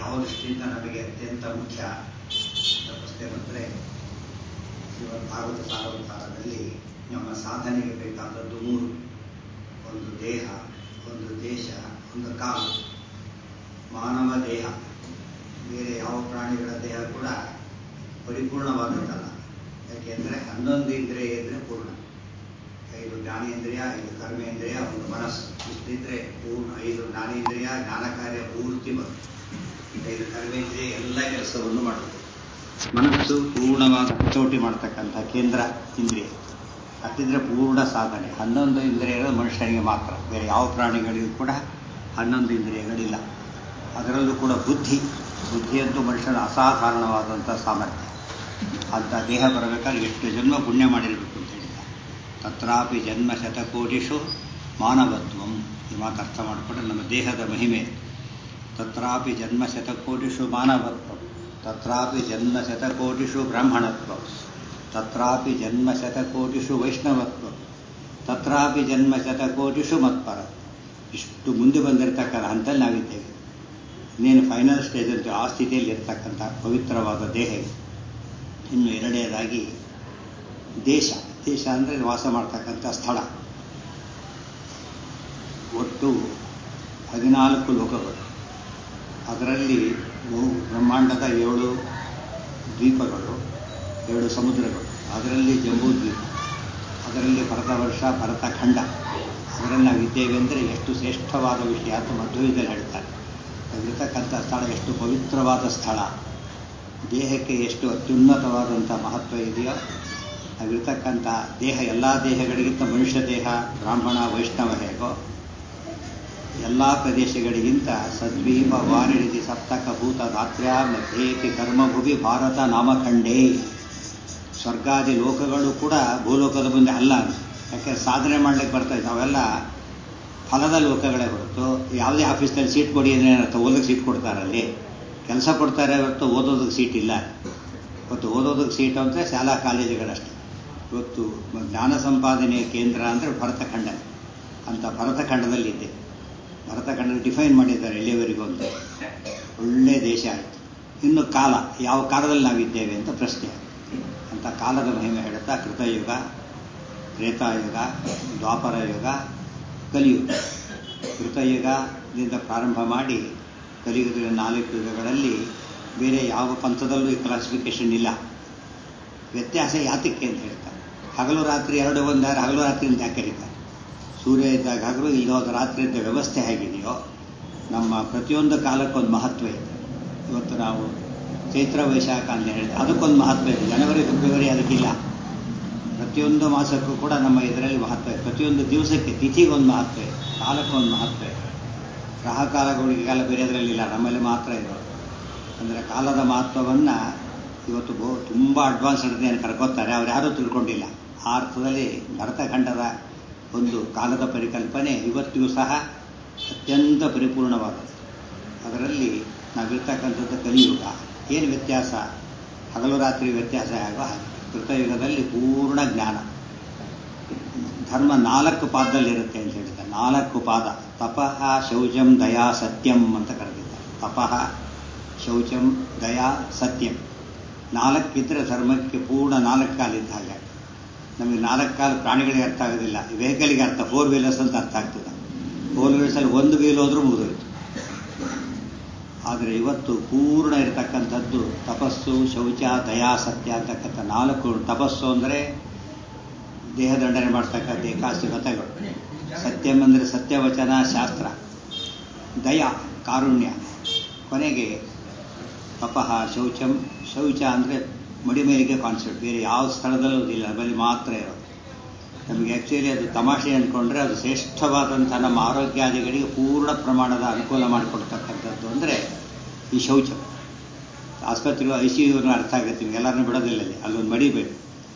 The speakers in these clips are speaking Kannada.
ಯಾವ ದೃಷ್ಟಿಯಿಂದ ನಮಗೆ ಅತ್ಯಂತ ಮುಖ್ಯ ಅಂತ ಪ್ರಶ್ನೆ ಬಂದರೆ ಶ್ರೀಮದ್ ಭಾಗವತ ಸಾರೋದ್ಧಾರದಲ್ಲಿ ನಮ್ಮ ಸಾಧನೆಗೆ ಬೇಕಾದದ್ದು ಮೂರು ಒಂದು ದೇಹ ಒಂದು ದೇಶ ಒಂದು ಕಾಲ ಮಾನವ ದೇಹ ಬೇರೆ ಯಾವ ಪ್ರಾಣಿಗಳ ದೇಹ ಕೂಡ ಪರಿಪೂರ್ಣವಾದದ್ದಲ್ಲ ಯಾಕೆಂದರೆ ಹನ್ನೊಂದು ಇಂದ್ರಿಯ ಇದ್ರೆ ಪೂರ್ಣ ಐದು ಜ್ಞಾನೇಂದ್ರಿಯ ಐದು ಕರ್ಮೇಂದ್ರಿಯ ಒಂದು ಮನಸ್ಸು ಇಷ್ಟಿದ್ರೆ ಪೂರ್ಣ ಐದು ಜ್ಞಾನೇಂದ್ರಿಯ ಜ್ಞಾನ ಕಾರ್ಯ ಪೂರ್ತಿ ಬರುತ್ತೆ ಐದು ಕರ್ಮೇಂದ್ರಿಯ ಎಲ್ಲ ಕೆಲಸವನ್ನು ಮಾಡುತ್ತೆ ಮನಸ್ಸು ಪೂರ್ಣವಾದ ಹತೋಟಿ ಮಾಡ್ತಕ್ಕಂಥ ಕೇಂದ್ರ ಇಂದ್ರಿಯ ಅಷ್ಟಿದ್ರೆ ಪೂರ್ಣ ಸಾಧನೆ ಹನ್ನೊಂದು ಇಂದ್ರಿಯಗಳು ಮನುಷ್ಯನಿಗೆ ಮಾತ್ರ ಬೇರೆ ಯಾವ ಪ್ರಾಣಿಗಳಿಗೂ ಕೂಡ ಹನ್ನೊಂದು ಇಂದ್ರಿಯಗಳಿಲ್ಲ ಅದರಲ್ಲೂ ಕೂಡ ಬುದ್ಧಿ ಬುದ್ಧಿಯಂತೂ ಮನುಷ್ಯನ ಅಸಾಧಾರಣವಾದಂಥ ಸಾಮರ್ಥ್ಯ ಅಂಥ ದೇಹ ಬರಬೇಕಾದ್ರೆ ಎಷ್ಟು ಜನ್ಮ ಪುಣ್ಯ ಮಾಡಿರಬೇಕು ಅಂತ ಹೇಳಿದ ತತ್ರಾಪಿ ಜನ್ಮ ಶತಕೋಟಿಷು ಮಾನವತ್ವಂ ಈ ಮಾತು ಅರ್ಥ ಮಾಡಿಕೊಂಡ್ರೆ ನಮ್ಮ ದೇಹದ ಮಹಿಮೆ ತತ್ರಾಪಿ ಜನ್ಮ ಶತಕೋಟಿಷು ಮಾನವತ್ವಂ ತತ್ರಾಪಿ ಜನ್ಮ ಶತಕೋಟಿಷು ಬ್ರಾಹ್ಮಣತ್ವ ತತ್ರಾಪಿ ಜನ್ಮ ಶತಕೋಟಿಷು ವೈಷ್ಣವತ್ವ ತತ್ರಾಪಿ ಜನ್ಮ ಶತಕೋಟಿಷು ಮತ್ಪರ ಇಷ್ಟು ಮುಂದೆ ಬಂದಿರತಕ್ಕಂಥ ಹಂತಲ್ಲಿ ನಾವಿದ್ದೇವೆ ಇನ್ನೇನು ಫೈನಲ್ ಸ್ಟೇಜ್ ಅಂತ ಆ ಸ್ಥಿತಿಯಲ್ಲಿ ಇರ್ತಕ್ಕಂಥ ಪವಿತ್ರವಾದ ದೇಹ ಇದೆ ಇನ್ನು ಎರಡನೇದಾಗಿ ದೇಶ ದೇಶ ಅಂದರೆ ವಾಸ ಮಾಡ್ತಕ್ಕಂಥ ಸ್ಥಳ ಒಟ್ಟು ಹದಿನಾಲ್ಕು ಲೋಕಗಳು ಅದರಲ್ಲಿ ಬ್ರಹ್ಮಾಂಡದ ಏಳು ದ್ವೀಪಗಳು ಏಳು ಸಮುದ್ರಗಳು ಅದರಲ್ಲಿ ಜಂಬೂ ದ್ವೀಪ ಅದರಲ್ಲಿ ಭರತವರ್ಷ ಭರತಖಂಡ ಅದರಲ್ಲಿ ನಾವಿದ್ದೇವೆ ಅಂದರೆ ಎಷ್ಟು ಶ್ರೇಷ್ಠವಾದ ವಿಷಯ ಅಂತ ಮಧ್ವದಲ್ಲಿ ಹೇಳ್ತಾರೆ ಅಲ್ಲಿರ್ತಕ್ಕಂಥ ಸ್ಥಳ ಎಷ್ಟು ಪವಿತ್ರವಾದ ಸ್ಥಳ ದೇಹಕ್ಕೆ ಎಷ್ಟು ಅತ್ಯುನ್ನತವಾದಂಥ ಮಹತ್ವ ಇದೆಯೋ ಅಲ್ಲಿರ್ತಕ್ಕಂಥ ದೇಹ ಎಲ್ಲ ದೇಹಗಳಿಗಿಂತ ಮನುಷ್ಯ ದೇಹ ಬ್ರಾಹ್ಮಣ ವೈಷ್ಣವ ಹೇಗೋ ಎಲ್ಲ ಪ್ರದೇಶಗಳಿಗಿಂತ ಸದ್ವೀಪ ವಾರಿಣಿತಿ ಸಪ್ತಕ ಭೂತ ಧಾತ್ರ್ಯ ಮಧ್ಯೇಪಿ ಕರ್ಮಭುವಿ ಭಾರತ ನಾಮಖಂಡೇ ಸ್ವರ್ಗಾದಿ ಲೋಕಗಳು ಕೂಡ ಭೂಲೋಕದ ಮುಂದೆ ಅಲ್ಲ ಯಾಕೆ ಸಾಧನೆ ಮಾಡ್ಲಿಕ್ಕೆ ಬರ್ತಾ ಇದ್ದಾವೆ ಅವೆಲ್ಲ ಫಲದ ಲೋಕಗಳೇ ಹೊರತು ಯಾವುದೇ ಆಫೀಸ್ನಲ್ಲಿ ಸೀಟ್ ಕೊಡಿ ಅಂದರೆ ಏನರ್ಥ ಓದೋಕ್ಕೆ ಸೀಟ್ ಕೊಡ್ತಾರಲ್ಲಿ ಕೆಲಸ ಕೊಡ್ತಾರೆ ಹೊರತು ಓದೋದಕ್ಕೆ ಸೀಟ್ ಇಲ್ಲ ಇವತ್ತು ಓದೋದಕ್ಕೆ ಸೀಟ್ ಅಂದರೆ ಶಾಲಾ ಕಾಲೇಜುಗಳಷ್ಟೇ ಇವತ್ತು ಜ್ಞಾನ ಸಂಪಾದನೆಯ ಕೇಂದ್ರ ಅಂದರೆ ಭರತಖಂಡ ಅಂತ ಭರತಖಂಡದಲ್ಲಿದ್ದೆ ಭರತಖಂಡ ಡಿಫೈನ್ ಮಾಡಿದ್ದಾರೆ ಎಲ್ಲಿಯವರೆಗೂ ಅಂತ ಒಳ್ಳೆ ದೇಶ ಆಯಿತು ಇನ್ನು ಕಾಲ ಯಾವ ಕಾಲದಲ್ಲಿ ನಾವಿದ್ದೇವೆ ಅಂತ ಪ್ರಶ್ನೆ ಅಂತ ಕಾಲದ ಮಹಿಮೆ ಹೇಳುತ್ತಾ ಕೃತಯುಗ ತ್ರೇತಾಯುಗ ದ್ವಾಪರ ಯುಗ ಕಲಿಯುಗ ಕೃತಯುಗದಿಂದ ಪ್ರಾರಂಭ ಮಾಡಿ ಕಲಿಯುಗದ ನಾಲ್ಕು ಯುಗಗಳಲ್ಲಿ ಬೇರೆ ಯಾವ ಪಂಥದಲ್ಲೂ ಈ ಕ್ಲಾಸಿಫಿಕೇಶನ್ ಇಲ್ಲ ವ್ಯತ್ಯಾಸ ಯಾತಕ್ಕೆ ಅಂತ ಹೇಳ್ತಾರೆ ಹಗಲು ರಾತ್ರಿ ಎರಡು ಒಂದಾರೆ ಹಗಲು ರಾತ್ರಿ ಅಂತ ಯಾಕೆ ಕರೀತಾರೆ ಸೂರ್ಯ ಇದ್ದಾಗ ಹಗಲು ಇಲ್ಲೋದ ರಾತ್ರಿ ಅಂತ ವ್ಯವಸ್ಥೆ ಹೇಗಿದೆಯೋ ನಮ್ಮ ಪ್ರತಿಯೊಂದು ಕಾಲಕ್ಕೊಂದು ಮಹತ್ವ ಇದೆ ಇವತ್ತು ನಾವು ಚೈತ್ರ ವೈಶಾಖ ಅಂತ ಹೇಳಿದ್ರೆ ಅದಕ್ಕೊಂದು ಮಹತ್ವ ಇದೆ ಜನವರಿ ಫೆಬ್ರವರಿ ಅದಕ್ಕಿಲ್ಲ ಪ್ರತಿಯೊಂದು ಮಾಸಕ್ಕೂ ಕೂಡ ನಮ್ಮ ಇದರಲ್ಲಿ ಮಹತ್ವ ಇದೆ ಪ್ರತಿಯೊಂದು ದಿವಸಕ್ಕೆ ತಿಥಿಗೊಂದು ಮಹತ್ವ ಇದೆ ಕಾಲಕ್ಕೊಂದು ಮಹತ್ವ ಇದೆ ಗ್ರಹಕಾಲಗಳಿಗೆ ಕಾಲ ಬೇರೆದರಲ್ಲಿಲ್ಲ ನಮ್ಮಲ್ಲಿ ಮಾತ್ರ ಇರೋದು ಅಂದರೆ ಕಾಲದ ಮಹತ್ವವನ್ನು ಇವತ್ತು ಬಹು ತುಂಬ ಅಡ್ವಾನ್ಸ್ಡ್ ಏನು ಕರ್ಕೋತಾರೆ ಅವ್ರು ಯಾರೂ ತಿಳ್ಕೊಂಡಿಲ್ಲ ಆ ಅರ್ಥದಲ್ಲಿ ಭರತಖಂಡದ ಒಂದು ಕಾಲದ ಪರಿಕಲ್ಪನೆ ಇವತ್ತಿಗೂ ಸಹ ಅತ್ಯಂತ ಪರಿಪೂರ್ಣವಾದದ್ದು ಅದರಲ್ಲಿ ನಾವಿರ್ತಕ್ಕಂಥದ್ದು ಕಲಿಯುಗ ಏನು ವ್ಯತ್ಯಾಸ ಹಗಲು ರಾತ್ರಿ ವ್ಯತ್ಯಾಸ ಆಗೋ ಹಾಗೆ ಕೃತಯುಗದಲ್ಲಿ ಪೂರ್ಣ ಜ್ಞಾನ ಧರ್ಮ ನಾಲ್ಕು ಪಾದದಲ್ಲಿರುತ್ತೆ ಅಂತ ಹೇಳಿದ್ದಾರೆ ನಾಲ್ಕು ಪಾದ ತಪಃ ಶೌಚಂ ದಯಾ ಸತ್ಯಂ ಅಂತ ಕರೆದಿದ್ದಾರೆ ತಪಃ ಶೌಚಂ ದಯಾ ಸತ್ಯಂ ನಾಲ್ಕಿದ್ರೆ ಧರ್ಮಕ್ಕೆ ಪೂರ್ಣ ನಾಲ್ಕು ಕಾಲಿದ್ದ ಹಾಗೆ ನಮಗೆ ನಾಲ್ಕು ಕಾಲು ಪ್ರಾಣಿಗಳಿಗೆ ಅರ್ಥ ಆಗೋದಿಲ್ಲ ವೆಹಿಕಲ್ಗೆ ಅರ್ಥ ಫೋರ್ ವೀಲರ್ಸ್ ಅಂತ ಅರ್ಥ ಆಗ್ತದೆ ಫೋರ್ ವೀಲರ್ಸಲ್ಲಿ ಒಂದು ವೀಲ್ ಹೋದ್ರೂ ಮುಗಿದೋಯ್ತು ಆದರೆ ಇವತ್ತು ಪೂರ್ಣ ಇರತಕ್ಕಂಥದ್ದು ತಪಸ್ಸು ಶೌಚ ದಯಾ ಸತ್ಯ ಅಂತಕ್ಕಂಥ ನಾಲ್ಕು ತಪಸ್ಸು ಅಂದರೆ ದೇಹದಂಡನೆ ಮಾಡ್ತಕ್ಕಂಥ ಏಕಾಸಿ ವ್ರತಗಳು ಸತ್ಯಂ ಅಂದರೆ ಸತ್ಯವಚನ ಶಾಸ್ತ್ರ ದಯ ಕಾರುಣ್ಯ ಕೊನೆಗೆ ತಪಃ ಶೌಚಂ ಶೌಚ ಅಂದರೆ ಮಡಿ ಮೇಲಿಗೆ ಕಾನ್ಸೆಪ್ಟ್ ಬೇರೆ ಯಾವ ಸ್ಥಳದಲ್ಲೂ ಇಲ್ಲ ನಮ್ಮಲ್ಲಿ ಮಾತ್ರ ಇರೋದು ನಮಗೆ ಆ್ಯಕ್ಚುಲಿ ಅದು ತಮಾಷೆ ಅಂದ್ಕೊಂಡ್ರೆ ಅದು ಶ್ರೇಷ್ಠವಾದಂಥ ನಮ್ಮ ಆರೋಗ್ಯಾದಿಗಳಿಗೆ ಪೂರ್ಣ ಪ್ರಮಾಣದ ಅನುಕೂಲ ಮಾಡಿಕೊಡ್ತಕ್ಕಂಥದ್ದು ಅಂದರೆ ಈ ಶೌಚ ಆಸ್ಪತ್ರೆಗಳು ಐ ಸಿ ಯುನ ಅರ್ಥ ಆಗುತ್ತೆ ಎಲ್ಲರನ್ನೂ ಬಿಡೋದಿಲ್ಲ ಅಲ್ಲಿ ಅಲ್ಲೊಂದು ಮಡಿ ಬೇಕು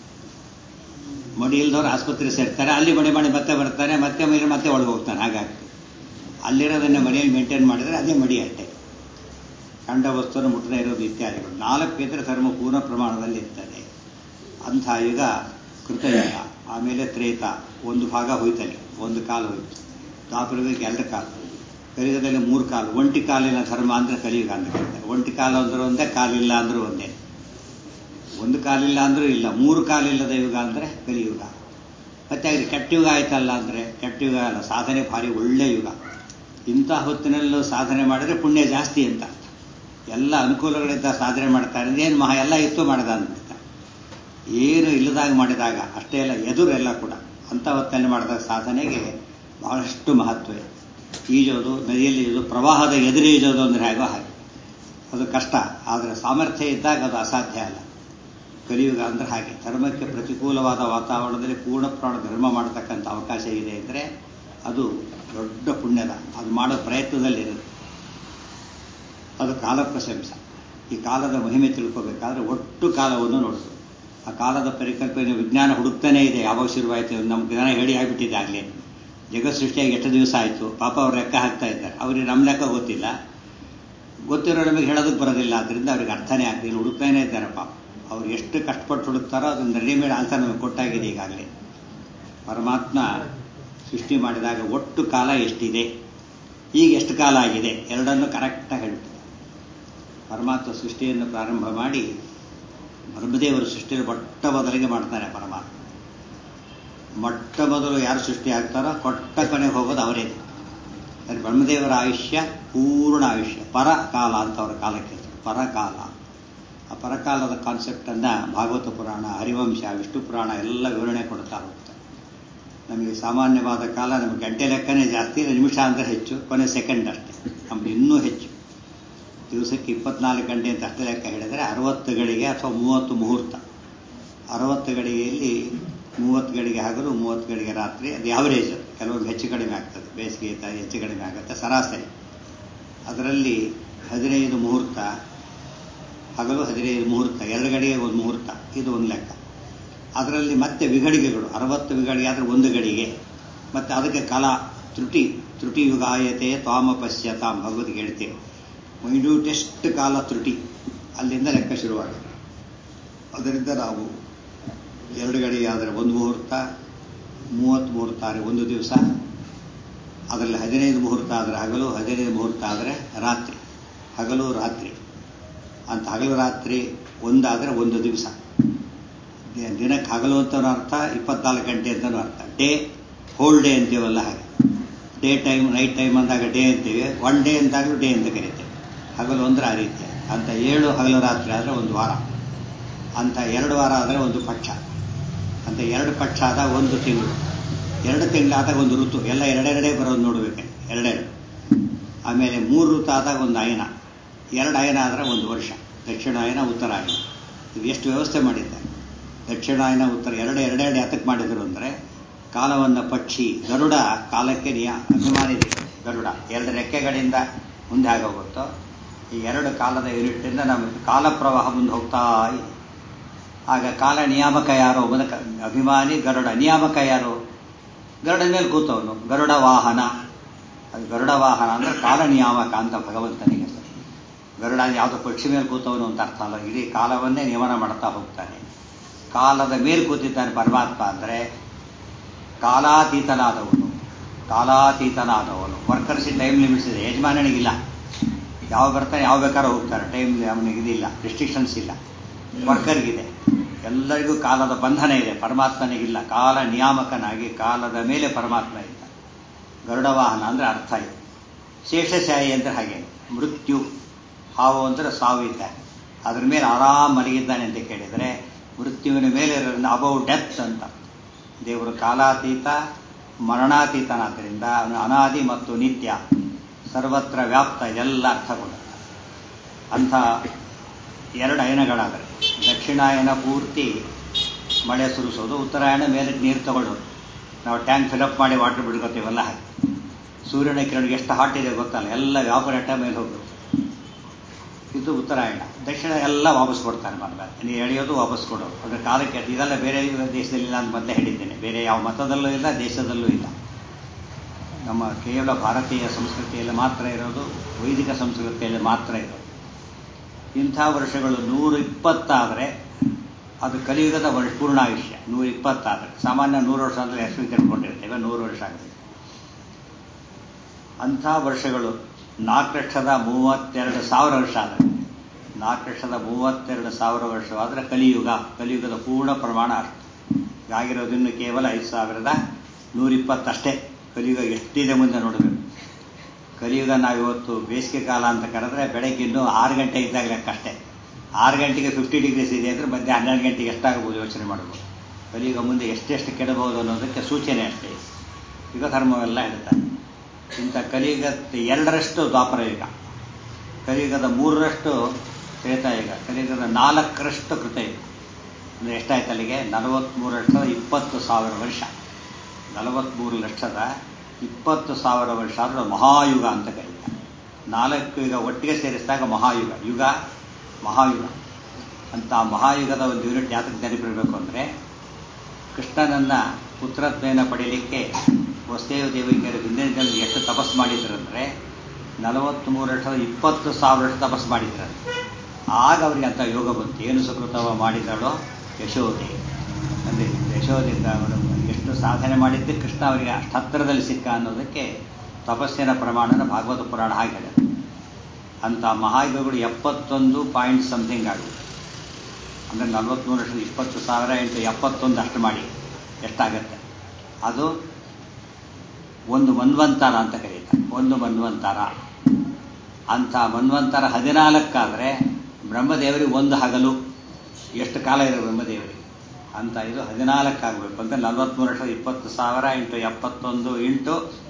ಮಡಿ ಇಲ್ದವ್ರು ಆಸ್ಪತ್ರೆ ಸೇರ್ತಾರೆ ಅಲ್ಲಿ ಮಡಿ ಮಾಡಿ ಮತ್ತೆ ಬರ್ತಾರೆ ಮತ್ತೆ ಮೇಲೆ ಮತ್ತೆ ಒಳಗೆ ಹೋಗ್ತಾನೆ ಹಾಗಾಗ್ತದೆ ಅಲ್ಲಿರೋದನ್ನು ಮನೆಯಲ್ಲಿ ಮೇಂಟೈನ್ ಮಾಡಿದರೆ ಅದೇ ಮಡಿ ಅಷ್ಟೇ ಕಂಡ ವಸ್ತುವನ್ನು ಮುಟ್ಟದೇ ಇರೋದು ಇತ್ಯಾದಿಗಳು ನಾಲ್ಕು ಇದ್ರೆ ಧರ್ಮ ಪೂರ್ಣ ಪ್ರಮಾಣದಲ್ಲಿ ಇರ್ತದೆ ಅಂಥ ಯುಗ ಕೃತಯುಗ ಆಮೇಲೆ ತ್ರೇತ ಒಂದು ಭಾಗ ಹೋಯ್ತಲ್ಲಿ ಒಂದು ಕಾಲು ಹೋಯ್ತು ದಾಪರಗಳಿಗೆ ಎರಡು ಕಾಲು ಕಲಿಯುಗದಲ್ಲಿ ಮೂರು ಕಾಲು ಒಂಟಿ ಕಾಲಿನ ಧರ್ಮ ಅಂದ್ರೆ ಕಲಿಯುಗ ಅಂತ ಕರೀತಾರೆ ಒಂಟಿ ಕಾಲು ಅಂದ್ರೆ ಒಂದೇ ಕಾಲಿಲ್ಲ ಅಂದ್ರೂ ಒಂದೇ ಒಂದು ಕಾಲಿಲ್ಲ ಅಂದ್ರೂ ಇಲ್ಲ ಮೂರು ಕಾಲಿಲ್ಲದ ಯುಗ ಅಂದ್ರೆ ಕಲಿಯುಗ ಮತ್ತೆ ಅಲ್ಲಿ ಕೆಟ್ಟಯುಗ ಆಯ್ತಲ್ಲ ಅಂದ್ರೆ ಕೆಟ್ಟಯುಗ ಅಲ್ಲ ಸಾಧನೆ ಭಾರಿ ಒಳ್ಳೆ ಯುಗ ಇಂಥ ಹೊತ್ತಿನಲ್ಲೂ ಸಾಧನೆ ಮಾಡಿದ್ರೆ ಪುಣ್ಯ ಜಾಸ್ತಿ ಅಂತ ಎಲ್ಲ ಅನುಕೂಲಗಳಿಂದ ಸಾಧನೆ ಮಾಡ್ತಾರೆ ಏನು ಮಹಾ ಎಲ್ಲ ಇತ್ತು ಮಾಡಿದ ಅಂತ ಏನು ಇಲ್ಲದಾಗ ಮಾಡಿದಾಗ ಅಷ್ಟೇ ಎಲ್ಲ ಎದುರೆಲ್ಲ ಕೂಡ ಅಂಥ ಹೊತ್ತಲ್ಲಿ ಮಾಡಿದಾಗ ಸಾಧನೆಗೆ ಬಹಳಷ್ಟು ಮಹತ್ವ ಇದೆ ಈಜೋದು ನದಿಯಲ್ಲಿ ಈಜೋದು ಪ್ರವಾಹದ ಎದುರು ಈಜೋದು ಅಂದರೆ ಹೇಗೋ ಹಾಗೆ ಅದು ಕಷ್ಟ ಆದರೆ ಸಾಮರ್ಥ್ಯ ಇದ್ದಾಗ ಅದು ಅಸಾಧ್ಯ ಅಲ್ಲ ಕಲಿಯುಗ ಅಂದ್ರೆ ಹಾಗೆ ಧರ್ಮಕ್ಕೆ ಪ್ರತಿಕೂಲವಾದ ವಾತಾವರಣದಲ್ಲಿ ಪೂರ್ಣ ಪ್ರಾಣ ಧರ್ಮ ಮಾಡತಕ್ಕಂಥ ಅವಕಾಶ ಇದೆ ಅಂದರೆ ಅದು ದೊಡ್ಡ ಪುಣ್ಯದ ಅದು ಮಾಡೋ ಪ್ರಯತ್ನದಲ್ಲಿರುತ್ತೆ ಅದು ಕಾಲ ಪ್ರಶಂಸ ಈ ಕಾಲದ ಮಹಿಮೆ ತಿಳ್ಕೋಬೇಕಾದ್ರೆ ಒಟ್ಟು ಕಾಲವನ್ನು ನೋಡೋದು ಆ ಕಾಲದ ಪರಿಕಲ್ಪನೆ ವಿಜ್ಞಾನ ಹುಡುಕ್ತಾನೇ ಇದೆ ಯಾವಾಗ ಶುರುವಾಯಿತು ನಮ್ಮ ಜ್ಞಾನ ಹೇಳಿ ಆಗಿಬಿಟ್ಟಿದೆ ಆಗಲೇ ಜಗತ್ ಸೃಷ್ಟಿಯಾಗಿ ಎಷ್ಟು ದಿವಸ ಆಯಿತು ಪಾಪ ಅವ್ರು ಲೆಕ್ಕ ಹಾಕ್ತಾ ಇದ್ದಾರೆ ಅವ್ರಿಗೆ ನಮ್ಮ ಲೆಕ್ಕ ಗೊತ್ತಿಲ್ಲ ಗೊತ್ತಿರೋ ನಮಗೆ ಹೇಳೋದಕ್ಕೆ ಬರೋದಿಲ್ಲ ಅದರಿಂದ ಅವ್ರಿಗೆ ಅರ್ಥನೇ ಆಗ್ತಿಲ್ಲ ಹುಡುಕ್ತಾನೇ ಇದ್ದಾರೆ ಪಾಪ ಅವ್ರು ಎಷ್ಟು ಕಷ್ಟಪಟ್ಟು ಹುಡುಕ್ತಾರೋ ಅದನ್ನು ರೆಡಿಮೇಡ್ ಆನ್ಸರ್ ನಮಗೆ ಕೊಟ್ಟಾಗಿದೆ ಈಗಾಗಲೇ ಪರಮಾತ್ಮ ಸೃಷ್ಟಿ ಮಾಡಿದಾಗ ಒಟ್ಟು ಕಾಲ ಎಷ್ಟಿದೆ ಈಗ ಎಷ್ಟು ಕಾಲ ಆಗಿದೆ ಎರಡನ್ನು ಕರೆಕ್ಟಾಗಿ ಹೇಳ್ತಾರೆ ಪರಮಾತ್ಮ ಸೃಷ್ಟಿಯನ್ನು ಪ್ರಾರಂಭ ಮಾಡಿ ಬ್ರಹ್ಮದೇವರು ಸೃಷ್ಟಿಯನ್ನು ಮೊಟ್ಟ ಮೊದಲಿಗೆ ಮಾಡ್ತಾರೆ ಪರಮಾತ್ಮ ಮೊಟ್ಟ ಮೊದಲು ಯಾರು ಸೃಷ್ಟಿ ಆಗ್ತಾರೋ ಕೊಟ್ಟ ಕೊನೆಗೆ ಹೋಗೋದು ಅವರೇ ಅಂದರೆ ಬ್ರಹ್ಮದೇವರ ಆಯುಷ್ಯ ಪೂರ್ಣ ಆಯುಷ್ಯ ಪರಕಾಲ ಅಂತ ಅವರ ಕಾಲಕ್ಕೆ ಪರಕಾಲ ಆ ಪರಕಾಲದ ಕಾನ್ಸೆಪ್ಟನ್ನು ಭಾಗವತ ಪುರಾಣ ಹರಿವಂಶ ವಿಷ್ಣು ಪುರಾಣ ಎಲ್ಲ ವಿವರಣೆ ಕೊಡ್ತಾ ಹೋಗ್ತಾರೆ ನಮಗೆ ಸಾಮಾನ್ಯವಾದ ಕಾಲ ನಮಗೆ ಗಂಟೆ ಲೆಕ್ಕನೇ ಜಾಸ್ತಿ ನಿಮಿಷ ಅಂದರೆ ಹೆಚ್ಚು ಕೊನೆ ಸೆಕೆಂಡ್ ಅಷ್ಟೇ ನಮ್ಗೆ ಇನ್ನೂ ಹೆಚ್ಚು ದಿವಸಕ್ಕೆ ಇಪ್ಪತ್ನಾಲ್ಕು ಗಂಟೆ ಅಂತ ಅಷ್ಟೇ ಲೆಕ್ಕ ಹೇಳಿದರೆ ಅರವತ್ತು ಗಳಿಗೆ ಅಥವಾ ಮೂವತ್ತು ಮುಹೂರ್ತ ಅರವತ್ತು ಗಳಿಗೆಯಲ್ಲಿ ಮೂವತ್ತು ಗಡಿಗೆ ಹಗಲು ಮೂವತ್ತು ಗಡಿಗೆ ರಾತ್ರಿ ಅದು ಯಾವರೇಜ್ ಕೆಲವೊಮ್ಮೆ ಹೆಚ್ಚು ಕಡಿಮೆ ಆಗ್ತದೆ ಬೇಸಿಗೆ ಇದ್ದಾಗ ಹೆಚ್ಚು ಕಡಿಮೆ ಆಗುತ್ತೆ ಸರಾಸರಿ ಅದರಲ್ಲಿ ಹದಿನೈದು ಮುಹೂರ್ತ ಹಗಲು ಹದಿನೈದು ಮುಹೂರ್ತ ಎರಡು ಗಡಿಗೆ ಒಂದು ಮುಹೂರ್ತ ಇದು ಒಂದು ಲೆಕ್ಕ ಅದರಲ್ಲಿ ಮತ್ತೆ ವಿಘಡಿಗೆಗಳು ಅರವತ್ತು ವಿಘಡಿಗೆ ಆದರೆ ಒಂದು ಗಡಿಗೆ ಮತ್ತೆ ಅದಕ್ಕೆ ಕಲಾ ತ್ರುಟಿ ತ್ರುಟಿ ಯುಗಾಯತೆ ತ್ವಾಮ ಪಶ್ಯತಾಂ ಭಗವದ್ಗೆ ಹೇಳ್ತೇವೆ ಮೈನ್ಯೂಟೆಸ್ಟ್ ಕಾಲ ತ್ರುಟಿ ಅಲ್ಲಿಂದ ಲೆಕ್ಕ ಶುರುವಾಗುತ್ತೆ ಅದರಿಂದ ನಾವು ಎರಡು ಗಡಿಗೆ ಆದರೆ ಒಂದು ಮುಹೂರ್ತ ಮೂವತ್ತು ಮುಹೂರ್ತ ಆದರೆ ಒಂದು ದಿವಸ ಅದರಲ್ಲಿ ಹದಿನೈದು ಮುಹೂರ್ತ ಆದರೆ ಹಗಲು ಹದಿನೈದು ಮುಹೂರ್ತ ಆದರೆ ರಾತ್ರಿ ಹಗಲು ರಾತ್ರಿ ಅಂತ ಹಗಲು ರಾತ್ರಿ ಒಂದಾದರೆ ಒಂದು ದಿವಸ ದಿನಕ್ಕೆ ಹಗಲು ಅಂತನೂ ಅರ್ಥ ಇಪ್ಪತ್ನಾಲ್ಕು ಗಂಟೆ ಅಂತನೂ ಅರ್ಥ ಡೇ ಹೋಲ್ ಡೇ ಅಂತೀವಲ್ಲ ಹಾಗೆ ಡೇ ಟೈಮ್ ನೈಟ್ ಟೈಮ್ ಅಂದಾಗ ಡೇ ಅಂತೀವಿ ಒನ್ ಡೇ ಅಂತಾಗಲೂ ಡೇ ಅಂತ ಕರಿತೇವೆ ಹಗಲು ಅಂದ್ರೆ ಆ ರೀತಿ ಅಂತ ಏಳು ಹಗಲು ರಾತ್ರಿ ಆದರೆ ಒಂದು ವಾರ ಅಂತ ಎರಡು ವಾರ ಆದರೆ ಒಂದು ಪಕ್ಷ ಅಂತ ಎರಡು ಪಕ್ಷ ಆದಾಗ ಒಂದು ತಿಂಗಳು ಎರಡು ತಿಂಗಳಾದಾಗ ಒಂದು ಋತು ಎಲ್ಲ ಎರಡೆರಡೇ ಬರೋದು ನೋಡಬೇಕು ಎರಡೆರಡು ಆಮೇಲೆ ಮೂರು ಋತು ಆದಾಗ ಒಂದು ಅಯನ ಎರಡು ಅಯನ ಆದರೆ ಒಂದು ವರ್ಷ ದಕ್ಷಿಣಾಯನ ಉತ್ತರಾಯಣ ಇದು ಎಷ್ಟು ವ್ಯವಸ್ಥೆ ಮಾಡಿದ್ದಾರೆ ದಕ್ಷಿಣಾಯನ ಉತ್ತರ ಎರಡು ಎರಡೆರಡು ಯಾತಕ್ಕೆ ಮಾಡಿದರು ಅಂದರೆ ಕಾಲವನ್ನು ಪಕ್ಷಿ ಗರುಡ ಕಾಲಕ್ಕೆ ನಿಯ ಅಭಿಮಾನಿ ಗರುಡ ಎರಡು ರೆಕ್ಕೆಗಳಿಂದ ಮುಂದೆ ಆಗೋಗುತ್ತೋ ಈ ಎರಡು ಕಾಲದ ಯೂನಿಟ್ಟಿಂದ ನಮಗೆ ಕಾಲ ಪ್ರವಾಹ ಮುಂದೆ ಹೋಗ್ತಾ ಇದೆ ಆಗ ಕಾಲ ನಿಯಾಮಕ ಯಾರು ಒಬ್ಬನ ಅಭಿಮಾನಿ ಗರುಡ ನಿಯಾಮಕ ಯಾರು ಗರುಡನ ಮೇಲೆ ಕೂತವನು ಗರುಡ ವಾಹನ ಅದು ಗರುಡ ವಾಹನ ಅಂದ್ರೆ ಕಾಲ ನಿಯಾಮಕ ಅಂತ ಭಗವಂತನಿಗೆ ಗರುಡ ಯಾವುದೋ ಪಕ್ಷಿ ಮೇಲೆ ಕೂತವನು ಅಂತ ಅರ್ಥ ಅಲ್ಲ ಇಡೀ ಕಾಲವನ್ನೇ ನಿಯಮನ ಮಾಡ್ತಾ ಹೋಗ್ತಾನೆ ಕಾಲದ ಮೇಲೆ ಕೂತಿದ್ದಾನೆ ಪರಮಾತ್ಮ ಅಂದರೆ ಕಾಲಾತೀತನಾದವನು ಕಾಲಾತೀತನಾದವನು ವರ್ಕರ್ಸ್ ಟೈಮ್ ಲಿಮಿಟ್ಸ್ ಇದೆ ಯಜಮಾನನಿಗಿಲ್ಲ ಯಾವ ಬರ್ತಾನೆ ಯಾವ ಬೇಕಾದ್ರೂ ಹೋಗ್ತಾರೆ ಟೈಮ್ ಅವನಿಗೆ ಇದಿಲ್ಲ ರಿಸ್ಟ್ರಿಕ್ಷನ್ಸ್ ಇಲ್ಲ ವರ್ಕರ್ಗಿದೆ ಎಲ್ಲರಿಗೂ ಕಾಲದ ಬಂಧನ ಇದೆ ಪರಮಾತ್ಮನಿಗಿಲ್ಲ ಕಾಲ ನಿಯಾಮಕನಾಗಿ ಕಾಲದ ಮೇಲೆ ಪರಮಾತ್ಮ ಇದ್ದ ಗರುಡ ವಾಹನ ಅಂದರೆ ಅರ್ಥ ಇದೆ ಶೇಷಶಾಹಿ ಅಂದರೆ ಹಾಗೆ ಮೃತ್ಯು ಹಾವು ಅಂದರೆ ಸಾವು ಇದ್ದಾನೆ ಅದ್ರ ಮೇಲೆ ಆರಾಮ್ ಮಲಗಿದ್ದಾನೆ ಅಂತ ಕೇಳಿದರೆ ಮೃತ್ಯುವಿನ ಮೇಲೆ ಅಬೌ ಡೆತ್ ಅಂತ ದೇವರು ಕಾಲಾತೀತ ಮರಣಾತೀತನಾದ್ದರಿಂದ ಅವನು ಅನಾದಿ ಮತ್ತು ನಿತ್ಯ ಸರ್ವತ್ರ ವ್ಯಾಪ್ತ ಎಲ್ಲ ಅರ್ಥಗಳು ಅಂಥ ಎರಡು ಅಯನಗಳಾದರೆ ದಕ್ಷಿಣಾಯನ ಪೂರ್ತಿ ಮಳೆ ಸುರಿಸೋದು ಉತ್ತರಾಯಣ ಮೇಲೆ ನೀರು ತಗೊಳ್ಳೋದು ನಾವು ಟ್ಯಾಂಕ್ ಫಿಲಪ್ ಮಾಡಿ ವಾಟರ್ ಬಿಡ್ಕೋತೀವಲ್ಲ ಹಾಗೆ ಸೂರ್ಯನ ಕಿರಣಿಗೆ ಎಷ್ಟು ಹಾಟ್ ಇದೆ ಗೊತ್ತಲ್ಲ ಎಲ್ಲ ವ್ಯಾಪರೇಟ ಮೇಲೆ ಹೋಗುತ್ತೆ ಇದು ಉತ್ತರಾಯಣ ದಕ್ಷಿಣ ಎಲ್ಲ ವಾಪಸ್ ಕೊಡ್ತಾನೆ ಮನೆ ನೀವು ಎಳೆಯೋದು ವಾಪಸ್ ಕೊಡೋದು ಅಂದರೆ ಕಾಲಕ್ಕೆ ಇದೆಲ್ಲ ಬೇರೆ ದೇಶದಲ್ಲಿ ನಾನು ಮೊದಲೇ ಹೇಳಿದ್ದೇನೆ ಬೇರೆ ಯಾವ ಮತದಲ್ಲೂ ಇಲ್ಲ ದೇಶದಲ್ಲೂ ಇಲ್ಲ ನಮ್ಮ ಕೇವಲ ಭಾರತೀಯ ಸಂಸ್ಕೃತಿಯಲ್ಲಿ ಮಾತ್ರ ಇರೋದು ವೈದಿಕ ಸಂಸ್ಕೃತಿಯಲ್ಲಿ ಮಾತ್ರ ಇರೋದು ಇಂಥ ವರ್ಷಗಳು ನೂರು ಇಪ್ಪತ್ತಾದರೆ ಅದು ಕಲಿಯುಗದ ವರ್ಷ ಪೂರ್ಣಾಯುಷ್ಯ ನೂರ ಇಪ್ಪತ್ತಾದರೆ ಸಾಮಾನ್ಯ ನೂರು ವರ್ಷ ಅಂದರೆ ಎಷ್ಟು ತಿಳ್ಕೊಂಡಿರ್ತೇವೆ ನೂರು ವರ್ಷ ಆಗುತ್ತೆ ಅಂಥ ವರ್ಷಗಳು ನಾಲ್ಕು ಲಕ್ಷದ ಮೂವತ್ತೆರಡು ಸಾವಿರ ವರ್ಷ ಆದರೆ ನಾಲ್ಕು ಲಕ್ಷದ ಮೂವತ್ತೆರಡು ಸಾವಿರ ವರ್ಷವಾದರೆ ಕಲಿಯುಗ ಕಲಿಯುಗದ ಪೂರ್ಣ ಪ್ರಮಾಣ ಅಷ್ಟು ಆಗಿರೋದಿನ್ನು ಕೇವಲ ಐದು ಸಾವಿರದ ನೂರಿಪ್ಪತ್ತಷ್ಟೇ ಕಲಿಯುಗ ಎಷ್ಟಿದೆ ಮುಂದೆ ನೋಡಬೇಕು ಕಲಿಯುಗ ನಾವಿವತ್ತು ಬೇಸಿಗೆ ಕಾಲ ಅಂತ ಕರೆದ್ರೆ ಬೆಳಗ್ಗೆ ಇನ್ನೂ ಆರು ಗಂಟೆ ಇದ್ದಾಗ ಲೆಕ್ಕಷ್ಟೇ ಆರು ಗಂಟೆಗೆ ಫಿಫ್ಟಿ ಡಿಗ್ರೀಸ್ ಇದೆ ಅಂದರೆ ಮಧ್ಯೆ ಹನ್ನೆರಡು ಗಂಟೆಗೆ ಎಷ್ಟಾಗಬಹುದು ಯೋಚನೆ ಮಾಡಬಹುದು ಕಲಿಯುಗ ಮುಂದೆ ಎಷ್ಟೆಷ್ಟು ಕೆಡಬಹುದು ಅನ್ನೋದಕ್ಕೆ ಸೂಚನೆ ಅಷ್ಟೇ ಯುಗ ಧರ್ಮವೆಲ್ಲ ಹೇಳ್ತಾರೆ ಇಂಥ ಕಲಿಯುಗ ಎರಡರಷ್ಟು ದ್ವಾಪರ ಯುಗ ಕಲಿಯುಗದ ಮೂರರಷ್ಟು ತ್ರೇತಾಯುಗ ಕಲಿಯುಗದ ನಾಲ್ಕರಷ್ಟು ಕೃತಯುಗ ಅಂದರೆ ಎಷ್ಟಾಯ್ತು ಅಲ್ಲಿಗೆ ನಲವತ್ತ್ಮೂರು ಲಕ್ಷದ ಇಪ್ಪತ್ತು ಸಾವಿರ ವರ್ಷ ನಲವತ್ತ್ಮೂರು ಲಕ್ಷದ ಇಪ್ಪತ್ತು ಸಾವಿರ ವರ್ಷ ಆದರೆ ಮಹಾಯುಗ ಅಂತ ಕರೀತಾರೆ ನಾಲ್ಕು ಯುಗ ಒಟ್ಟಿಗೆ ಸೇರಿಸಿದಾಗ ಮಹಾಯುಗ ಯುಗ ಮಹಾಯುಗ ಅಂತ ಮಹಾಯುಗದ ಒಂದು ಯೂನಿಟ್ ಜಾತಕ ನೆನಪಿರಬೇಕು ಅಂದರೆ ಕೃಷ್ಣನನ್ನ ಪುತ್ರತ್ವೆಯನ್ನು ಪಡೀಲಿಕ್ಕೆ ವಸುದೇವ ದೇವಿಕೆಯರು ಹಿಂದಿನ ಜನ ಎಷ್ಟು ತಪಸ್ ಮಾಡಿದ್ರಂದ್ರೆ ನಲವತ್ತ್ಮೂರು ಲಕ್ಷದ ಇಪ್ಪತ್ತು ಸಾವಿರ ವರ್ಷ ತಪಸ್ ಮಾಡಿದ್ರಂತೆ ಆಗ ಅವರಿಗೆ ಅಂತ ಯೋಗ ಬಂತು ಏನು ಸುಕೃತವ ಮಾಡಿದಳೋ ಯಶೋದೆ ಅಂದರೆ ಯಶೋದಿಂದ ಅವರು ಎಷ್ಟು ಸಾಧನೆ ಮಾಡಿದ್ದೆ ಕೃಷ್ಣ ಅವರಿಗೆ ಅಷ್ಟು ಹತ್ತಿರದಲ್ಲಿ ಸಿಕ್ಕ ಅನ್ನೋದಕ್ಕೆ ತಪಸ್ಸಿನ ಪ್ರಮಾಣನ ಭಾಗವತ ಪುರಾಣ ಹಾಗೆ ಅಂತ ಮಹಾಯುಗಗಳು ಎಪ್ಪತ್ತೊಂದು ಪಾಯಿಂಟ್ ಸಮಥಿಂಗ್ ಆಗುತ್ತೆ ಅಂದರೆ ನಲ್ವತ್ತ್ಮೂರು ಲಕ್ಷದ ಇಪ್ಪತ್ತು ಸಾವಿರ ಇಂಟು ಎಪ್ಪತ್ತೊಂದು ಅಷ್ಟು ಮಾಡಿ ಎಷ್ಟಾಗತ್ತೆ ಅದು ಒಂದು ಮನ್ವಂತರ ಅಂತ ಕರೀತಾರೆ ಒಂದು ಮನ್ವಂತರ ಅಂಥ ಮನ್ವಂತರ ಹದಿನಾಲ್ಕಾದರೆ ಬ್ರಹ್ಮದೇವರಿಗೆ ಒಂದು ಹಗಲು ಎಷ್ಟು ಕಾಲ ಇದೆ ಬ್ರಹ್ಮದೇವರಿಗೆ ಅಂತ ಇದು ಹದಿನಾಲ್ಕಾಗಬೇಕು ಅಂತ ನಲ್ವತ್ಮೂರು ಲಕ್ಷದ ಇಪ್ಪತ್ತು ಸಾವಿರ ಇಂಟು ಎಪ್ಪತ್ತೊಂದು ಇಂಟು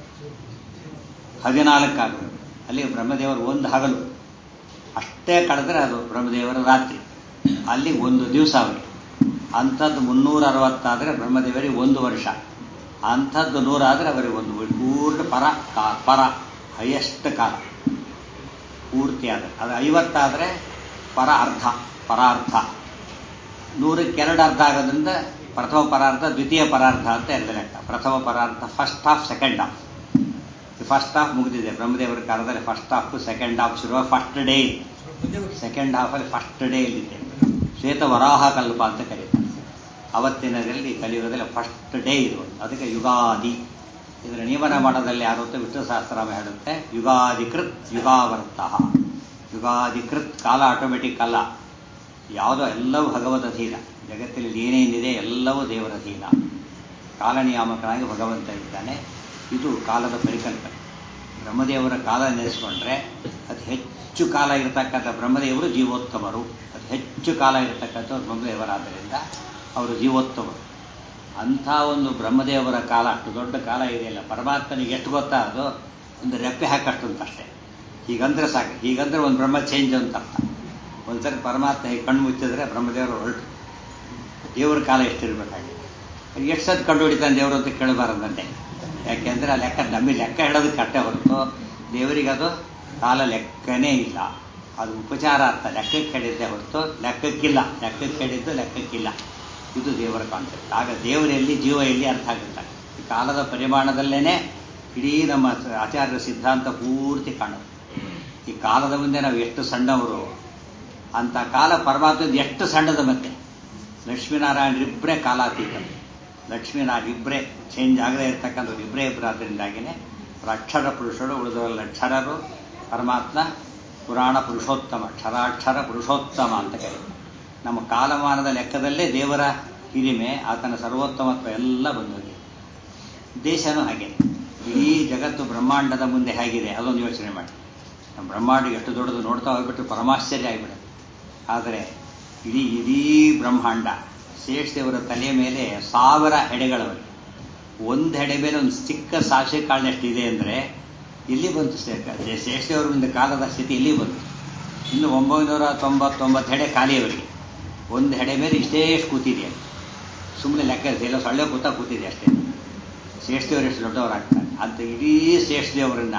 ಹದಿನಾಲ್ಕಾಗಬೇಕು ಅಲ್ಲಿ ಬ್ರಹ್ಮದೇವರು ಒಂದು ಹಗಲು ಅಷ್ಟೇ ಕಳೆದ್ರೆ ಅದು ಬ್ರಹ್ಮದೇವರ ರಾತ್ರಿ ಅಲ್ಲಿ ಒಂದು ದಿವಸ ಅವರಿಗೆ ಅಂಥದ್ದು ಮುನ್ನೂರ ಅರವತ್ತಾದರೆ ಬ್ರಹ್ಮದೇವರಿಗೆ ಒಂದು ವರ್ಷ ಅಂಥದ್ದು ನೂರಾದರೆ ಅವರಿಗೆ ಒಂದು ಪೂರ್ಣ ಪರ ಕಾ ಪರ ಹೈಯೆಸ್ಟ್ ಕಾಲ ಪೂರ್ತಿ ಆದರೆ ಅದು ಐವತ್ತಾದರೆ ಪರ ಅರ್ಧ ಪರಾರ್ಧ ನೂರಕ್ಕೆ ಎರಡು ಅರ್ಧ ಆಗೋದ್ರಿಂದ ಪ್ರಥಮ ಪರಾರ್ಧ ದ್ವಿತೀಯ ಪರಾರ್ಧ ಅಂತ ಎರಡು ಲೆಕ್ಕ ಪ್ರಥಮ ಪರಾರ್ಧ first half second half first half ಮುಗಿದಿದೆ ಬ್ರಹ್ಮದೇವರ ಕಾಲದಲ್ಲಿ ಫಸ್ಟ್ ಹಾಫ್ ಸೆಕೆಂಡ್ ಹಾಫ್ ಶುರುವ ಫಸ್ಟ್ ಡೇ ಸೆಕೆಂಡ್ ಹಾಫಲ್ಲಿ ಫಸ್ಟ್ ಡೇ ಇಲ್ಲಿದೆ ಶ್ವೇತ ವರಾಹ ಕಲ್ಪ ಅಂತ ಕರೀತಾರೆ ಅವತ್ತಿನದಲ್ಲಿ ಕಲಿಯುಗದಲ್ಲಿ ಫಸ್ಟ್ ಡೇ ಇದು ಅದಕ್ಕೆ ಯುಗಾದಿ ಇದರ ನಿಯಮನ ಮಾಡೋದಲ್ಲಿ ಯಾರು ಅಂತ ವಿಷ್ಣು ಸಹಸ್ರಾಮ ಹೇಳುತ್ತೆ ಯುಗಾಧಿಕೃತ್ ಯುಗಾವರ್ತ ಯುಗಾಧಿಕೃತ್ ಕಾಲ ಆಟೋಮೆಟಿಕ್ ಅಲ್ಲ ಯಾವುದೋ ಎಲ್ಲವೂ ಭಗವತ ಅಧೀನ ಜಗತ್ತಿನಲ್ಲಿ ಏನೇನಿದೆ ಎಲ್ಲವೂ ದೇವರ ಅಧೀನ ಕಾಲನಿಯಾಮಕನಾಗಿ ಭಗವಂತ ಇದ್ದಾನೆ ಇದು ಕಾಲದ ಪರಿಕಲ್ಪನೆ ಬ್ರಹ್ಮದೇವರ ಕಾಲ ನೆನೆಸ್ಕೊಂಡ್ರೆ ಅತಿ ಹೆಚ್ಚು ಕಾಲ ಇರತಕ್ಕಂಥ ಬ್ರಹ್ಮದೇವರು ಜೀವೋತ್ತಮರು ಅತಿ ಹೆಚ್ಚು ಕಾಲ ಇರತಕ್ಕಂಥ ಬ್ರಹ್ಮದೇವರಾದ್ದರಿಂದ ಅವರು ಜೀವೋತ್ತಮರು ಅಂಥ ಒಂದು ಬ್ರಹ್ಮದೇವರ ಕಾಲ ಅಷ್ಟು ದೊಡ್ಡ ಕಾಲ ಇದೆಯಲ್ಲ ಪರಮಾತ್ಮನಿಗೆ ಎಷ್ಟು ಗೊತ್ತಾ ಅದು ಒಂದು ರೆಪ್ಪೆ ಹಾಕಷ್ಟು ಅಂತ ಅಷ್ಟೇ ಹೀಗಂದ್ರೆ ಸಾಕು ಹೀಗಂದ್ರೆ ಒಂದು ಬ್ರಹ್ಮ ಚೇಂಜ್ ಅಂತ ಅರ್ಥ ಒಂದ್ಸರಿ ಪರಮಾತ್ಮ ಹೀಗೆ ಕಣ್ಣು ಮುಚ್ಚಿದ್ರೆ ಬ್ರಹ್ಮದೇವರು ಹೊರಟು ದೇವರ ಕಾಲ ಎಷ್ಟಿರ್ಬೇಕಾಗಿದೆ ಎಷ್ಟು ಸತ್ ಕಂಡು ಹೊಡಿತಾನೆ ದೇವರು ಅಂತ ಕೇಳಬಾರದಂತೆ ಯಾಕೆಂದ್ರೆ ಆ ಲೆಕ್ಕ ನಮಗೆ ಲೆಕ್ಕ ಹೇಳೋದಕ್ಕೆ ಕಟ್ಟೆ ಹೊರತು ದೇವರಿಗೆ ಅದು ಕಾಲ ಲೆಕ್ಕನೇ ಇಲ್ಲ ಅದು ಉಪಚಾರ ಅರ್ಥ ಲೆಕ್ಕಕ್ಕೆ ಹೇಳಿದ್ದೆ ಹೊರತು ಲೆಕ್ಕಕ್ಕಿಲ್ಲ ಲೆಕ್ಕಕ್ಕೆ ಹೇಳಿದ್ದು ಲೆಕ್ಕಕ್ಕಿಲ್ಲ ಇದು ದೇವರ ಕಾನ್ಸೆಪ್ಟ್ ಆಗ ದೇವರಲ್ಲಿ ಜೀವ ಎಲ್ಲಿ ಅರ್ಥ ಆಗುತ್ತೆ ಈ ಕಾಲದ ಪರಿಮಾಣದಲ್ಲೇನೆ ಇಡೀ ನಮ್ಮ ಆಚಾರ್ಯರ ಸಿದ್ಧಾಂತ ಪೂರ್ತಿ ಕಾಣುತ್ತೆ ಈ ಕಾಲದ ಮುಂದೆ ನಾವು ಎಷ್ಟು ಸಣ್ಣವರು ಅಂತ ಕಾಲ ಪರಮಾತ್ಮದ ಎಷ್ಟು ಸಣ್ಣದು ಮತ್ತೆ ಲಕ್ಷ್ಮೀನಾರಾಯಣರಿಬ್ಬರೇ ಕಾಲಾತೀತ ಲಕ್ಷ್ಮೀನಾರಾಯಣ ಇಬ್ಬರೇ ಚೇಂಜ್ ಆಗದೆ ಇರ್ತಕ್ಕಂಥವ್ರು ಇಬ್ಬರೇ ಇಬ್ಬರು ಆದ್ದರಿಂದಾಗಿನೇ ಅಕ್ಷರ ಪುರುಷರು ಉಳಿದವರಲ್ಲಿ ಅಕ್ಷರರು ಪರಮಾತ್ಮ ಪುರಾಣ ಪುರುಷೋತ್ತಮ ಕ್ಷರಾಕ್ಷರ ಪುರುಷೋತ್ತಮ ಅಂತ ಕರೀತಾರೆ ನಮ್ಮ ಕಾಲಮಾನದ ಲೆಕ್ಕದಲ್ಲೇ ದೇವರ ಹಿರಿಮೆ ಆತನ ಸರ್ವೋತ್ತಮತ್ವ ಎಲ್ಲ ಬಂದೋಗಿದೆ ದೇಶನೂ ಹಾಗೆ ಇಡೀ ಜಗತ್ತು ಬ್ರಹ್ಮಾಂಡದ ಮುಂದೆ ಹೇಗಿದೆ ಅದೊಂದು ಯೋಚನೆ ಮಾಡಿ ನಮ್ಮ ಬ್ರಹ್ಮಾಂಡ ಎಷ್ಟು ದೊಡ್ಡದು ನೋಡ್ತಾ ಹೋಗ್ಬಿಟ್ಟು ಪರಮಾಶ್ಚರ್ಯ ಆಗಿಬಿಡುತ್ತೆ ಆದರೆ ಇಡೀ ಇಡೀ ಬ್ರಹ್ಮಾಂಡ ಶೇಷದೇವರ ತಲೆಯ ಮೇಲೆ ಸಾವಿರ ಹೆಡೆಗಳವರಿಗೆ ಒಂದು ಹೆಡೆ ಮೇಲೆ ಒಂದು ಚಿಕ್ಕ ಸಾಕ್ಷಿ ಕಾಳಿನಷ್ಟು ಇದೆ ಅಂದರೆ ಇಲ್ಲಿ ಬಂತು ಶೇಷದೇವರ ಒಂದು ಕಾಲದ ಸ್ಥಿತಿ ಇಲ್ಲಿ ಬಂತು ಇನ್ನು ಒಂಬೈನೂರ ತೊಂಬತ್ತೊಂಬತ್ತು ಹೆಡೆ ಖಾಲಿಯವರಿಗೆ ಒಂದು ಹೆಡೆ ಮೇಲೆ ಇಷ್ಟೇ ಕೂತಿದೆ ಸುಮ್ಮನೆ ಲೆಕ್ಕ ಎಲ್ಲ ಸೊಳ್ಳೆ ಕೂತ ಕೂತಿದೆ ಅಷ್ಟೇ ಶ್ರೇಷ್ಠದೇವರು ಎಷ್ಟು ದೊಡ್ಡವರಾಗ್ತಾರೆ ಅಂತ ಇಡೀ ಶ್ರೇಷ್ಠದೇವರನ್ನ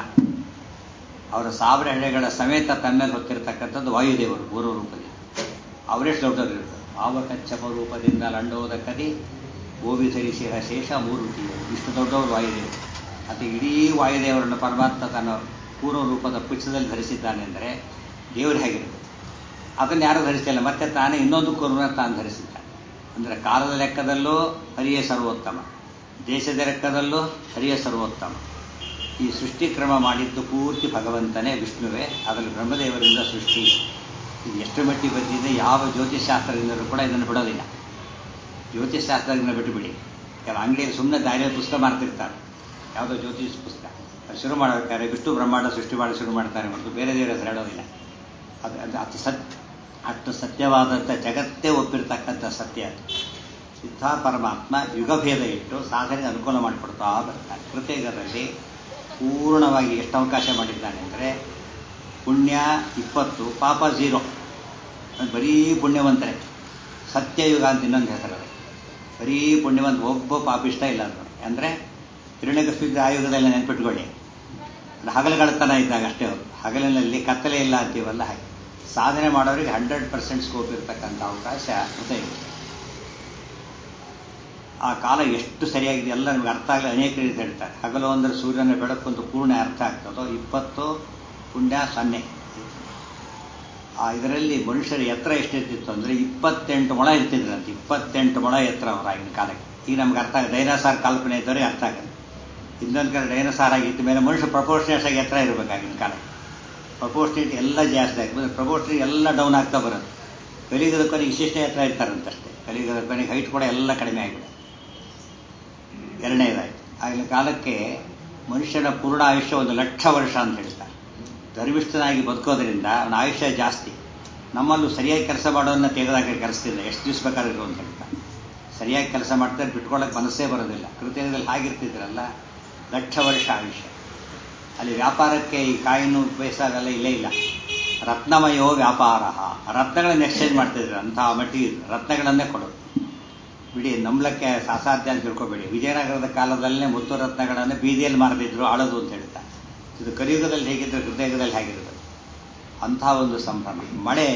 ಅವರ ಸಾವಿರ ಹೆಡೆಗಳ ಸಮೇತ ತಮ್ಮೇಲೆ ಹೊತ್ತಿರತಕ್ಕಂಥದ್ದು ವಾಯುದೇವರು ಪೂರ್ವ ರೂಪದಲ್ಲಿ ಅವರೆಷ್ಟು ದೊಡ್ಡವರು ಇರ್ತಾರೆ ಆವಕಚ್ಚಪ ರೂಪದಿಂದ ಲಂಡೋದ ಕದಿ ಗೋವಿ ಧರಿಸಿದ ಶೇಷ ಮೂರು ಇಷ್ಟು ದೊಡ್ಡವರು ವಾಯುದೇವರು ಅದು ಇಡೀ ವಾಯುದೇವರನ್ನು ಪರಮಾತ್ಮ ತನ್ನ ಪೂರ್ವ ರೂಪದ ಪುಚ್ಚದಲ್ಲಿ ಧರಿಸಿದ್ದಾನೆ ಅಂದರೆ ದೇವರು ಹೇಗಿರುತ್ತೆ ಅದನ್ನು ಯಾರು ಧರಿಸಿಲ್ಲ ಮತ್ತೆ ತಾನೇ ಇನ್ನೊಂದು ಕುರುನ ತಾನು ಧರಿಸಿದ್ದಾನೆ ಅಂದರೆ ಕಾಲದ ಲೆಕ್ಕದಲ್ಲೂ ಹರಿಯೇ ಸರ್ವೋತ್ತಮ ದೇಶದ ಲೆಕ್ಕದಲ್ಲೂ ಹರಿಯೇ ಸರ್ವೋತ್ತಮ ಈ ಸೃಷ್ಟಿ ಕ್ರಮ ಮಾಡಿದ್ದು ಪೂರ್ತಿ ಭಗವಂತನೇ ವಿಷ್ಣುವೇ ಅದರಲ್ಲಿ ಬ್ರಹ್ಮದೇವರಿಂದ ಸೃಷ್ಟಿ ಇದು ಎಷ್ಟು ಮಟ್ಟಿಗೆ ಬಂದಿದೆ ಯಾವ ಜ್ಯೋತಿಷಾಸ್ತ್ರದಿಂದಲೂ ಕೂಡ ಇದನ್ನು ಬಿಡೋದಿಲ್ಲ ಜ್ಯೋತಿಷಾಸ್ತ್ರದಿಂದ ಬಿಟ್ಟುಬಿಡಿ ಕೆಲವು ಅಂಗಡಿಯಲ್ಲಿ ಸುಮ್ಮನೆ ದಾರಿಯಲ್ಲಿ ಪುಸ್ತಕ ಮಾರ್ತಿರ್ತಾರೆ ಯಾವುದೋ ಜ್ಯೋತಿಷ ಪುಸ್ತಕ ಅದು ಶುರು ಮಾಡಬೇಕಾದ್ರೆ ವಿಷ್ಣು ಬ್ರಹ್ಮಾಂಡ ಸೃಷ್ಟಿ ಮಾಡಿ ಶುರು ಮಾಡ್ತಾರೆ ಮತ್ತು ಬೇರೆ ದೇವರ ಹೆಸರು ಹೇಳೋದಿಲ್ಲ ಅದು ಅದು ಅತಿ ಸತ್ಯ ಅಷ್ಟು ಸತ್ಯವಾದಂಥ ಜಗತ್ತೇ ಒಪ್ಪಿರ್ತಕ್ಕಂಥ ಸತ್ಯ ಅದು ಸಿದ್ಧ ಪರಮಾತ್ಮ ಯುಗಭೇದ ಇಟ್ಟು ಸಾಧನೆಗೆ ಅನುಕೂಲ ಮಾಡಿಕೊಡ್ತಾ ಬರ್ತಾನೆ ಕೃತಯುಗದಲ್ಲಿ ಪೂರ್ಣವಾಗಿ ಎಷ್ಟು ಅವಕಾಶ ಮಾಡಿದ್ದಾನೆ ಅಂದರೆ ಪುಣ್ಯ ಇಪ್ಪತ್ತು ಪಾಪ ಝೀರೋ ಅದು ಬರೀ ಪುಣ್ಯವಂತರೇ ಸತ್ಯಯುಗ ಅಂತ ಇನ್ನೊಂದು ಹೆಸರದು ಬರೀ ಪುಣ್ಯವಂತ ಒಬ್ಬ ಪಾಪಿಷ್ಟ ಇಲ್ಲ ಅದು ಅಂದರೆ ಹಿರಣ್ಯಕೃಷ್ಣ ಆ ಯುಗದಲ್ಲಿ ನೆನ್ಪಿಟ್ಕೊಳ್ಳಿ ಅದು ಹಗಲುಗಳತನ ಇದ್ದಾಗ ಅಷ್ಟೇ ಅವರು ಹಗಲಿನಲ್ಲಿ ಕತ್ತಲೆ ಇಲ್ಲ ಅಂತೀವಲ್ಲ ಹಾಗೆ ಸಾಧನೆ ಮಾಡೋರಿಗೆ ಹಂಡ್ರೆಡ್ ಪರ್ಸೆಂಟ್ ಸ್ಕೋಪ್ ಇರತಕ್ಕಂಥ ಅವಕಾಶ ಕೃತಯುಗ ಆ ಕಾಲ ಎಷ್ಟು ಸರಿಯಾಗಿದೆ ಎಲ್ಲ ನಮ್ಗೆ ಅರ್ಥ ಆಗಲಿ ಅನೇಕ ರೀತಿ ಹೇಳ್ತಾರೆ ಹಗಲು ಅಂದರೆ ಸೂರ್ಯನ ಬೆಳಕು ಅಂತ ಪೂರ್ಣ ಅರ್ಥ ಆಗ್ತದೋ ಇಪ್ಪತ್ತು ಪುಣ್ಯ ಸೊನ್ನೆ ಆ ಇದರಲ್ಲಿ ಮನುಷ್ಯರ ಎತ್ತರ ಎಷ್ಟಿರ್ತಿತ್ತು ಅಂದರೆ ಇಪ್ಪತ್ತೆಂಟು ಮೊಳ ಇರ್ತಿದ್ರಂತೆ ಇಪ್ಪತ್ತೆಂಟು ಮೊಳ ಎತ್ತರ ಅವರು ಆಗಿನ ಕಾಲಕ್ಕೆ ಈಗ ನಮ್ಗೆ ಅರ್ಥ ಆಗ ಡೈನಾಸಾರ್ ಕಲ್ಪನೆ ಇದ್ದವರಿಗೆ ಅರ್ಥ ಆಗುತ್ತೆ ಇನ್ನೊಂದು ಕಡೆ ಡೈನಾಸಾರ್ ಆಗಿದ್ದ ಮೇಲೆ ಮನುಷ್ಯ ಪ್ರಪೋರ್ಷನೇಟ್ ಆಗಿ ಎತ್ತರ ಇರಬೇಕಾಗಿನ ಕಾಲಕ್ಕೆ ಪ್ರಪೋರ್ಷನೇಟ್ ಎಲ್ಲ ಜಾಸ್ತಿ ಆಗಿ ಪ್ರಪೋರ್ಷನೇಟ್ ಎಲ್ಲ ಡೌನ್ ಆಗ್ತಾ ಬರುತ್ತೆ ಕಲಿಯುಗದ ಕೊನೆಗೆ ಇಷ್ಟಿಷ್ಟೇ ಎತ್ತರ ಇರ್ತಾರಂತಷ್ಟೇ ಕಲಿಯುಗದ ಕೊನೆಗೆ ಹೈಟ್ ಕೂಡ ಎಲ್ಲ ಕಡಿಮೆ ಆಗಿಬಿಡುತ್ತೆ ಎರಡನೇದಾಯ್ತು ಆಗಿನ ಕಾಲಕ್ಕೆ ಮನುಷ್ಯನ ಪೂರ್ಣ ಆಯುಷ್ಯ ಒಂದು ಲಕ್ಷ ವರ್ಷ ಅಂತ ಹೇಳ್ತಾರೆ ಧರ್ಮಿಷ್ಠನಾಗಿ ಬದುಕೋದ್ರಿಂದ ಅವನ ಆಯುಷ್ಯ ಜಾಸ್ತಿ ನಮ್ಮಲ್ಲೂ ಸರಿಯಾಗಿ ಕೆಲಸ ಮಾಡೋದನ್ನ ತೆಗೆದಾಗ ಕರೆಸ್ತಿಲ್ಲ ಎಷ್ಟು ದಿವಸ ಬೇಕಾದ್ರು ಅಂತ ಹೇಳ್ತಾರೆ ಸರಿಯಾಗಿ ಕೆಲಸ ಮಾಡ್ತಾರೆ ಬಿಟ್ಕೊಳ್ಳೋಕೆ ಮನಸ್ಸೇ ಬರೋದಿಲ್ಲ ಕೃತ್ಯದಲ್ಲಿ ಹಾಗಿರ್ತಿದ್ರಲ್ಲ ಲಕ್ಷ ವರ್ಷ ಆಯುಷ್ಯ ಅಲ್ಲಿ ವ್ಯಾಪಾರಕ್ಕೆ ಈ ಕಾಯಿನು ಬೇಸಾಗೆಲ್ಲ ಇಲ್ಲೇ ಇಲ್ಲ ರತ್ನಮಯೋ ವ್ಯಾಪಾರ ರತ್ನಗಳನ್ನು ಎಕ್ಸ್ಚೇಂಜ್ ಮಾಡ್ತಿದ್ರು ಅಂತಹ ಮಟ್ಟಿಗೆ ರತ್ನಗಳನ್ನೇ ಕೊಡೋದು ಬಿಡಿ ನಂಬಲಕ್ಕೆ ಅಸಾಧ್ಯ ಅಂತ ತಿಳ್ಕೊಬೇಡಿ ವಿಜಯನಗರದ ಕಾಲದಲ್ಲೇ ಮುತ್ತು ರತ್ನಗಳನ್ನು ಬೀದಿಯಲ್ಲಿ ಮಾರದಿದ್ರು ಆಳೋದು ಅಂತ ಹೇಳ್ತಾರೆ ಇದು ಕಲಿಯುಗದಲ್ಲಿ ಹೇಗಿದ್ರೆ ಹೃದಯದಲ್ಲಿ ಹೇಗಿರೋದು ಅಂಥ ಒಂದು ಸಂಭ್ರಮ ಮಳೆ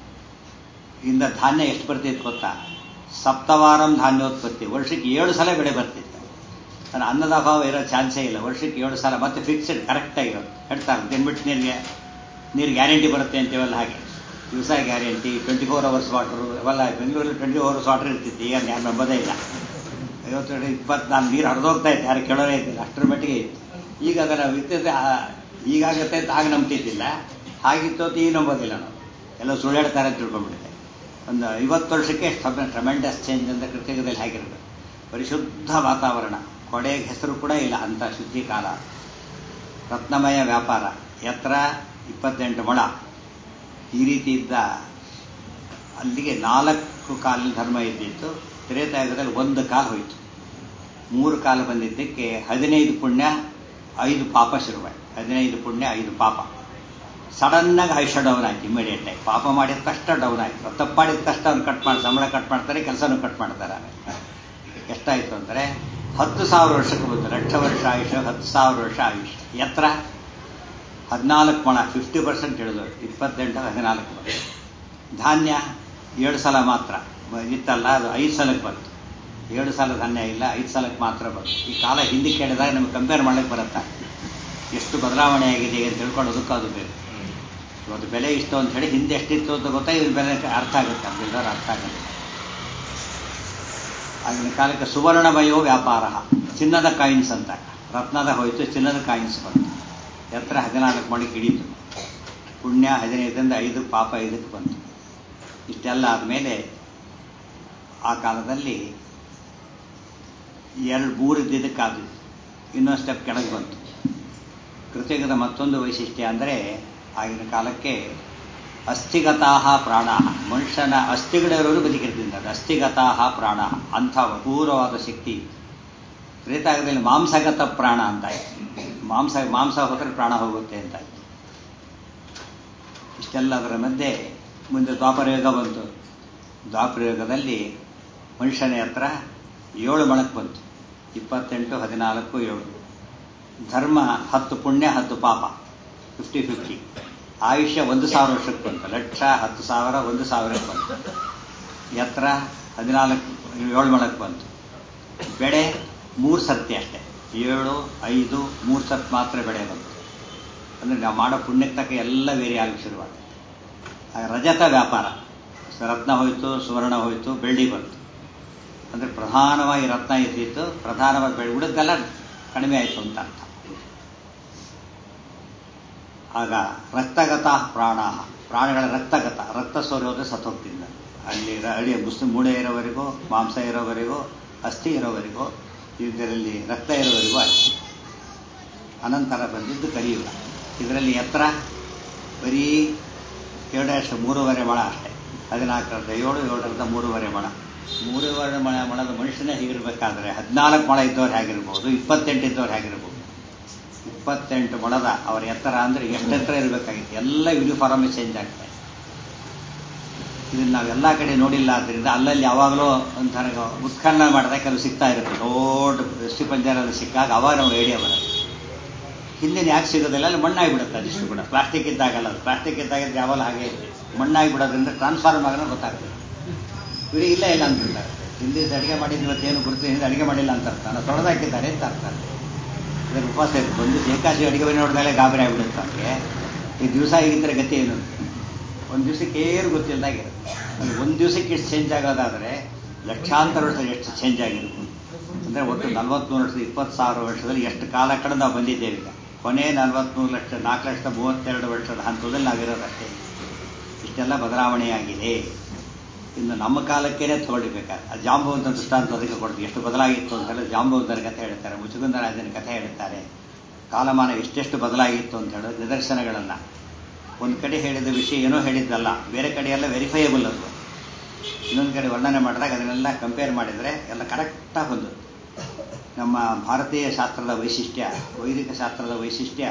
ಇಂದ ಧಾನ್ಯ ಎಷ್ಟು ಬರ್ತಿತ್ತು ಗೊತ್ತಾ ಸಪ್ತವಾರಂ ಧಾನ್ಯೋತ್ಪತ್ತಿ ವರ್ಷಕ್ಕೆ ಏಳು ಸಲ ಬೆಳೆ ಬರ್ತಿತ್ತು ನಾನು ಅನ್ನದ ಅಭಾವ ಇರೋ ಚಾನ್ಸೇ ಇಲ್ಲ ವರ್ಷಕ್ಕೆ ಏಳು ಸಲ ಮತ್ತೆ ಫಿಕ್ಸ್ಡ್ ಕರೆಕ್ಟಾಗಿರೋದು ಹೇಳ್ತಾರೆ ತಿನ್ಬಿಟ್ಟು ನೀರಿಗೆ ನೀರು ಗ್ಯಾರಂಟಿ ಬರುತ್ತೆ ಅಂತೀವಲ್ಲ ಹಾಗೆ ದಿವಸ guarantee twenty four hours water ಇವೆಲ್ಲ ಬೆಂಗಳೂರಲ್ಲಿ ಟ್ವೆಂಟಿ ಫೋರ್ ಅವರ್ಸ್ ವಾಟರ್ ಇರ್ತಿತ್ತು ಈಗ ಯಾರು ನಂಬೋದೇ ಇಲ್ಲ ಐವತ್ತೆರಡು ಇಪ್ಪತ್ನಾಲ್ಕು ನೀರು ಹರಿದೋಗ್ತಾ ಇತ್ತು ಯಾರು ಕೇಳೋರೇ ಇದ್ದಿಲ್ಲ ಅಷ್ಟರ ಮಟ್ಟಿಗೆ ಇತ್ತು ಈಗ ಅದರ ವಿದ್ಯುತ್ ಈಗಾಗತ್ತೆ ಅಂತ ಆಗ ನಂಬ್ತಿದ್ದಿಲ್ಲ ಹಾಗಿತ್ತು ಅಂತ ಈಗ ನಂಬೋದಿಲ್ಲ ನಾವು ಎಲ್ಲ ಸುಳ್ಳು ಹೇಳ್ತಾರೆ ಅಂತ ತಿಳ್ಕೊಂಡ್ಬಿಡುತ್ತೆ ಒಂದು ಐವತ್ತು ವರ್ಷಕ್ಕೆ ಟ್ರಮೆಂಡಸ್ ಚೇಂಜ್ ಅಂತ ಕೃತಯುಗದಲ್ಲಿ ಹೇಗಿರಬೇಕು ಪರಿಶುದ್ಧ ವಾತಾವರಣ ಕೊಡೆಗೆ ಹೆಸರು ಕೂಡ ಇಲ್ಲ ಅಂಥ ಶುದ್ಧಿ ಕಾಲ ರತ್ನಮಯ ವ್ಯಾಪಾರ ಎತ್ತರ ಇಪ್ಪತ್ತೆಂಟು ಮೊಳ ಈ ರೀತಿ ಇದ್ದ ಅಲ್ಲಿಗೆ ನಾಲ್ಕು ಕಾಲಿನ ಧರ್ಮ ಇದ್ದಿತ್ತು ತ್ರೇತಾಯುಗದಲ್ಲಿ ಒಂದು ಕಾಲು ಹೋಯಿತು ಮೂರು ಕಾಲು ಬಂದಿದ್ದಕ್ಕೆ ಹದಿನೈದು ಪುಣ್ಯ ಐದು ಪಾಪ ಶುರುವಾಯಿತು ಹದಿನೈದು ಪುಣ್ಯ ಐದು ಪಾಪ ಸಡನ್ನಾಗಿ ಆಯುಷ್ಯ ಡೌನ್ ಆಯ್ತು ಇಮಿಡಿಯೇಟ್ ಆಗಿ ಪಾಪ ಮಾಡಿದ ತಕ್ಷಣ ಡೌನ್ ಆಯ್ತು ತಪ್ಪಾಡಿದ ತಕ್ಷಣ ಅವ್ನು ಕಟ್ ಮಾಡಿ ಸಂಬಳ ಕಟ್ ಮಾಡ್ತಾರೆ ಕೆಲಸನೂ ಕಟ್ ಮಾಡ್ತಾರೆ ಎಷ್ಟಾಯಿತು ಅಂದರೆ ಹತ್ತು ಸಾವಿರ ವರ್ಷಕ್ಕೆ ಬಂತು ಲಕ್ಷ ವರ್ಷ ಆಯುಷ್ಯ ಹತ್ತು ಸಾವಿರ ವರ್ಷ ಆಯುಷ್ಯ ಎತ್ತರ ಹದಿನಾಲ್ಕು ಮೊಳ ಫಿಫ್ಟಿ ಪರ್ಸೆಂಟ್ ಹೇಳಿದ್ರು ಇಪ್ಪತ್ತೆಂಟು ಹದಿನಾಲ್ಕು ಮೊಳ ಧಾನ್ಯ ಏಳು ಸಲ ಮಾತ್ರ ಇತ್ತಲ್ಲ ಅದು ಐದು ಸಲಕ್ಕೆ ಬಂತು ಏಳು ಸಲ ಧಾನ್ಯ ಇಲ್ಲ ಐದು ಸಲಕ್ಕೆ ಮಾತ್ರ ಬಂತು ಈ ಕಾಲ ಹಿಂದಕ್ಕೆ ಕೇಳಿದಾಗ ನಮಗೆ ಕಂಪೇರ್ ಮಾಡಕ್ಕೆ ಬರುತ್ತಾ ಎಷ್ಟು ಬದಲಾವಣೆ ಆಗಿದೆ ಅಂತ ತಿಳ್ಕೊಳ್ಳೋದಕ್ಕೂ ಅದು ಬೇಕು ಇವತ್ತು ಬೆಲೆ ಇಷ್ಟು ಅಂತ ಹೇಳಿ ಹಿಂದೆ ಎಷ್ಟಿತ್ತು ಅಂತ ಗೊತ್ತಾ ಇವ್ರ ಬೆಲೆ ಅರ್ಥ ಆಗುತ್ತೆ ನಮ್ಗೆಲ್ಲರೂ ಅರ್ಥ ಆಗುತ್ತೆ ಆಗಿನ ಕಾಲಕ್ಕೆ ಸುವರ್ಣಮಯೋ ವ್ಯಾಪಾರ ಚಿನ್ನದ ಕಾಯಿನ್ಸ್ ಅಂತ ರತ್ನದ ಹೋಯ್ತು ಚಿನ್ನದ ಕಾಯಿನ್ಸ್ ಬಂತು ಎತ್ತರ ಹದಿನಾಲ್ಕು ಮಣಿಗೆ ಹಿಡಿತು ಪುಣ್ಯ ಹದಿನೈದರಿಂದ ಐದು ಪಾಪ ಐದಕ್ಕೆ ಬಂತು ಇಷ್ಟೆಲ್ಲ ಆದಮೇಲೆ ಆ ಕಾಲದಲ್ಲಿ ಎರಡು ಮೂರು ಇದ್ದಿದ್ದಕ್ಕಾದಿತ್ತು ಇನ್ನೊಂದು ಸ್ಟೆಪ್ ಕೆಳಗೆ ಬಂತು ಕೃತಯುಗದ ಮತ್ತೊಂದು ವೈಶಿಷ್ಟ್ಯ ಅಂದರೆ ಆಗಿನ ಕಾಲಕ್ಕೆ ಅಸ್ಥಿಗತಾಹ ಪ್ರಾಣ ಮನುಷ್ಯನ ಅಸ್ಥಿಗಳಿರೋರು ಬದುಕಿರ್ತಿದ್ದಾರೆ ಅಸ್ಥಿಗತಾಹ ಪ್ರಾಣ ಅಂಥ ಅಪೂರ್ವವಾದ ಶಕ್ತಿ ತ್ರೇತಾಗದಲ್ಲಿ ಮಾಂಸಗತ ಪ್ರಾಣ ಅಂತಾಯ್ತು ಮಾಂಸ ಮಾಂಸ ಹೋದರೆ ಪ್ರಾಣ ಹೋಗುತ್ತೆ ಅಂತಾಯ್ತು ಇಷ್ಟೆಲ್ಲದರ ಮಧ್ಯೆ ಮುಂದೆ ದ್ವಾಪರಯುಗ ಬಂತು ದ್ವಾಪರಯುಗದಲ್ಲಿ ಮನುಷ್ಯನ ಹತ್ರ ಏಳು ಮೊಳಕ್ಕೆ ಬಂತು ಇಪ್ಪತ್ತೆಂಟು ಹದಿನಾಲ್ಕು ಏಳು ಧರ್ಮ ಹತ್ತು ಪುಣ್ಯ ಹತ್ತು ಪಾಪ ಫಿಫ್ಟಿ ಫಿಫ್ಟಿ ಆಯುಷ್ಯ ಒಂದು ಸಾವಿರ ವರ್ಷಕ್ಕೆ ಬಂತು ಲಕ್ಷ ಹತ್ತು ಸಾವಿರ ಒಂದು ಸಾವಿರಕ್ಕೆ ಬಂತು ಎತ್ತರ ಹದಿನಾಲ್ಕು ಏಳು ಮೊಳಕ್ಕೆ ಬಂತು ಬೆಳೆ ಮೂರು ಸರ್ತಿ ಅಷ್ಟೇ ಏಳು ಐದು ಮೂರು ಸರ್ತಿ ಮಾತ್ರ ಬೆಳೆ ಬಂತು ಅಂದರೆ ನಾವು ಮಾಡೋ ಪುಣ್ಯಕ್ಕೆ ತಕ್ಕ ಎಲ್ಲ ವೇರಿ ಆಗಲಿಕ್ಕೆ ಶುರುವಾಗುತ್ತೆ ರಜತ ವ್ಯಾಪಾರ ರತ್ನ ಹೋಯಿತು ಸುವರ್ಣ ಹೋಯಿತು ಬೆಳ್ಳಿ ಬಂತು ಅಂದರೆ ಪ್ರಧಾನವಾಗಿ ರತ್ನ ಇದ್ದಿತ್ತು ಪ್ರಧಾನವಾಗಿ ಬೆಳೆ ಉಳಿದೆಲ್ಲ ಕಡಿಮೆ ಆಯಿತು ಅಂತ ಅರ್ಥ ಆಗ ರಕ್ತಗತ ಪ್ರಾಣ ಪ್ರಾಣಿಗಳ ರಕ್ತಗತ ರಕ್ತ ಸೋರೋದ್ರೆ ಸತ್ತೋಗ್ತಿದ್ದ ಅಲ್ಲಿ ಅಡಿ ಮುಸ್ಲಿಂ ಮೂಳೆ ಇರೋವರೆಗೂ ಮಾಂಸ ಇರೋವರೆಗೂ ಅಸ್ಥಿ ಇರೋವರೆಗೂ ಇದರಲ್ಲಿ ರಕ್ತ ಇರೋವರೆಗೂ ಆಯ್ತು ಅನಂತರ ಬಂದಿದ್ದು ಕಲಿಯುಗ ಇದರಲ್ಲಿ ಎತ್ತರ ಬರೀ ಎರಡಷ್ಟು ಮೂರುವರೆ ಮೊಳ ಅಷ್ಟೇ ಹದಿನಾಲ್ಕರದ ಏಳು ಏಳರದ ಮೂರುವರೆ ಮೊಳ ಮೂರುವರೆ ಮೊಳ ಮೊಳದ ಮನುಷ್ಯನೇ ಹೀಗಿರ್ಬೇಕಾದ್ರೆ ಹದಿನಾಲ್ಕು ಮೊಳ ಇದ್ದವ್ರು ಹೇಗಿರ್ಬೋದು ಇಪ್ಪತ್ತೆಂಟು ಇದ್ದವ್ರು ಹೇಗಿರ್ಬೋದು ಇಪ್ಪತ್ತೆಂಟು ಮೊಳದ ಅವರ ಎತ್ತರ ಅಂದರೆ ಎಷ್ಟು ಎತ್ತರ ಇರಬೇಕಾಗಿತ್ತು ಎಲ್ಲ ಯೂನಿಫಾರ್ಮ್ ಚೇಂಜ್ ಆಗ್ತದೆ ಇದನ್ನ ನಾವೆಲ್ಲ ಕಡೆ ನೋಡಿಲ್ಲ ಆದ್ದರಿಂದ ಅಲ್ಲಲ್ಲಿ ಯಾವಾಗಲೂ ಒಂಥರ ಉತ್ಖನನ ಮಾಡಿದಾಗ ಕೆಲವು ಸಿಗ್ತಾ ಇರುತ್ತೆ ದೊಡ್ಡ ದೃಷ್ಟಿ ಪಂಜರಲ್ಲಿ ಸಿಕ್ಕಾಗ ಅವಾಗ ನಾವು ಐಡಿಯಾ ಬರುತ್ತೆ ಹಿಂದಿನ ಯಾಕೆ ಸಿಗೋದಿಲ್ಲ ಅಲ್ಲಿ ಮಣ್ಣಾಗಿಬಿಡುತ್ತೆ ಅದಿಷ್ಟು ಕೂಡ ಪ್ಲಾಸ್ಟಿಕ್ ಇದ್ದಾಗಲ್ಲ ಅದು ಪ್ಲಾಸ್ಟಿಕ್ ಇದ್ದಾಗ ಯಾವಾಗ ಹಾಗೆ ಇದೆ ಮಣ್ಣಾಗಿ ಬಿಡೋದ್ರಿಂದ ಟ್ರಾನ್ಸ್ಫಾರ್ಮ್ ಆಗೋಣ ಗೊತ್ತಾಗ್ತದೆ ಇಡೀ ಇಲ್ಲ ಇಲ್ಲ ಅಂದ್ಬಿಡ್ತಾರೆ ಹಿಂದಿನ ಅಡುಗೆ ಮಾಡಿದ್ದು ಇವತ್ತೇನು ಗುರುತು ಹಿಂದೆ ಅಡುಗೆ ಮಾಡಿಲ್ಲ ಅಂತ ಅರ್ಥ ನಾವು ತೊಳೆದಾಕಿದ್ದಾರೆ ಅಂತ ಅರ್ಥ ಇದರ ಉಪವಾಸ ಇತ್ತು ಒಂದು ಏಕಾಶಿ ಅಡುಗೆ ಮನೆ ನೋಡಿದಾಗಲೇ ಗಾಬರಿ ಆಗಿಬಿಡುತ್ತೆ ನಮಗೆ ಈ ದಿವಸ ಆಗಿದ್ದರೆ ಗತಿ ಏನು ಒಂದು ದಿವಸಕ್ಕೆ ಏನು ಗೊತ್ತಿಲ್ಲದಾಗಿರುತ್ತೆ ಅದು ಒಂದು ದಿವಸಕ್ಕೆ ಎಷ್ಟು ಚೇಂಜ್ ಆಗೋದಾದರೆ ಲಕ್ಷಾಂತರ ವರ್ಷ ಎಷ್ಟು ಚೇಂಜ್ ಆಗಿರುತ್ತೆ ಅಂದರೆ ಒಟ್ಟು ನಲ್ವತ್ಮೂರು ವರ್ಷದ ಇಪ್ಪತ್ತು ಸಾವಿರ ವರ್ಷದಲ್ಲಿ ಎಷ್ಟು ಕಾಲ ಕಡೆ ನಾವು ಬಂದಿದ್ದೇವೆ ಈಗ ಕೊನೆ ನಲ್ವತ್ಮೂರು ಲಕ್ಷ ನಾಲ್ಕು ಲಕ್ಷದ ಮೂವತ್ತೆರಡು ವರ್ಷದ ಹಂತದಲ್ಲಿ ನಾವಿರೋದಷ್ಟೇ ಇಷ್ಟೆಲ್ಲ ಬದಲಾವಣೆಯಾಗಿದೆ ಇನ್ನು ನಮ್ಮ ಕಾಲಕ್ಕೇನೆ ತಗೊಳ್ಬೇಕಾದ್ರೆ ಆ ಜಾಂಬವಂತ ದೃಷ್ಟಾಂತ ಅದಕ್ಕೆ ಕೊಡ್ತೀವಿ ಎಷ್ಟು ಬದಲಾಗಿತ್ತು ಅಂತ ಹೇಳಿ ಜಾಂಬವಂತನ ಕಥೆ ಹೇಳ್ತಾರೆ ಮುಚುಕುಂದರಾಜನ ಕಥೆ ಹೇಳ್ತಾರೆ ಕಾಲಮಾನ ಎಷ್ಟೆಷ್ಟು ಬದಲಾಗಿತ್ತು ಅಂತ ಹೇಳೋದು ನಿದರ್ಶನಗಳನ್ನು ಒಂದು ಕಡೆ ಹೇಳಿದ ವಿಷಯ ಏನೋ ಹೇಳಿದ್ದಲ್ಲ ಬೇರೆ ಕಡೆ ಎಲ್ಲ ವೆರಿಫೈಯಬಲ್ ಅದು ಇನ್ನೊಂದು ಕಡೆ ವರ್ಣನೆ ಮಾಡಿದಾಗ ಅದನ್ನೆಲ್ಲ ಕಂಪೇರ್ ಮಾಡಿದರೆ ಎಲ್ಲ ಕರೆಕ್ಟಾಗಿ ಹೊಂದುತ್ತೆ ನಮ್ಮ ಭಾರತೀಯ ಶಾಸ್ತ್ರದ ವೈಶಿಷ್ಟ್ಯ ವೈದಿಕ ಶಾಸ್ತ್ರದ ವೈಶಿಷ್ಟ್ಯ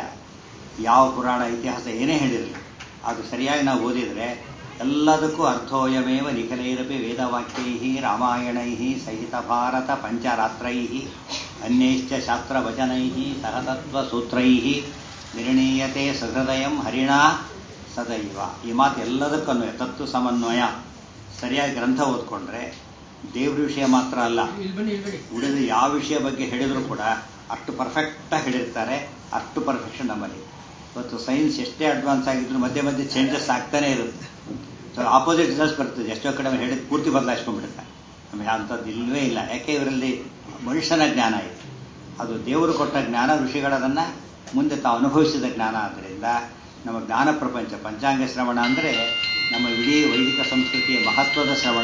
ಯಾವ ಪುರಾಣ ಇತಿಹಾಸ ಏನೇ ಹೇಳಿರಲಿಲ್ಲ ಅದು ಸರಿಯಾಗಿ ನಾವು ಓದಿದರೆ ಎಲ್ಲದಕ್ಕೂ ಅರ್ಥೋಯಮೇವ ನಿಖಲೈರಪಿ ವೇದವಾಕ್ಯೈ ರಾಮಾಯಣೈ ಸಹಿತ ಭಾರತ ಪಂಚರಾತ್ರೈ ಅನ್ಯೈಶ್ಚ ಶಾಸ್ತ್ರವಚನೈ ಸಹತತ್ವಸೂತ್ರೈ ನಿರ್ಣೀಯತೆ ಸಹೃದಯಂ ಹರಿಣಾ ಸದೈವ ಈ ಮಾತು ಎಲ್ಲದಕ್ಕೂ ತತ್ವ ಸಮನ್ವಯ ಸರಿಯಾಗಿ ಗ್ರಂಥ ಓದ್ಕೊಂಡ್ರೆ ದೇವ್ರ ವಿಷಯ ಮಾತ್ರ ಅಲ್ಲ ಉಳಿದ ಯಾವ ವಿಷಯ ಬಗ್ಗೆ ಹೇಳಿದ್ರು ಕೂಡ ಅಷ್ಟು ಪರ್ಫೆಕ್ಟಾಗಿ ಹೇಳಿರ್ತಾರೆ ಅಷ್ಟು ಪರ್ಫೆಕ್ಷನ್ ನಮ್ಮಲ್ಲಿ ಇವತ್ತು ಸೈನ್ಸ್ ಎಷ್ಟೇ ಅಡ್ವಾನ್ಸ್ ಆಗಿದ್ರು ಮಧ್ಯೆ ಮಧ್ಯೆ ಚೇಂಜಸ್ ಆಗ್ತಾನೆ ಇರುತ್ತೆ ಸೊ ಆಪೋಸಿಟ್ ರಿಸಲ್ಟ್ಸ್ ಬರ್ತದೆ ಎಷ್ಟೋ ಕಡೆ ಹೇಳಿದ ಪೂರ್ತಿ ಬದಲಾಯಿಸ್ಕೊಂಡ್ಬಿಡುತ್ತೆ ನಮಗೆ ಅಂಥದ್ದು ಇಲ್ಲವೇ ಇಲ್ಲ ಯಾಕೆ ಇವರಲ್ಲಿ ಮನುಷ್ಯನ ಜ್ಞಾನ ಇದೆ ಅದು ದೇವರು ಕೊಟ್ಟ ಜ್ಞಾನ ಋಷಿಗಳದನ್ನು ಮುಂದೆ ತಾವು ಅನುಭವಿಸಿದ ಜ್ಞಾನ ಆದ್ದರಿಂದ ನಮ್ಮ ಜ್ಞಾನ ಪ್ರಪಂಚ ಪಂಚಾಂಗ ಶ್ರವಣ ಅಂದರೆ ನಮ್ಮ ಇಡೀ ವೈದಿಕ ಸಂಸ್ಕೃತಿಯ ಮಹತ್ವದ ಶ್ರವಣ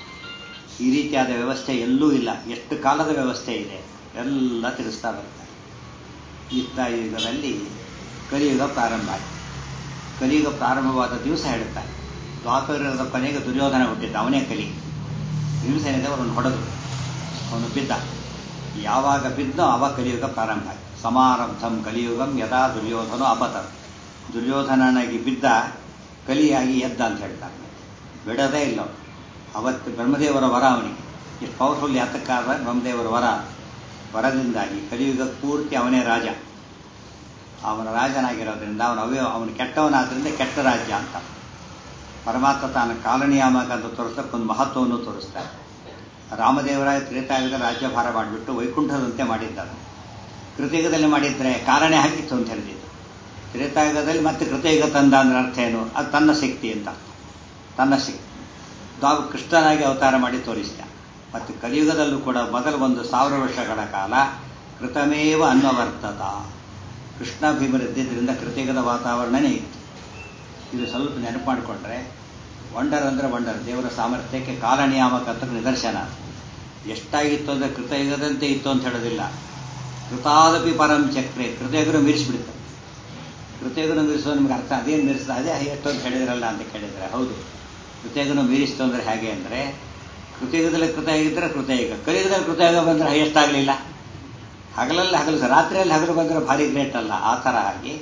ಈ ರೀತಿಯಾದ ವ್ಯವಸ್ಥೆ ಎಲ್ಲೂ ಇಲ್ಲ ಎಷ್ಟು ಕಾಲದ ವ್ಯವಸ್ಥೆ ಇದೆ ಎಲ್ಲ ತಿಳಿಸ್ತಾ ಬರ್ತಾರೆ ಇತ್ತ ಯುಗದಲ್ಲಿ ಕಲಿಯುಗ ಪ್ರಾರಂಭ ಆಯಿತು ಕಲಿಯುಗ ಪ್ರಾರಂಭವಾದ ದಿವಸ ಹೇಳುತ್ತಾರೆ ದ್ವಾಪರದ ಕೊನೆಗೆ ದುರ್ಯೋಧನ ಹುಟ್ಟಿದ್ದ ಅವನೇ ಕಲಿ ಹಿಂಸೆನಿಂದ ಅವರನ್ನು ಹೊಡೆದು ಅವನು ಬಿದ್ದ ಯಾವಾಗ ಬಿದ್ದೋ ಆವಾಗ ಕಲಿಯುಗ ಪ್ರಾರಂಭ ಆಯಿತು ಸಮಾರಂಭಂ ಕಲಿಯುಗಂ ಯದಾ ದುರ್ಯೋಧನ ಅಪತ ದುರ್ಯೋಧನನಾಗಿ ಬಿದ್ದ ಕಲಿಯಾಗಿ ಎದ್ದ ಅಂತ ಹೇಳ್ತಾರೆ ಬಿಡೋದೇ ಇಲ್ಲ ಅವತ್ತು ಬ್ರಹ್ಮದೇವರ ವರ ಅವನಿಗೆ ಎಷ್ಟು ಪವರ್ಫುಲ್ ಯಾತಕ್ಕಾದ ಬ್ರಹ್ಮದೇವರ ವರ ವರದಿಂದಾಗಿ ಕಲಿಯುಗ ಪೂರ್ತಿ ಅವನೇ ರಾಜ ಅವನ ರಾಜನಾಗಿರೋದ್ರಿಂದ ಅವನ ಅವಯ ಅವನು ಕೆಟ್ಟವನಾದ್ರಿಂದ ಕೆಟ್ಟ ರಾಜ್ಯ ಅಂತ ಪರಮಾತ್ಮ ತಾನು ಕಾಲನಿಯಾಮಕ ಅಂತ ತೋರಿಸೋಕ್ಕೊಂದು ಮಹತ್ವವನ್ನು ತೋರಿಸ್ತಾರೆ ರಾಮದೇವರಾಯ ತ್ರೇತಾಯುಗದ ರಾಜ್ಯಭಾರ ಮಾಡಿಬಿಟ್ಟು ವೈಕುಂಠದಂತೆ ಮಾಡಿದ್ದಾರೆ ಕೃತಯುಗದಲ್ಲಿ ಮಾಡಿದ್ರೆ ಕಾರಣ ಹಾಕಿತ್ತು ಅಂತ ಹೇಳಿದ್ದು ತ್ರೇತಾಯುಗದಲ್ಲಿ ಮತ್ತೆ ಕೃತಯುಗ ತಂದ ಅಂದ್ರೆ ಅರ್ಥ ಏನು ಅದು ತನ್ನ ಶಕ್ತಿ ಅಂತ ತನ್ನ ಶಕ್ತಿ ತಾವು ಕೃಷ್ಣನಾಗಿ ಅವತಾರ ಮಾಡಿ ತೋರಿಸಿದ ಮತ್ತು ಕಲಿಯುಗದಲ್ಲೂ ಕೂಡ ಮೊದಲು ಒಂದು ಸಾವಿರ ವರ್ಷಗಳ ಕಾಲ ಕೃತಮೇವ ಅನ್ವವರ್ತದ ಕೃಷ್ಣ ಭೀಮರಿದ್ದರಿಂದ ಕೃತಯುಗದ ವಾತಾವರಣನೇ ಇತ್ತು ಇದು ಸ್ವಲ್ಪ ನೆನಪು ಮಾಡಿಕೊಂಡ್ರೆ ವಂಡರ್ ಅಂದರೆ ವಂಡರ್ ದೇವರ ಸಾಮರ್ಥ್ಯಕ್ಕೆ ಕಾಲನಿಯಾಮಕ ನಿದರ್ಶನ ಎಷ್ಟಾಗಿತ್ತು ಅಂದರೆ ಕೃತಯುಗದಂತೆ ಇತ್ತು ಅಂತ ಹೇಳೋದಿಲ್ಲ ಕೃತಾದಪಿ ಪರಂ ಚಕ್ರೆ ಕೃತಯುಗನ ಮೀರಿಸಿಬಿಡುತ್ತೆ ಕೃತಯುಗನ ಮೀರಿಸೋ ನಿಮ್ಗೆ ಅರ್ಥ ಅದೇನು ಮೀರಿಸ್ತಾ ಅದೇ ಎಷ್ಟು ಅಂತ ಹೇಳಿದ್ರಲ್ಲ ಅಂತ ಕೇಳಿದರೆ ಹೌದು ಕೃತಯುಗನ ಮೀರಿಸ್ತು ಅಂದರೆ ಹೇಗೆ ಅಂದರೆ ಕೃತಯುಗದಲ್ಲಿ ಕೃತಯುಗಿದ್ರೆ ಕೃತಯುಗ ಕಲಿಯುಗದಲ್ಲಿ ಕೃತಯುಗ ಬಂದರೆ ಹೈಯೆಸ್ಟ್ ಆಗಲಿಲ್ಲ ಹಗಲಲ್ಲಿ ಹಗಲು ರಾತ್ರಿಯಲ್ಲಿ ಹಗಲು ಬಂದರೆ ಭಾರಿ ಗ್ರೇಟ್ ಅಲ್ಲ ಆ ಥರ ಆಗಿ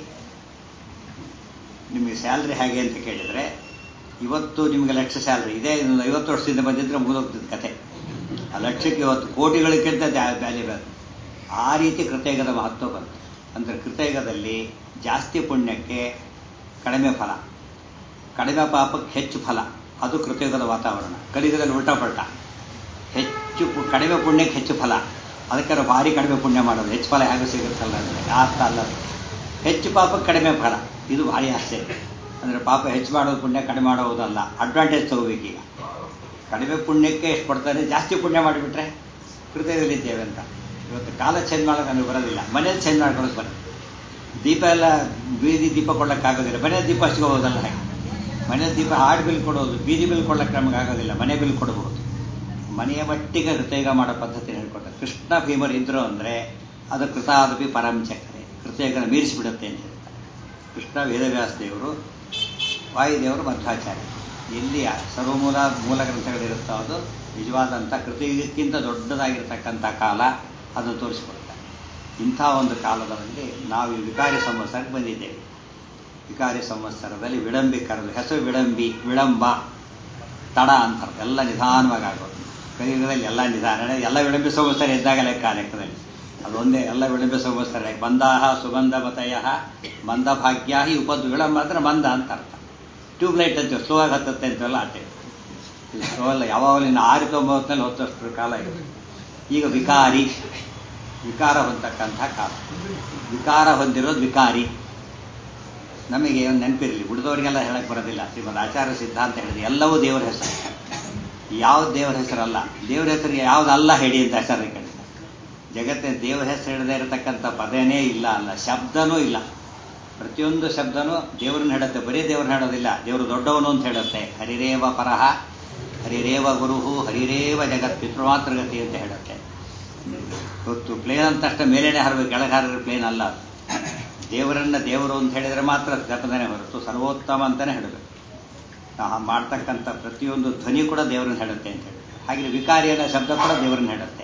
ನಿಮಗೆ ಸ್ಯಾಲ್ರಿ ಹೇಗೆ ಅಂತ ಕೇಳಿದರೆ ಇವತ್ತು ನಿಮಗೆ ಲಕ್ಷ ಸ್ಯಾಲ್ರಿ ಇದೇ ಐವತ್ತು ವರ್ಷದಿಂದ ಬಂದಿದ್ರೆ ಮುಗಿದೋಗ್ತದೆ ಕತೆ ಆ ಲಕ್ಷಕ್ಕೆ ಇವತ್ತು ಕೋಟಿಗಳಿಗಿಂತ ವ್ಯಾಲ್ಯೂ ಬರುತ್ತೆ ಆ ರೀತಿ ಕೃತಯುಗದ ಮಹತ್ವ ಬಂತು ಅಂದರೆ ಕೃತಯುಗದಲ್ಲಿ ಜಾಸ್ತಿ ಪುಣ್ಯಕ್ಕೆ ಕಡಿಮೆ ಫಲ ಕಡಿಮೆ ಪಾಪಕ್ಕೆ ಹೆಚ್ಚು ಫಲ ಅದು ಕೃತಯುಗದ ವಾತಾವರಣ ಕಲಿಯುಗದಲ್ಲಿ ಉಲ್ಟಾ ಪಲ್ಟ ಹೆಚ್ಚು ಕಡಿಮೆ ಪುಣ್ಯಕ್ಕೆ ಹೆಚ್ಚು ಫಲ ಅದಕ್ಕೆ ಭಾರಿ ಕಡಿಮೆ ಪುಣ್ಯ ಮಾಡೋದು ಹೆಚ್ಚು ಫಲ ಹೇಗೆ ಸಿಗುತ್ತಲ್ಲ ಅಂದರೆ ಆ ಅರ್ಥ ಅಲ್ಲ ಹೆಚ್ಚು ಪಾಪಕ್ಕೆ ಕಡಿಮೆ ಫಲ ಇದು ಭಾರಿ ಆಶ್ಚರ್ಯ ಅಂದರೆ ಪಾಪ ಹೆಚ್ಚು ಮಾಡೋದು ಪುಣ್ಯ ಕಡಿಮೆ ಮಾಡೋದಲ್ಲ ಅಡ್ವಾಂಟೇಜ್ ತಗೋಬೇಕೀಗ ಕಡಿಮೆ ಪುಣ್ಯಕ್ಕೆ ಎಷ್ಟು ಕೊಡ್ತಾರೆ ಜಾಸ್ತಿ ಪುಣ್ಯ ಮಾಡಿಬಿಟ್ರೆ ಕೃತಯದಲ್ಲಿದ್ದೇವೆ ಅಂತ ಇವತ್ತು ಕಾಲ ಚೇಂಜ್ ಮಾಡೋಕೆ ನಮಗೆ ಬರೋದಿಲ್ಲ ಮನೇಲಿ ಚೇಂಜ್ ಮಾಡ್ಕೊಳ್ಳೋಕೆ ಬರುತ್ತೆ ದೀಪ ಎಲ್ಲ ಬೀದಿ ದೀಪ ಕೊಡೋಕ್ಕಾಗೋದಿಲ್ಲ ಮನೆ ದೀಪ ಹಚ್ಕೋಬೋದಲ್ಲ ಹಾಗೆ ಮನೆ ದೀಪ ಹಾಡು ಬಿಲ್ ಕೊಡೋದು ಬೀದಿ ಬಿಲ್ ಕೊಡೋಕ್ಕೆ ನಮಗೆ ಆಗೋದಿಲ್ಲ ಮನೆ ಬಿಲ್ ಕೊಡಬಹುದು ಮನೆಯ ಮಟ್ಟಿಗೆ ಹೃತಯಗ ಮಾಡೋ ಪದ್ಧತಿ ಹೇಳ್ಕೊಟ್ಟ ಕೃಷ್ಣ ಭೀಮರು ಇದ್ರು ಅಂದರೆ ಅದು ಕೃತಾದಪಿ ಪರಂಚಕ್ರೆ ಕೃತಯಗನ ಮೀರಿಸಿಬಿಡುತ್ತೆ ಅಂತ ಹೇಳ್ತಾರೆ ಕೃಷ್ಣ ವೇದವ್ಯಾಸ ದೇವರು ವಾಯುದೇವರು ಮಧ್ವಾಚಾರ್ಯ ಎಲ್ಲಿ ಸರ್ವಮೂಲ ಮೂಲ ಗ್ರಂಥಗಳಿರುತ್ತೋ ಅದು ನಿಜವಾದಂಥ ಕೃತಿಗಿಂತ ದೊಡ್ಡದಾಗಿರ್ತಕ್ಕಂಥ ಕಾಲ ಅದು ತೋರಿಸಿಕೊಡ್ತಾರೆ ಇಂಥ ಒಂದು ಕಾಲದಲ್ಲಿ ನಾವು ಈ ವಿಕಾರಿ ಸಂವತ್ಸರಕ್ಕೆ ಬಂದಿದ್ದೇವೆ ವಿಕಾರಿ ಸಂವತ್ಸರದಲ್ಲಿ ವಿಳಂಬಿ ಕರೆದು ಹೆಸರು ವಿಳಂಬಿ ವಿಳಂಬ ತಡ ಅಂತಾರೆ ಎಲ್ಲ ನಿಧಾನವಾಗಿ ಆಗೋದು ಕಲಿಯುಗದಲ್ಲಿ ಎಲ್ಲ ನಿಧಾನ ಎಲ್ಲ ವಿಳಂಬಿ ಸಂವತ್ಸರ ಇದ್ದಾಗ ಲೆಕ್ಕ ಲೆಕ್ಕದಲ್ಲಿ ಅದೊಂದೇ ಎಲ್ಲ ವಿಳಂಬಿ ಸಂವತ್ಸರ ಮಂದಾಹ ಸುಗಂಧ ಮತಯ ಮಂದಭಾಗ್ಯ ಈ ಉಪದ್ ವಿಳಂಬ ಅಂದ್ರೆ ಮಂದ ಅಂತ ಅರ್ಥ ಟ್ಯೂಬ್ಲೈಟ್ ಅಂತೀವಿ ಸ್ಲೋ ಆಗಿ ಹತ್ತತ್ತೆ ಅಂತೆಲ್ಲ ಆಟೆ ಸ್ಲೋ ಅಲ್ಲ ಯಾವಾಗಲೂ ಇನ್ನು ಆರು ತೊಂಬತ್ತಲ್ಲಿ ಹೊತ್ತಷ್ಟು ಕಾಲ ಇದೆ ಈಗ ವಿಕಾರಿ ವಿಕಾರ ಹೊಂದತಕ್ಕಂಥ ಕಾಲ ವಿಕಾರ ಹೊಂದಿರೋದು ವಿಕಾರಿ ನಮಗೆ ಒಂದು ನೆನಪಿರಲಿ ಉಳಿದವರಿಗೆಲ್ಲ ಹೇಳಕ್ಕೆ ಬರೋದಿಲ್ಲ ಶ್ರೀಮದ್ ಆಚಾರ್ಯ ಸಿದ್ಧಾಂತ ಹೇಳಿದೆ ಎಲ್ಲವೂ ದೇವರ ಹೆಸರು ಯಾವ ದೇವರ ಹೆಸರಲ್ಲ ದೇವರ ಹೆಸರಿಗೆ ಯಾವುದಲ್ಲ ಹೇಳಿ ಅಂತ ಹೆಸರು ಕೇಳಿದೆ ಜಗತ್ತಿನ ದೇವರ ಹೆಸರು ಹಿಡದೇ ಇರತಕ್ಕಂಥ ಪದನೇ ಇಲ್ಲ ಅಲ್ಲ ಶಬ್ದನೂ ಇಲ್ಲ ಪ್ರತಿಯೊಂದು ಶಬ್ದನೂ ದೇವರನ್ನ ಹೇಳುತ್ತೆ ಬರೀ ದೇವ್ರನ್ನ ಹೇಳೋದಿಲ್ಲ ದೇವರು ದೊಡ್ಡವನು ಅಂತ ಹೇಳುತ್ತೆ ಹರಿರೇವ ಪರಹ ಹರಿರೇವ ಗುರುಹು ಹರಿರೇವ ಜಗತ್ ಪಿತೃಮಾತೃಗತಿ ಅಂತ ಹೇಳುತ್ತೆ ಗೊತ್ತು ಪ್ಲೇನ್ ಅಂತ ಅಷ್ಟೇ ಮೇಲೇನೆ ಹರಬೇಕು ಕೆಳಗೆ ಹಾರಿದ್ರೆ ಪ್ಲೇನ್ ಅಲ್ಲ ದೇವರನ್ನ ದೇವರು ಅಂತ ಹೇಳಿದರೆ ಮಾತ್ರ ಜಪದನೆ ಹೊರತು ಸರ್ವೋತ್ತಮ ಅಂತಾನೆ ಹೇಳಬೇಕು ನಾವು ಮಾಡ್ತಕ್ಕಂಥ ಪ್ರತಿಯೊಂದು ಧ್ವನಿ ಕೂಡ ದೇವರನ್ನ ಹೇಳುತ್ತೆ ಅಂತ ಹೇಳಿ ಹಾಗೆ ವಿಕಾರಿ ಅನ್ನೋ ಶಬ್ದ ಕೂಡ ದೇವರನ್ನ ಹೇಳುತ್ತೆ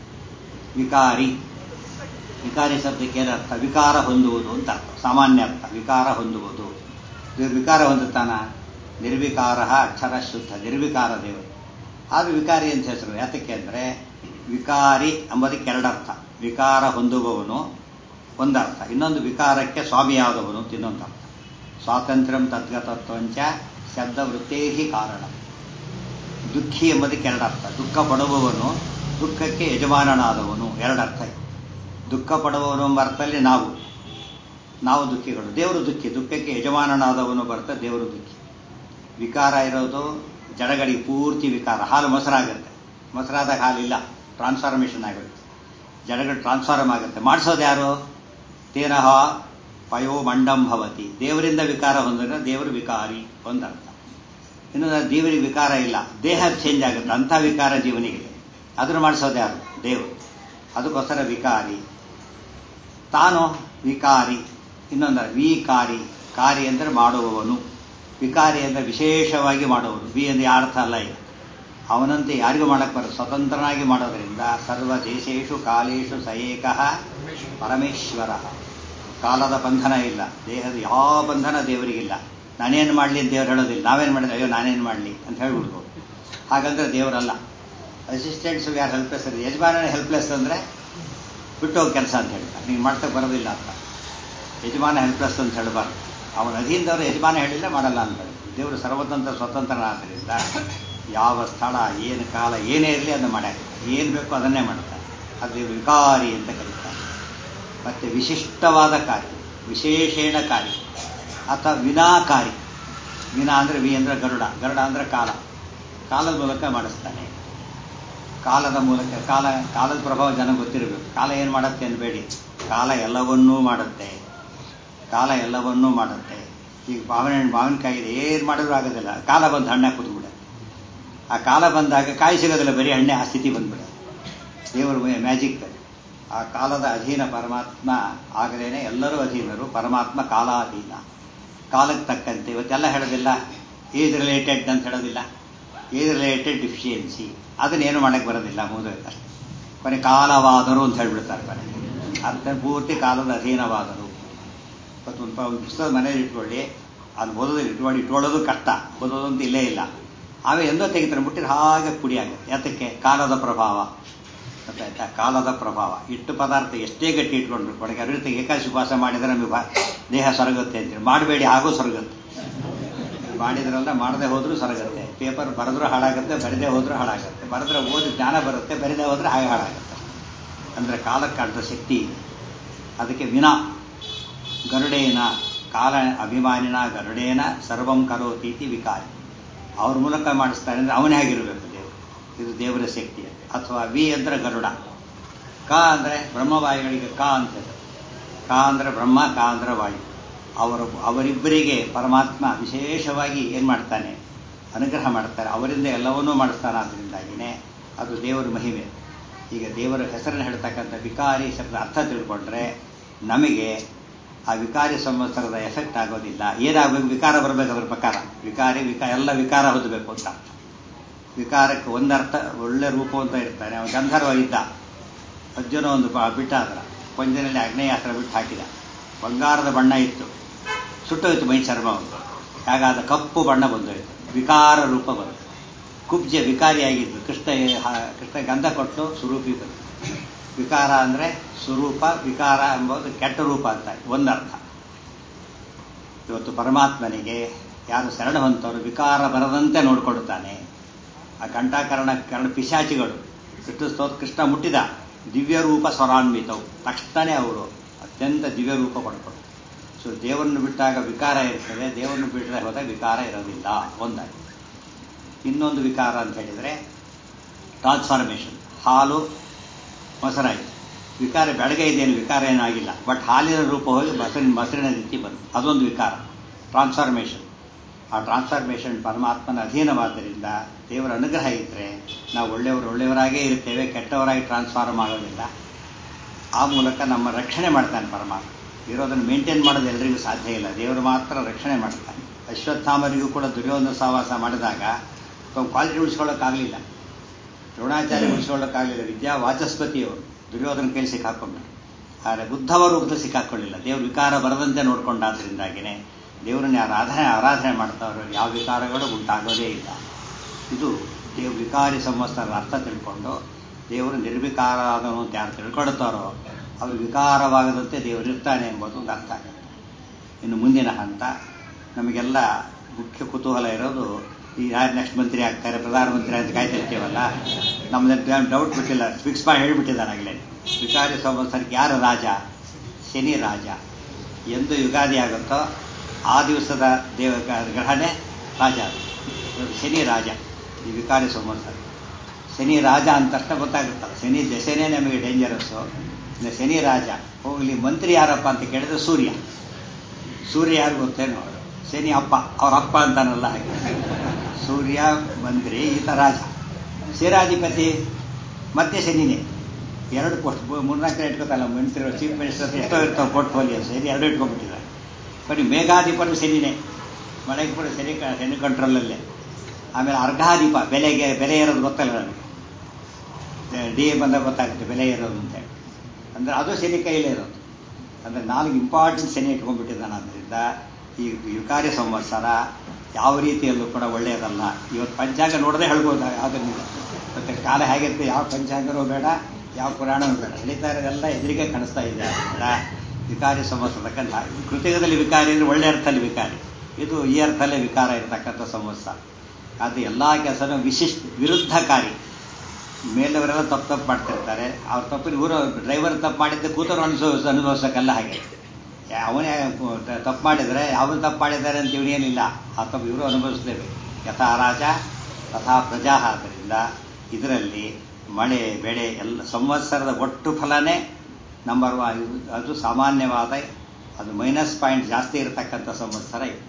ವಿಕಾರಿ ವಿಕಾರಿ ಶಬ್ದಕ್ಕೆ ಏನರ್ಥ ವಿಕಾರ ಹೊಂದುವುದು ಅಂತ ಅರ್ಥ ಸಾಮಾನ್ಯ ಅರ್ಥ ವಿಕಾರ ಹೊಂದುವುದು ವಿಕಾರ ಹೊಂದುತ್ತಾನ ನಿರ್ವಿಕಾರ ಅಕ್ಷರ ಶುದ್ಧ ನಿರ್ವಿಕಾರ ದೇವರು ಆದ್ರೆ ವಿಕಾರಿ ಅಂತ ಹೆಸರು ಯಾತಕ್ಕೆ ಅಂದರೆ ವಿಕಾರಿ ಎಂಬುದಕ್ಕೆ ಎರಡರ್ಥ ವಿಕಾರ ಹೊಂದುವವನು ಒಂದರ್ಥ ಇನ್ನೊಂದು ವಿಕಾರಕ್ಕೆ ಸ್ವಾಮಿಯಾದವನು ಅಂತ ಇನ್ನೊಂದು ಅರ್ಥ ಸ್ವಾತಂತ್ರ್ಯಂ ತದ್ಗತತ್ವಂಚ ಶಬ್ದ ವೃತ್ತೇಹಿ ಕಾರಣ ದುಃಖಿ ಎಂಬುದಕ್ಕೆ ಎರಡರ್ಥ ದುಃಖ ಪಡುವವನು ದುಃಖಕ್ಕೆ ಯಜಮಾನನಾದವನು ಎರಡರ್ಥ ದುಃಖ ಪಡುವವನು ಎಂಬ ಅರ್ಥದಲ್ಲಿ ನಾವು ನಾವು ದುಃಖಿಗಳು ದೇವರು ದುಃಖಿ ದುಃಖಕ್ಕೆ ಯಜಮಾನನಾದವನು ಬರ್ತಾ ದೇವರು ದುಃಖಿ ವಿಕಾರ ಇರೋದು ಜಡಗಳಿಗೆ ಪೂರ್ತಿ ವಿಕಾರ ಹಾಲು ಮೊಸರಾಗುತ್ತೆ ಮೊಸರಾದಾಗ ಹಾಲಿಲ್ಲ ಟ್ರಾನ್ಸ್ಫಾರ್ಮೇಷನ್ ಆಗುತ್ತೆ ಜಡಗಳು ಟ್ರಾನ್ಸ್ಫಾರ್ಮ್ ಆಗುತ್ತೆ ಮಾಡಿಸೋದು ಯಾರು ತೇನಹ ಪಯೋ ಮಂಡಂ ಭವತಿ ದೇವರಿಂದ ವಿಕಾರ ಹೊಂದಿದ್ರೆ ದೇವರು ವಿಕಾರಿ ಒಂದರ್ಥ ಇನ್ನು ದೇವರಿಗೆ ವಿಕಾರ ಇಲ್ಲ ದೇಹ ಚೇಂಜ್ ಆಗುತ್ತೆ ಅಂಥ ವಿಕಾರ ಜೀವನಿಗೆ ಅದನ್ನು ಮಾಡಿಸೋದು ಯಾರು ದೇವರು ಅದಕ್ಕೋಸ್ಕರ ವಿಕಾರಿ ತಾನು ವಿಕಾರಿ ಇನ್ನೊಂದು ವಿಕಾರಿ ಕಾರಿ ಅಂದರೆ ಮಾಡುವವನು ವಿಕಾರಿ ಅಂದರೆ ವಿಶೇಷವಾಗಿ ಮಾಡುವವನು ವಿ ಅಂದರೆ ಅರ್ಥ ಅಲ್ಲ ಈಗ ಅವನಂತೆ ಯಾರಿಗೂ ಮಾಡಕ್ಕೆ ಬರೋದು ಸ್ವತಂತ್ರನಾಗಿ ಮಾಡೋದರಿಂದ ಸರ್ವ ದೇಶೇಶು ಕಾಲೇಶು ಸಯೇಕ ಪರಮೇಶ್ವರ ಕಾಲದ ಬಂಧನ ಇಲ್ಲ ದೇಹದ ಯಾವ ಬಂಧನ ದೇವರಿಗಿಲ್ಲ ನಾನೇನು ಮಾಡಲಿ ಅಂತ ದೇವ್ರು ಹೇಳೋದಿಲ್ಲ ನಾವೇನು ಮಾಡಿದ್ರೆ ಅಯ್ಯೋ ನಾನೇನು ಮಾಡಲಿ ಅಂತ ಹೇಳ್ಬಿಡ್ಬೋದು ಹಾಗಂದ್ರೆ ದೇವರಲ್ಲ ಅಸಿಸ್ಟೆಂಟ್ಸ್ ಯಾರು ಹೆಲ್ಪ್ಲೆಸ್ ಇದೆ ಯಜಮಾನನೇ ಹೆಲ್ಪ್ಲೆಸ್ ಅಂದರೆ ಬಿಟ್ಟೋಗಿ ಕೆಲಸ ಅಂತ ಹೇಳ್ತಾರೆ ನೀವು ಮಾಡ್ತಾ ಬರೋದಿಲ್ಲ ಅಂತ ಯಜಮಾನ ಹೆಲ್ಪ್ಲೆಸ್ ಅಂತ ಹೇಳಬಾರ್ದು ಅವನ ಅಧೀನದವರು ಯಜಮಾನ ಹೇಳಿದ್ರೆ ಮಾಡಲ್ಲ ಅಂತ ದೇವರು ಸರ್ವತಂತ್ರ ಸ್ವತಂತ್ರನಾದ್ದರಿಂದ ಯಾವ ಸ್ಥಳ ಏನು ಕಾಲ ಏನೇ ಇರಲಿ ಅದನ್ನು ಮಾಡ್ಯಾಕ ಏನು ಬೇಕೋ ಅದನ್ನೇ ಮಾಡ್ತಾರೆ ಅದು ವಿಕಾರಿ ಅಂತ ಕರೀತಾರೆ ಮತ್ತೆ ವಿಶಿಷ್ಟವಾದ ಕಾರ್ಯ ವಿಶೇಷೇಣ ಕಾರ್ಯ ಅಥವಾ ವಿನಾಕಾರಿ ವಿನಾ ಅಂದರೆ ವಿ ಅಂದರೆ ಗರುಡ ಗರುಡ ಅಂದರೆ ಕಾಲ ಕಾಲದ ಮೂಲಕ ಮಾಡಿಸ್ತಾನೆ ಕಾಲದ ಮೂಲಕ ಕಾಲ ಕಾಲದ ಪ್ರಭಾವ ಜನ ಗೊತ್ತಿರಬೇಕು ಕಾಲ ಏನು ಮಾಡುತ್ತೆ ಅನ್ಬೇಡಿ ಕಾಲ ಎಲ್ಲವನ್ನೂ ಮಾಡುತ್ತೆ ಕಾಲ ಎಲ್ಲವನ್ನೂ ಮಾಡುತ್ತೆ ಈಗ ಮಾವಿನ ಹಣ್ಣು ಮಾವಿನಕಾಯಿ ಇದೆ ಏನು ಮಾಡಿದ್ರು ಆಗೋದಿಲ್ಲ ಕಾಲ ಬಂದು ಹಣ್ಣೆ ಕೂತ್ಬಿಡ ಆ ಕಾಲ ಬಂದಾಗ ಕಾಯಿ ಸಿಗೋದಿಲ್ಲ ಬರೀ ಹಣ್ಣೆ ಆ ಸ್ಥಿತಿ ಬಂದ್ಬಿಡ ದೇವರ ಮ್ಯಾಜಿಕ್ ಆ ಕಾಲದ ಅಧೀನ ಪರಮಾತ್ಮ ಆಗದೇನೆ ಎಲ್ಲರೂ ಅಧೀನರು ಪರಮಾತ್ಮ ಕಾಲಾಧೀನ ಕಾಲಕ್ಕೆ ತಕ್ಕಂತೆ ಇವತ್ತೆಲ್ಲ ಹೇಳೋದಿಲ್ಲ ಏಜ್ ರಿಲೇಟೆಡ್ ಅಂತ ಹೇಳೋದಿಲ್ಲ ಏಜ್ ರಿಲೇಟೆಡ್ ಡಿಫಿಷಿಯನ್ಸಿ ಅದನ್ನೇನು ಮಾಡಕ್ಕೆ ಬರೋದಿಲ್ಲ ಮೂದು ಅಷ್ಟೇ ಕೊನೆ ಕಾಲವಾದರು ಅಂತ ಹೇಳ್ಬಿಡ್ತಾರೆ ಕೊನೆ ಅರ್ಥ ಪೂರ್ತಿ ಕಾಲದ ಅಧೀನವಾದರು ಇವತ್ತು ಒಂದು ಒಂದು ಪುಸ್ತಕ ಮನೇಲಿ ಇಟ್ಕೊಳ್ಳಿ ಅದು ಓದೋದಲ್ಲಿ ಇಟ್ಕೊಂಡು ಇಟ್ಕೊಳ್ಳೋದು ಕಷ್ಟ ಓದೋದು ಅಂತ ಇಲ್ಲೇ ಇಲ್ಲ ಆಮೇಲೆ ಎಂದೋ ತೆಗಿತಾರೆ ಮುಟ್ಟಿದ್ರೆ ಹಾಗೆ ಪುಡಿ ಆಗುತ್ತೆ ಯಾತಕ್ಕೆ ಕಾಲದ ಪ್ರಭಾವ ಗೊತ್ತಾಯ್ತಾ ಕಾಲದ ಪ್ರಭಾವ ಇಟ್ಟು ಪದಾರ್ಥ ಎಷ್ಟೇ ಗಟ್ಟಿ ಇಟ್ಕೊಂಡ್ರು ಕೊನೆಗೆ ಅದ್ರ ಜೊತೆಗೆ ಏಕಾಶಿ ಉಪವಾಸ ಮಾಡಿದರೆ ನಮಗೆ ದೇಹ ಸೊರಗುತ್ತೆ ಅಂತೇಳಿ ಮಾಡಬೇಡಿ ಹಾಗೂ ಸೊರಗುತ್ತೆ ಮಾಡಿದ್ರಲ್ಲ ಮಾಡದೆ ಹೋದ್ರೂ ಸೊರಗುತ್ತೆ ಪೇಪರ್ ಬರೆದ್ರೂ ಹಾಳಾಗುತ್ತೆ ಬರೆದೇ ಹೋದ್ರೂ ಹಾಳಾಗುತ್ತೆ ಬರೆದ್ರೆ ಓದಿ ಜ್ಞಾನ ಬರುತ್ತೆ ಬರೆದೇ ಹೋದ್ರೆ ಹಾಗೆ ಹಾಳಾಗುತ್ತೆ ಅಂದರೆ ಕಾಲಕ್ಕಾಡ್ದ ಶಕ್ತಿ ಇದೆ ಅದಕ್ಕೆ ವಿನಾ ಗರುಡೇನ ಕಾಲ ಅಭಿಮಾನಿನ ಗರುಡೇನ ಸರ್ವಂ ಕರೋತೀತಿ ವಿಕಾರಿ ಅವ್ರ ಮೂಲಕ ಮಾಡಿಸ್ತಾರೆ ಅಂದರೆ ಅವನೇ ಆಗಿರಬೇಕು ದೇವರು ಇದು ದೇವರ ಶಕ್ತಿ ಅಥವಾ ವಿ ಅಂದ್ರೆ ಗರುಡ ಕ ಅಂದರೆ ಬ್ರಹ್ಮವಾಯುಗಳಿಗೆ ಕ ಅಂತ ಕಾ ಅಂದ್ರೆ ಬ್ರಹ್ಮ ಕಾ ಅಂದ್ರೆ ವಾಯು ಅವರು ಅವರಿಬ್ಬರಿಗೆ ಪರಮಾತ್ಮ ವಿಶೇಷವಾಗಿ ಏನು ಮಾಡ್ತಾನೆ ಅನುಗ್ರಹ ಮಾಡ್ತಾರೆ ಅವರಿಂದ ಎಲ್ಲವನ್ನೂ ಮಾಡಿಸ್ತಾನೆ ಆದ್ದರಿಂದಾಗಿಯೇ ಅದು ದೇವರ ಮಹಿಮೆ ಈಗ ದೇವರ ಹೆಸರನ್ನು ಹೇಳ್ತಕ್ಕಂಥ ವಿಕಾರಿ ಶಬ್ದ ಅರ್ಥ ತಿಳ್ಕೊಂಡ್ರೆ ನಮಗೆ ಆ ವಿಕಾರಿ ಸಂವತ್ಸರದ ಎಫೆಕ್ಟ್ ಆಗೋದಿಲ್ಲ ಏನಾಗಬೇಕು ವಿಕಾರ ಬರಬೇಕು ಅದ್ರ ಪ್ರಕಾರ ವಿಕಾರಿ ವಿಕಾರ ಎಲ್ಲ ವಿಕಾರ ಹೊಂದಬೇಕು ಅಂತ ವಿಕಾರಕ್ಕೆ ಒಂದರ್ಥ ಒಳ್ಳೆ ರೂಪ ಅಂತ ಇರ್ತಾನೆ ಅವನು ಗಂಧರ್ವ ಇದ್ದ ಅರ್ಜುನ ಒಂದು ಬಿಟ್ಟ ಅದರ ಕೊಂಜನಲ್ಲಿ ಅಗ್ನೇಯಾಸ್ತ್ರ ಬಿಟ್ಟು ಹಾಕಿದ ಬಂಗಾರದ ಬಣ್ಣ ಇತ್ತು ಸುಟ್ಟೋಯ್ತು ಮೈ ಚರ್ಮ ಒಂದು ಹಾಗಾದ ಕಪ್ಪು ಬಣ್ಣ ಬಂದೋಯ್ತು ವಿಕಾರ ರೂಪ ಬಂತು ಕುಬ್ಜ ವಿಕಾರಿಯಾಗಿದ್ದು ಕೃಷ್ಣ ಕೃಷ್ಣ ಗಂಧ ಕೊಟ್ಟು ಸ್ವರೂಪಿ ಬಂತು ವಿಕಾರ ಅಂದರೆ ಸ್ವರೂಪ ವಿಕಾರ ಎಂಬುದು ಕೆಟ್ಟ ರೂಪ ಅಂತ ಒಂದರ್ಥ ಇವತ್ತು ಪರಮಾತ್ಮನಿಗೆ ಯಾರು ಶರಣ ಹೊಂತವರು ವಿಕಾರ ಬರದಂತೆ ನೋಡಿಕೊಳ್ಳುತ್ತಾನೆ ಆ ಕಂಠಾಕರಣ ಕರಣ ಪಿಶಾಚಿಗಳು ಕೃಷ್ಣ ಸ್ತೋತ್ರ ಕೃಷ್ಣ ಮುಟ್ಟಿದ ದಿವ್ಯ ರೂಪ ಸ್ವರಾನ್ವಿತವು ತಕ್ಷಣನೇ ಅವರು ಅತ್ಯಂತ ದಿವ್ಯ ರೂಪ ಪಡ್ಕೊಂಡು ಸೊ ದೇವರನ್ನು ಬಿಟ್ಟಾಗ ವಿಕಾರ ಇರ್ತದೆ ದೇವರನ್ನು ಬಿಟ್ಟರೆ ಹೋದಾಗ ವಿಕಾರ ಇರೋದಿಲ್ಲ ಒಂದಾಗಿ ಇನ್ನೊಂದು ವಿಕಾರ ಅಂತ ಹೇಳಿದರೆ ಟ್ರಾನ್ಸ್ಫಾರ್ಮೇಷನ್ ಹಾಲು ಮೊಸರಾಯಿತು ವಿಕಾರ ಬೆಳಗ್ಗೆ ಇದೇನು ವಿಕಾರ ಏನಾಗಿಲ್ಲ ಬಟ್ ಹಾಲಿನ ರೂಪ ಹೋಗಿ ಮೊಸರಿನ ಮೊಸರಿನ ರೀತಿ ಬಂತು ಅದೊಂದು ವಿಕಾರ ಟ್ರಾನ್ಸ್ಫಾರ್ಮೇಷನ್ ಆ ಟ್ರಾನ್ಸ್ಫಾರ್ಮೇಷನ್ ಪರಮಾತ್ಮನ ಅಧೀನವಾದ್ದರಿಂದ ದೇವರ ಅನುಗ್ರಹ ಇದ್ದರೆ ನಾವು ಒಳ್ಳೆಯವರು ಒಳ್ಳೆಯವರಾಗೇ ಇರ್ತೇವೆ ಕೆಟ್ಟವರಾಗಿ ಟ್ರಾನ್ಸ್ಫಾರ್ಮ್ ಆಗೋದಿಲ್ಲ ಆ ಮೂಲಕ ನಮ್ಮ ರಕ್ಷಣೆ ಮಾಡ್ತಾನೆ ಪರಮಾತ್ಮ ಇರೋದನ್ನು ಮೇಂಟೈನ್ ಮಾಡೋದು ಎಲ್ರಿಗೂ ಸಾಧ್ಯ ಇಲ್ಲ ದೇವರು ಮಾತ್ರ ರಕ್ಷಣೆ ಮಾಡ್ತಾನೆ ಅಶ್ವತ್ಥಾಮರಿಗೂ ಕೂಡ ದುರ್ಯೋಧನ ಸಹವಾಸ ಮಾಡಿದಾಗ ಕ್ವಾಲಿಟಿ ಉಳಿಸ್ಕೊಳ್ಳೋಕ್ಕಾಗಲಿಲ್ಲ ದ್ರೋಣಾಚಾರ್ಯ ಉಳಿಸ್ಕೊಳ್ಳೋಕ್ಕಾಗಲಿಲ್ಲ ವಿದ್ಯಾ ವಾಚಸ್ಪತಿಯವರು ದುರ್ಯೋಧನ ಕೈಲಿ ಸಿಕ್ಕಾಕೊಂಡ್ರು ಆದರೆ ಬುದ್ಧವ ರೂಪದಲ್ಲಿ ಸಿಕ್ಕಾಕೊಳ್ಳಿಲ್ಲ ದೇವ್ರ ವಿಕಾರ ಬರದಂತೆ ನೋಡ್ಕೊಂಡಾದ್ರಿಂದಾಗಿನೇ ದೇವರನ್ನ ಯಾರು ಆರಾಧನೆ ಆರಾಧನೆ ಮಾಡ್ತಾರೋ ಯಾವ ವಿಕಾರಗಳು ಉಂಟಾಗೋದೇ ಇಲ್ಲ ಇದು ದೇವ್ ವಿಕಾರಿ ಸಂವತ್ಸರದ ಅರ್ಥ ತಿಳ್ಕೊಂಡು ದೇವರು ನಿರ್ವಿಕಾರ ಆದನು ಅಂತ ಯಾರು ತಿಳ್ಕೊಳ್ತಾರೋ ಅವರು ವಿಕಾರವಾಗದಂತೆ ದೇವರು ಇರ್ತಾನೆ ಎಂಬುದು ಒಂದು ಅರ್ಥ ಆಗುತ್ತೆ ಇನ್ನು ಮುಂದಿನ ಹಂತ ನಮಗೆಲ್ಲ ಮುಖ್ಯ ಕುತೂಹಲ ಇರೋದು ಈ ಯಾರು ನೆಕ್ಸ್ಟ್ ಮಂತ್ರಿ ಆಗ್ತಾರೆ ಪ್ರಧಾನಮಂತ್ರಿ ಅಂತ ಕಾಯ್ತಿರ್ತೀವಲ್ಲ ನಮ್ಮದು ಡೌಟ್ ಬಿಟ್ಟಿಲ್ಲ ಫಿಕ್ಸ್ ಮಾಡಿ ಹೇಳ್ಬಿಟ್ಟಿದ್ದಾರೆ ಆಗಲೇ ವಿಕಾರಿ ಸಂವತ್ಸರಕ್ಕೆ ಯಾರು ರಾಜ ಶನಿ ರಾಜ ಎಂದು ಯುಗಾದಿ ಆಗುತ್ತೋ ಆ ದಿವಸದ ದೇವ ಗ್ರಹಣೆ ರಾಜ ಶನಿ ರಾಜ ಈ ವಿಕಾರಿ ಸಂವತ್ಸರ ಶನಿ ರಾಜ ಅಂತ ತಕ್ಷಣ ಗೊತ್ತಾಗುತ್ತಲ್ಲ ಶನಿ ದಶೆನೇ ನಮಗೆ ಡೇಂಜರಸ್ಸು ಇನ್ನು ಶನಿ ರಾಜ ಹೋಗ್ಲಿ ಮಂತ್ರಿ ಯಾರಪ್ಪ ಅಂತ ಕೇಳಿದ್ರೆ ಸೂರ್ಯ ಸೂರ್ಯ ಯಾರು ಗೊತ್ತೇನೋ ಅವರು ಶನಿ ಅಪ್ಪ ಅವ್ರ ಅಪ್ಪ ಅಂತಾನಲ್ಲ ಹಾಗೆ ಸೂರ್ಯ ಮಂತ್ರಿ ಈತ ರಾಜ ಸೇರಾಧಿಪತಿ ಮತ್ತೆ ಶನಿನೇ ಎರಡು ಪೋಸ್ಟ್ ಮೂರ್ನಾಲ್ಕು ಇಟ್ಕೋತಲ್ಲ ಮಂತ್ರಿ ಚೀಫ್ ಮಿನಿಸ್ಟರ್ ಎಷ್ಟೋ ಇರ್ತಾವೆ ಪೋರ್ಟ್ಫೋಲಿಯೋ ಸೇರಿ ಎರಡು ಇಟ್ಕೊಂಡ್ಬಿಟ್ಟಿದ್ದಾರೆ ಬರೀ ಮೇಘಾಧಿಪರು ಶನಿನೇ ಮಳೆಗೆ ಕೂಡ ಶನಿ ಶನಿ ಕಂಟ್ರೋಲಲ್ಲೇ ಆಮೇಲೆ ಅರ್ಘಾದೀಪ ಬೆಲೆಗೆ ಬೆಲೆ ಇರೋದು ಗೊತ್ತಲ್ಲ ನನಗೆ ಡಿ ಎ ಬಂದಾಗ ಗೊತ್ತಾಗುತ್ತೆ ಬೆಲೆ ಇರೋದು ಅಂತೇಳಿ ಅಂದರೆ ಅದು ಶನಿ ಕೈಲೇ ಇರೋದು ಅಂದರೆ ನಾಲ್ಕು ಇಂಪಾರ್ಟೆಂಟ್ ಶನಿ ಇಟ್ಕೊಂಡ್ಬಿಟ್ಟಿದ್ದಾನೆ ಆದ್ದರಿಂದ ಈ ಯುಕಾರಿ ಸಂವತ್ಸರ ಯಾವ ರೀತಿಯಲ್ಲೂ ಕೂಡ ಒಳ್ಳೆಯದಲ್ಲ ಇವತ್ತು ಪಂಚಾಂಗ ನೋಡದೆ ಹೇಳ್ಬೋದು ಅದನ್ನು ಮತ್ತೆ ಕಾಲ ಹೇಗಿರುತ್ತೆ ಯಾವ ಪಂಚಾಂಗನೂ ಬೇಡ ಯಾವ ಪುರಾಣನೂ ಬೇಡ ನಡೀತಾ ಇರೋದೆಲ್ಲ ಎದುರಿಗೆ ಕಾಣಿಸ್ತಾ ಇದೆ ಆದ್ದರಿಂದ ವಿಕಾರಿ ಸಂವತ್ಸರಕ್ಕಂಥ ಕೃತಿಕದಲ್ಲಿ ವಿಕಾರಿ ಅಂದರೆ ಒಳ್ಳೆ ಅರ್ಥದಲ್ಲಿ ವಿಕಾರಿ ಇದು ಈ ಅರ್ಥಲ್ಲೇ ವಿಕಾರ ಇರತಕ್ಕಂಥ ಸಂವತ್ಸರ ಅದು ಎಲ್ಲ ಕೆಲಸನೂ ವಿಶಿಷ್ಟ ವಿರುದ್ಧಕಾರಿ ಮೇಲವರೆಲ್ಲ ತಪ್ಪು ತಪ್ಪು ಮಾಡ್ತಿರ್ತಾರೆ ಅವ್ರ ತಪ್ಪಿನ ಊರು ಡ್ರೈವರ್ ತಪ್ಪು ಮಾಡಿದ್ದೆ ಕೂತರು ಅನುಭವ ಅನುಭವಿಸೋಕ್ಕಲ್ಲ ಹಾಗೆ ಅವನೇ ತಪ್ಪು ಮಾಡಿದರೆ ಅವನು ತಪ್ಪು ಮಾಡಿದ್ದಾರೆ ಅಂತ ಇವನೇನಿಲ್ಲ ಆ ತಪ್ಪು ಇವರು ಅನುಭವಿಸ್ಲೇಬೇಕು ಯಥಾ ರಾಜ ತಥಾ ಪ್ರಜಾ ಆದ್ದರಿಂದ ಇದರಲ್ಲಿ ಮಳೆ ಬೆಳೆ ಎಲ್ಲ ಸಂವತ್ಸರದ ಒಟ್ಟು ಫಲನೇ ನಂಬರ್ ಒನ್ ಅದು ಸಾಮಾನ್ಯವಾದ ಅದು ಮೈನಸ್ ಪಾಯಿಂಟ್ ಜಾಸ್ತಿ ಇರತಕ್ಕಂಥ ಸಂವತ್ಸರ ಇದು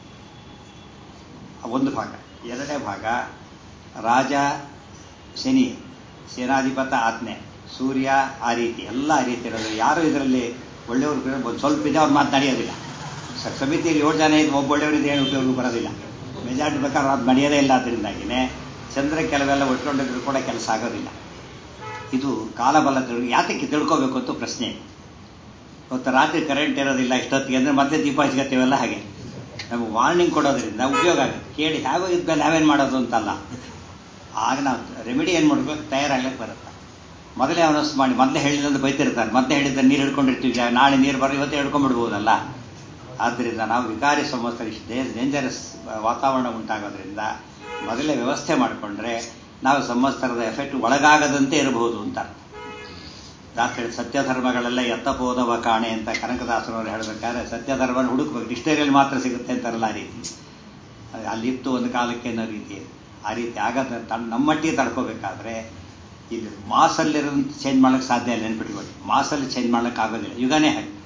ಒಂದು ಭಾಗ ಎರಡನೇ ಭಾಗ ರಾಜ ಶನಿ ಸೇನಾಧಿಪತ ಆಜ್ಞೆ ಸೂರ್ಯ ಆ ರೀತಿ ಎಲ್ಲ ಆ ರೀತಿ ಇರೋದು ಯಾರು ಇದರಲ್ಲಿ ಒಳ್ಳೆಯವರು ಒಂದು ಸ್ವಲ್ಪ ಇದೆ ಅವ್ರು ಮಾತನಾಡಿಯೋದಿಲ್ಲ ಸಮಿತಿಯಲ್ಲಿ ಏಳು ಜನ ಇದು ಒಬ್ಬ ಒಳ್ಳೆಯವರಿಂದ ಏನು ಉಪಯೋಗ ಬರೋದಿಲ್ಲ ಮೆಜಾರಿಟಿ ಬೇಕಾದ್ರೆ ಅದು ನಡೆಯೋದೇ ಇಲ್ಲ ಅದರಿಂದಾಗಿನೇ ಚಂದ್ರ ಕೆಲವೆಲ್ಲ ಒಟ್ಕೊಂಡಿದ್ರು ಕೂಡ ಕೆಲಸ ಆಗೋದಿಲ್ಲ ಇದು ಕಾಲಬಲ ತಿಳ್ಕೊ ಯಾತಕ್ಕೆ ತಿಳ್ಕೋಬೇಕು ಅಂತ ಪ್ರಶ್ನೆ ಇವತ್ತು ರಾತ್ರಿ ಕರೆಂಟ್ ಇರೋದಿಲ್ಲ ಇಷ್ಟೊತ್ತಿಗೆ ಅಂದರೆ ಮತ್ತೆ ದೀಪ ಹಚ್ಕೋತೀವಲ್ಲ ಹಾಗೆ ನಮಗೆ ವಾರ್ನಿಂಗ್ ಕೊಡೋದ್ರಿಂದ ಉಪಯೋಗ ಆಗುತ್ತೆ ಕೇಳಿ ಹೇಗೋ ಇದ್ಮೇಲೆ ನಾವೇನು ಮಾಡೋದು ಅಂತಲ್ಲ ಆಗ ನಾವು ರೆಮಿಡಿ ಏನು ಮಾಡಬೇಕು ತಯಾರಾಗ್ಲಿಕ್ಕೆ ಬರುತ್ತೆ ಮೊದಲೇ ಅನೌನ್ಸ್ ಮಾಡಿ ಮೊದಲೇ ಹೇಳಿದಂದು ಬೈತಿರ್ತಾರೆ ಮತ್ತೆ ಹೇಳಿದ್ದ ನೀರು ಹಿಡ್ಕೊಂಡಿರ್ತೀವಿ ನಾಳೆ ನೀರು ಬರೋ ಇವತ್ತೇ ಹಿಡ್ಕೊಂಡ್ಬಿಡ್ಬೋದಲ್ಲ ಆದ್ದರಿಂದ ನಾವು ವಿಕಾರಿ ಸಂವತ್ಸರ ಇಷ್ಟು ಡೇಂಜರಸ್ ವಾತಾವರಣ ಉಂಟಾಗೋದ್ರಿಂದ ಮೊದಲೇ ವ್ಯವಸ್ಥೆ ಮಾಡಿಕೊಂಡ್ರೆ ನಾವು ಸಂವತ್ಸರದ ಎಫೆಕ್ಟ್ ಒಳಗಾಗದಂತೆ ಇರಬಹುದು ಅಂತ ದಾಖಲೆ ಸತ್ಯಧರ್ಮಗಳೆಲ್ಲ ಎತ್ತಪೋದವ ಕಾಣೆ ಅಂತ ಕನಕದಾಸರವರು ಹೇಳಬೇಕಾದ್ರೆ ಸತ್ಯಧರ್ಮನ ಹುಡುಕ್ಬೇಕು ಡಿಕ್ಷನರಿಯಲ್ಲಿ ಮಾತ್ರ ಸಿಗುತ್ತೆ ಅಂತಾರಲ್ಲ ಆ ರೀತಿ ಅಲ್ಲಿತ್ತು ಒಂದು ಕಾಲಕ್ಕೆ ಅನ್ನೋ ರೀತಿ ಆ ರೀತಿ ಆಗದ ತನ್ನ ನಮ್ಮಟ್ಟಿಗೆ ತಡ್ಕೋಬೇಕಾದ್ರೆ ಇಲ್ಲಿ ಮಾಸಲ್ಲಿರೋದು ಚೇಂಜ್ ಮಾಡೋಕ್ಕೆ ಸಾಧ್ಯ ಇಲ್ಲ ನೆನ್ಪಿಟ್ಕೊಳ್ಳಿ ಮಾಸಲ್ಲಿ ಚೇಂಜ್ ಮಾಡೋಕ್ಕೆ ಆಗೋದಿಲ್ಲ ಯುಗನೇ ಹಾಗೆ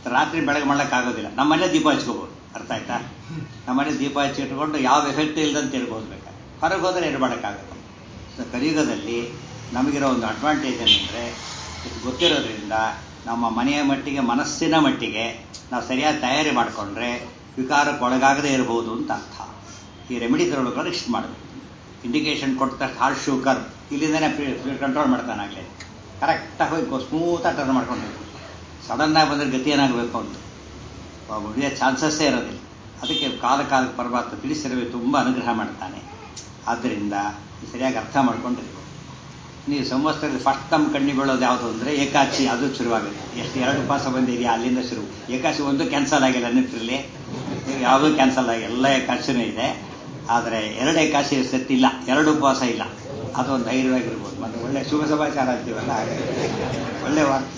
ರಾತ್ರಿ ಬೆಳಗ್ಗೆ ಮಾಡ್ಲಿಕ್ಕಾಗೋದಿಲ್ಲ ನಮ್ಮನೆ ದೀಪ ಹಚ್ಕೋಬೋದು ಅರ್ಥ ಆಯ್ತಾ ನಮ್ಮನೆ ದೀಪ ಹಚ್ಚಿ ಇಟ್ಕೊಂಡು ಯಾವ ಎಫೆಕ್ಟ್ ಇಲ್ದಂತ ತಿಳ್ಬೋದು ಬೇಕಾದ್ರೆ ಹೊರಗೆ ಹೋದರೆ ಏನು ಮಾಡೋಕ್ಕಾಗಲ್ಲ ಸೊ ಕಲಿಯುಗದಲ್ಲಿ ನಮಗಿರೋ ಒಂದು ಅಡ್ವಾಂಟೇಜ್ ಏನಂದರೆ ಇದು ಗೊತ್ತಿರೋದ್ರಿಂದ ನಮ್ಮ ಮನೆಯ ಮಟ್ಟಿಗೆ ಮನಸ್ಸಿನ ಮಟ್ಟಿಗೆ ನಾವು ಸರಿಯಾಗಿ ತಯಾರಿ ಮಾಡಿಕೊಂಡ್ರೆ ವಿಕಾರಕ್ಕೆ ಒಳಗಾಗದೇ ಇರಬಹುದು ಅಂತ ಅರ್ಥ ಈ ರೆಮಿಡಿ ತಗೊಳ್ಳೋಕೆ ಇಷ್ಟು ಮಾಡಬೇಕು ಇಂಡಿಕೇಶನ್ ಕೊಟ್ಟ ತಕ್ಷಣ ಹಾರ್ಟ್ ಶುಗರ್ ಇಲ್ಲಿಂದನೇ ಕಂಟ್ರೋಲ್ ಮಾಡ್ತಾನಾಗಲೇ ಕರೆಕ್ಟಾಗಿ ಹೋಗಿ ಸ್ಮೂತಾಗಿ ಟರ್ನ್ ಮಾಡ್ಕೊಂಡು ಸಡನ್ನಾಗಿ ಬಂದರೆ ಗತಿ ಏನಾಗಬೇಕು ಅಂತ ಉಳಿಯೋ ಚಾನ್ಸಸ್ಸೇ ಇರೋದಿಲ್ಲ ಅದಕ್ಕೆ ಕಾಲ ಕಾಲಕ್ಕೆ ಪರಮಾತ್ಮ ತಿಳಿಸಿರಬೇಕು ತುಂಬ ಅನುಗ್ರಹ ಮಾಡ್ತಾನೆ ಆದ್ದರಿಂದ ಸರಿಯಾಗಿ ಅರ್ಥ ಮಾಡ್ಕೊಂಡಿರ್ಬೇಕು ನೀವು ಸಂವತ್ಸರದಲ್ಲಿ ಫಸ್ಟ್ ತಮ್ಮ ಕಣ್ಣಿ ಬೀಳೋದು ಯಾವುದು ಅಂದರೆ ಏಕಾಚಿ ಅದು ಶುರುವಾಗುತ್ತೆ ಎಷ್ಟು ಎರಡು ಉಪವಾಸ ಬಂದಿದೆಯಾ ಅಲ್ಲಿಂದ ಶುರು ಏಕಾಚಿ ಒಂದು ಕ್ಯಾನ್ಸಲ್ ಆಗಿಲ್ಲ ನೆನಪಿರಲಿ ಯಾವುದೂ ಕ್ಯಾನ್ಸಲ್ ಆಗಿ ಎಲ್ಲ ಏಕಾಚಿನೂ ಇದೆ ಆದರೆ ಎರಡು ಏಕಾಚಿ ಸತ್ತಿಲ್ಲ ಎರಡು ಉಪವಾಸ ಇಲ್ಲ ಅದೊಂದು ಧೈರ್ಯವಾಗಿರ್ಬೋದು ಮತ್ತು ಒಳ್ಳೆ ಶುಭ ಸಮಾಚಾರ ಅಂತೀವಲ್ಲ ಹಾಗೆ ಒಳ್ಳೆ ವಾಕ್ಯ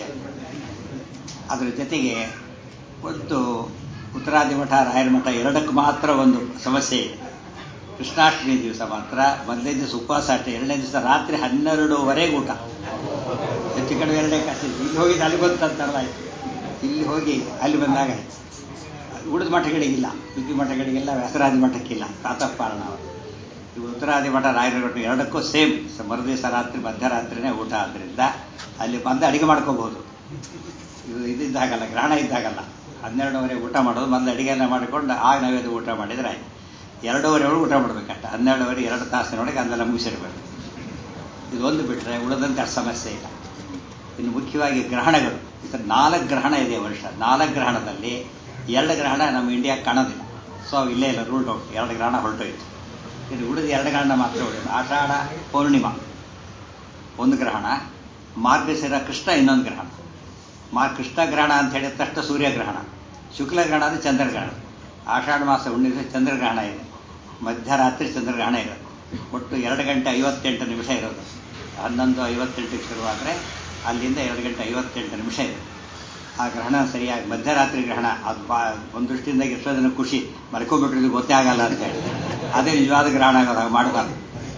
ಅದರ ಜೊತೆಗೆ ಒಂದು ಉತ್ತರಾದಿ ಮಠ ರಾಯರ ಮಠ ಎರಡಕ್ಕೆ ಮಾತ್ರ ಒಂದು ಸಮಸ್ಯೆ ಇದೆ ಕೃಷ್ಣಾಷ್ಟಮಿ ದಿವಸ ಮಾತ್ರ ಮೊದಲನೇ ದಿವಸ ಉಪವಾಸ ಅಷ್ಟೇ ಎರಡನೇ ದಿವಸ ರಾತ್ರಿ ಹನ್ನೆರಡೂವರೆಗೆ ಊಟ ಹೆಚ್ಚು ಕಡಿಮೆ ಎರಡೇ ಕಾಸು ಇಲ್ಲಿ ಹೋಗಿ ಅಲ್ಲಿ ಬಂತಂತಾರಲ್ಲ ಆಯ್ತು ಇಲ್ಲಿ ಹೋಗಿ ಅಲ್ಲಿ ಬಂದಾಗ ಆಯ್ತು ಉಳಿದ ಮಠಗಳಿಗಿಲ್ಲ ಉಡುಪಿ ಮಠಗಳಿಗೆಲ್ಲ ವ್ಯಾಸರಾದಿ ಮಠಕ್ಕಿಲ್ಲ ಪ್ರಾತಃಪಾರಣ ಈ ಉತ್ತರಾದಿ ಮಠ ರಾಯರ ಮಠ ಎರಡಕ್ಕೂ ಸೇಮ್ ಮರುದಿವಸ ರಾತ್ರಿ ಮಧ್ಯರಾತ್ರಿನೇ ಊಟ ಆದ್ದರಿಂದ ಅಲ್ಲಿ ಬಂದು ಅಡಿಗೆ ಮಾಡ್ಕೋಬಹುದು ಇದು ಇದಿದ್ದಾಗಲ್ಲ ಗ್ರಹಣ ಇದ್ದಾಗಲ್ಲ ಹನ್ನೆರಡುವರೆ ಊಟ ಮಾಡೋದು ಮೊದಲು ಅಡಿಗೆಲ್ಲ ಮಾಡಿಕೊಂಡು ಆಗ ನಾವೇದು ಊಟ ಮಾಡಿದರೆ ಆಯ್ತು ಎರಡೂವರೆ ಒಳಗೆ ಊಟ ಮಾಡಬೇಕಂತ ಹನ್ನೆರಡುವರೆ ಎರಡು ತಾಸಿನೊಳಗೆ ಅದೆಲ್ಲ ಮುಗಿಸಿರ್ಬೇಕು ಇದೊಂದು ಬಿಟ್ಟರೆ ಉಳಿದಂತೆ ಅಷ್ಟು ಸಮಸ್ಯೆ ಇಲ್ಲ ಇನ್ನು ಮುಖ್ಯವಾಗಿ ಗ್ರಹಣಗಳು ಇದು ನಾಲ್ಕು ಗ್ರಹಣ ಇದೆ ವರ್ಷ ನಾಲ್ಕು ಗ್ರಹಣದಲ್ಲಿ ಎರಡು ಗ್ರಹಣ ನಮ್ಮ ಇಂಡಿಯಾಗೆ ಕಾಣೋದಿಲ್ಲ ಸೊ ಇಲ್ಲೇ ಇಲ್ಲ ರೂಲ್ಡ್ ಔಟ್ ಎರಡು ಗ್ರಹಣ ಹೊರಟೋಯ್ತು ಇದು ಉಳಿದ ಎರಡು ಗ್ರಹಣ ಮಾತ್ರ ಉಳಿಯೋದು ಆಷಾಢ ಪೌರ್ಣಿಮಾ ಒಂದು ಗ್ರಹಣ ಮಾರ್ಗಶಿರ ಕೃಷ್ಣ ಇನ್ನೊಂದು ಗ್ರಹಣ ಮಾ ಕೃಷ್ಣ ಗ್ರಹಣ ಅಂತ ಹೇಳಿದ ತಕ್ಷಣ ಸೂರ್ಯಗ್ರಹಣ ಶುಕ್ಲ ಗ್ರಹಣ ಅಂದರೆ ಚಂದ್ರಗ್ರಹಣ ಆಷಾಢ ಮಾಸ ಹುಣ್ಣಿಮೆ ಚಂದ್ರಗ್ರಹಣ ಇದೆ ಮಧ್ಯರಾತ್ರಿ ಚಂದ್ರಗ್ರಹಣ ಇರೋದು ಒಟ್ಟು ಎರಡು ಗಂಟೆ ಐವತ್ತೆಂಟು ನಿಮಿಷ ಇರೋದು ಹನ್ನೊಂದು ಐವತ್ತೆಂಟಿಗೆ ಶುರುವಾದರೆ ಅಲ್ಲಿಂದ ಎರಡು ಗಂಟೆ ಐವತ್ತೆಂಟು ನಿಮಿಷ ಇದೆ ಆ ಗ್ರಹಣ ಸರಿಯಾಗಿ ಮಧ್ಯರಾತ್ರಿ ಗ್ರಹಣ ಅದು ಬಾ ಒಂದು ದೃಷ್ಟಿಯಿಂದ ಎಷ್ಟೋ ಜನ ಖುಷಿ ಮಲ್ಕೊಂಡ್ಬಿಟ್ರೆ ಗೊತ್ತೇ ಆಗಲ್ಲ ಅಂತ ಹೇಳಿ ಅದೇ ನಿಜವಾದ ಗ್ರಹಣ ಆಗೋದು ಹಾಗೆ ಮಾಡಬಾರ್ದು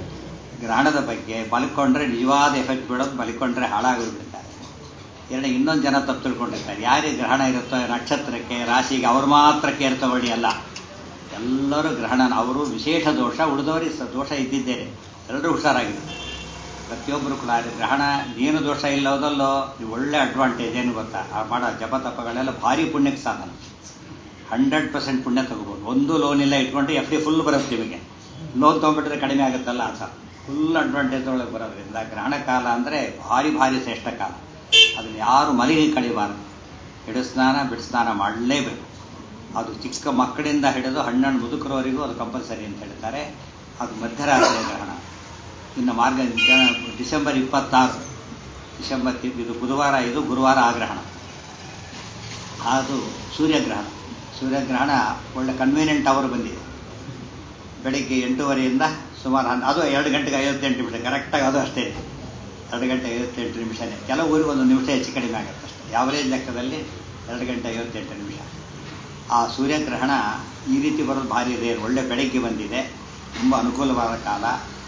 ಗ್ರಹಣದ ಬಗ್ಗೆ ಮಲ್ಕೊಂಡ್ರೆ ನಿಜವಾದ ಎಫೆಕ್ಟ್ ಬೀಳೋದು ಮಲ್ಕೊಂಡ್ರೆ ಹಾಳಾಗೋಗ್ಬಿಡ್ತಾರೆ ಎರಡು ಇನ್ನೊಂದು ಜನ ತಪ್ಪು ತಿಳ್ಕೊಂಡಿರ್ತಾರೆ ಯಾರಿಗೆ ಗ್ರಹಣ ಇರುತ್ತೋ ನಕ್ಷತ್ರಕ್ಕೆ ರಾಶಿಗೆ ಅವ್ರು ಮಾತ್ರ ಕೇರ್ ತಗೊಳ್ಳಿ ಅಲ್ಲ ಎಲ್ಲರೂ ಗ್ರಹಣ ಅವರು ವಿಶೇಷ ದೋಷ ಉಳಿದವರಿಗೆ ಸ ದೋಷ ಇದ್ದಿದ್ದೇನೆ ಎಲ್ಲರೂ ಹುಷಾರಾಗಿರುತ್ತೆ ಪ್ರತಿಯೊಬ್ಬರು ಕೂಡ ಗ್ರಹಣ ಏನು ದೋಷ ಇಲ್ಲೋದಲ್ಲೋ ನೀವು ಒಳ್ಳೆ ಅಡ್ವಾಂಟೇಜ್ ಏನು ಗೊತ್ತಾ ಆ ಮಾಡೋ ಜಪ ತಪಗಳೆಲ್ಲ ಭಾರಿ ಪುಣ್ಯಕ್ಕೆ ಸಾಧನ ಹಂಡ್ರೆಡ್ ಪರ್ಸೆಂಟ್ ಪುಣ್ಯ ತಗೋಬೋದು ಒಂದು ಲೋನ್ ಇಲ್ಲ ಇಟ್ಕೊಂಡು ಎಫ್ ಡಿ ಫುಲ್ ಬರುತ್ತೆ ನಿಮಗೆ ಲೋನ್ ತೊಗೊಂಡ್ಬಿಟ್ರೆ ಕಡಿಮೆ ಆಗುತ್ತಲ್ಲ ಆ ಸರ್ ಫುಲ್ ಅಡ್ವಾಂಟೇಜ್ ಒಳಗೆ ಬರೋದ್ರಿಂದ ಗ್ರಹಣ ಕಾಲ ಅಂದರೆ ಭಾರಿ ಭಾರಿ ಶ್ರೇಷ್ಠ ಕಾಲ ಅದನ್ನು ಯಾರು ಮಲಿಗೆ ಕಡಿಬಾರದು ಹಿಡು ಸ್ನಾನ ಬಿಡು ಸ್ನಾನ ಮಾಡಲೇಬೇಕು ಅದು ಚಿಕ್ಕ ಮಕ್ಕಳಿಂದ ಹಿಡಿದು ಹಣ್ಣಣ್ಣು ಮುದುಕರವರೆಗೂ ಅದು ಕಂಪಲ್ಸರಿ ಅಂತ ಹೇಳ್ತಾರೆ ಅದು ಮಧ್ಯರಾತ್ರಿಯ ಗ್ರಹಣ ಇನ್ನು ಮಾರ್ಗ ಡಿಸೆಂಬರ್ ಇಪ್ಪತ್ತಾರು ಡಿಸೆಂಬರ್ ಇದು ಬುಧವಾರ ಇದು ಗುರುವಾರ ಆ ಗ್ರಹಣ ಅದು ಸೂರ್ಯಗ್ರಹಣ ಸೂರ್ಯಗ್ರಹಣ ಒಳ್ಳೆ ಕನ್ವೀನಿಯಂಟ್ ಅವರು ಬಂದಿದೆ ಬೆಳಿಗ್ಗೆ ಎಂಟೂವರೆಯಿಂದ ಸುಮಾರು ಹನ್ ಅದು ಎರಡು ಗಂಟೆಗೆ ಐವತ್ತೆಂಟು ನಿಮಿಷ ಕರೆಕ್ಟಾಗಿ ಅದು ಅಷ್ಟೇ ಇದೆ ಎರಡು ಗಂಟೆ ಐವತ್ತೆಂಟು ನಿಮಿಷನೇ ಕೆಲವು ಊರಿಗೆ ಒಂದು ನಿಮಿಷ ಹೆಚ್ಚು ಕಡಿಮೆ ಆಗುತ್ತೆ ಅಷ್ಟೇ ಯಾವರೇಜ್ ಲೆಕ್ಕದಲ್ಲಿ ಎರಡು ಗಂಟೆ ಐವತ್ತೆಂಟು ನಿಮಿಷ ಆ ಸೂರ್ಯಗ್ರಹಣ ಈ ರೀತಿ ಬರೋದು ಭಾರಿ ಇದೆ ಒಳ್ಳೆ ಬೆಳಗ್ಗೆ ಬಂದಿದೆ ತುಂಬ ಅನುಕೂಲವಾದ ಕಾಲ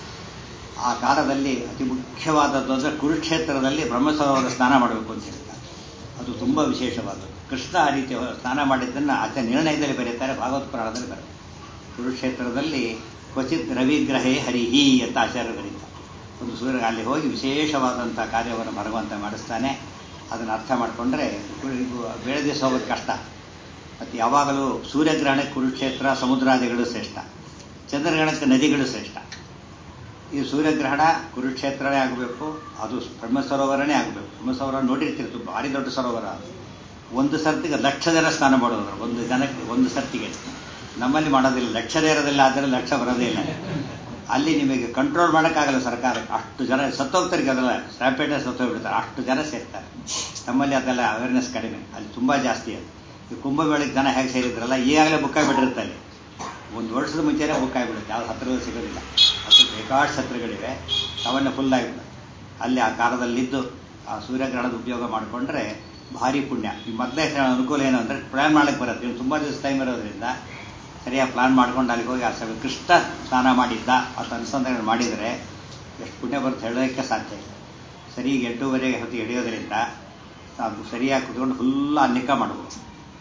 ಆ ಕಾಲದಲ್ಲಿ ಅತಿ ಮುಖ್ಯವಾದದ್ದು ಅಂದರೆ ಕುರುಕ್ಷೇತ್ರದಲ್ಲಿ ಬ್ರಹ್ಮಸರೋವರ ಸ್ನಾನ ಮಾಡಬೇಕು ಅಂತ ಹೇಳ್ತಾರೆ ಅದು ತುಂಬ ವಿಶೇಷವಾದದ್ದು ಕೃಷ್ಣ ಆ ರೀತಿ ಸ್ನಾನ ಮಾಡಿದ್ದನ್ನು ಆಚೆ ನಿರ್ಣಯದಲ್ಲಿ ಬರೀತಾರೆ ಭಾಗವತ್ ಪುರಾಣದಲ್ಲಿ ಬರುತ್ತೆ ಕುರುಕ್ಷೇತ್ರದಲ್ಲಿ ಕ್ವಚಿತ್ ರವಿಗ್ರಹೇ ಹರಿಹಿ ಅಂತ ಆಚಾರ್ಯ ಬರೀತಾರೆ ಒಂದು ಸೂರ್ಯ ಅಲ್ಲಿ ಹೋಗಿ ವಿಶೇಷವಾದಂಥ ಕಾರ್ಯವನ್ನು ಭಗವಂತ ಮಾಡಿಸ್ತಾನೆ ಅದನ್ನು ಅರ್ಥ ಮಾಡಿಕೊಂಡ್ರೆ ಬೇಳೆ ದಿವಸ ಹೋಗೋದು ಕಷ್ಟ ಮತ್ತು ಯಾವಾಗಲೂ ಸೂರ್ಯಗ್ರಹಣಕ್ಕೆ ಕುರುಕ್ಷೇತ್ರ ಸಮುದ್ರಾದಿಗಳು ಶ್ರೇಷ್ಠ ಚಂದ್ರಗ್ರಹಣಕ್ಕೆ ನದಿಗಳು ಶ್ರೇಷ್ಠ ಈ ಸೂರ್ಯಗ್ರಹಣ ಕುರುಕ್ಷೇತ್ರನೇ ಆಗಬೇಕು ಅದು ಬ್ರಹ್ಮ ಸರೋವರನೇ ಆಗಬೇಕು ಬ್ರಹ್ಮ ಸರೋವರ ನೋಡಿರ್ತೀರಿ ಭಾರಿ ದೊಡ್ಡ ಸರೋವರ ಒಂದು ಸರ್ತಿಗೆ ಲಕ್ಷ ಜನ ಸ್ನಾನ ಮಾಡೋದು ಒಂದು ಜನಕ್ಕೆ ಒಂದು ಸರ್ತಿಗೆ ನಮ್ಮಲ್ಲಿ ಮಾಡೋದಿಲ್ಲ ಲಕ್ಷ ಇರೋದಿಲ್ಲ ಆದರೆ ಲಕ್ಷ ಬರೋದೇ ಇಲ್ಲ ಅಲ್ಲಿ ನಿಮಗೆ ಕಂಟ್ರೋಲ್ ಮಾಡೋಕ್ಕಾಗಲ್ಲ ಸರ್ಕಾರಕ್ಕೆ ಅಷ್ಟು ಜನ ಸತ್ತೋಗ್ತಾರೆ ಅದೆಲ್ಲ ಸ್ಟ್ಯಾಪೇಟೆ ಸತ್ತೋಗ್ಬಿಡ್ತಾರೆ ಅಷ್ಟು ಜನ ಸೇರ್ತಾರೆ ನಮ್ಮಲ್ಲಿ ಅದೆಲ್ಲ ಅವೇರ್ನೆಸ್ ಕಡಿಮೆ ಅಲ್ಲಿ ತುಂಬ ಜಾಸ್ತಿ ಅದು ಈ ಕುಂಭಮೇಳಕ್ಕೆ ಜನ ಹೇಗೆ ಸೇರಿದ್ರಲ್ಲ ಈಗಾಗಲೇ ಬುಕ್ ಆಗಿಬಿಟ್ಟಿರುತ್ತೆ ಅಲ್ಲಿ ಒಂದು ವರ್ಷದ ಮುಂಚೆನೇ ಬುಕ್ ಆಗಿಬಿಡುತ್ತೆ ಯಾವ್ದು ಹತ್ತಿರದಲ್ಲಿ ಸಿಗೋದಿಲ್ಲ ಅಷ್ಟು ಬೇಕಾಷ್ಟು ಛತ್ರಗಳಿವೆ ಅವನ್ನ ಫುಲ್ ಆಗಿಬಿಡುತ್ತೆ ಅಲ್ಲಿ ಆ ಕಾಲದಲ್ಲಿದ್ದು ಆ ಸೂರ್ಯಗ್ರಹಣದ ಉಪಯೋಗ ಮಾಡಿಕೊಂಡ್ರೆ ಭಾರಿ ಪುಣ್ಯ ಈ ಮೊದಲೇ ಅನುಕೂಲ ಏನು ಅಂದರೆ ಪ್ಲ್ಯಾನ್ ಮಾಡಕ್ಕೆ ಬರುತ್ತೆ ಇನ್ನು ತುಂಬ ದಿವಸ ಟೈಮ್ ಇರೋದ್ರಿಂದ ಸರಿಯಾಗಿ ಪ್ಲಾನ್ ಮಾಡ್ಕೊಂಡು ಅಲ್ಲಿಗೆ ಹೋಗಿ ಆ ಸಮಯ ಕೃಷ್ಣ ಸ್ನಾನ ಮಾಡಿದ್ದ ಅಂತ ಅನುಸಂಧಾನ ಮಾಡಿದರೆ ಎಷ್ಟು ಪುಣ್ಯ ಬರುತ್ತೆ ಹೇಳೋದಕ್ಕೆ ಸಾಧ್ಯ ಇಲ್ಲ ಸರಿ ಎಂಟೂವರೆಗೆ ಹೊತ್ತು ಹಿಡಿಯೋದ್ರಿಂದ ಅದು ಸರಿಯಾಗಿ ಕುತ್ಕೊಂಡು ಫುಲ್ ಅನ್ನಿಕ ಮಾಡ್ಬೋದು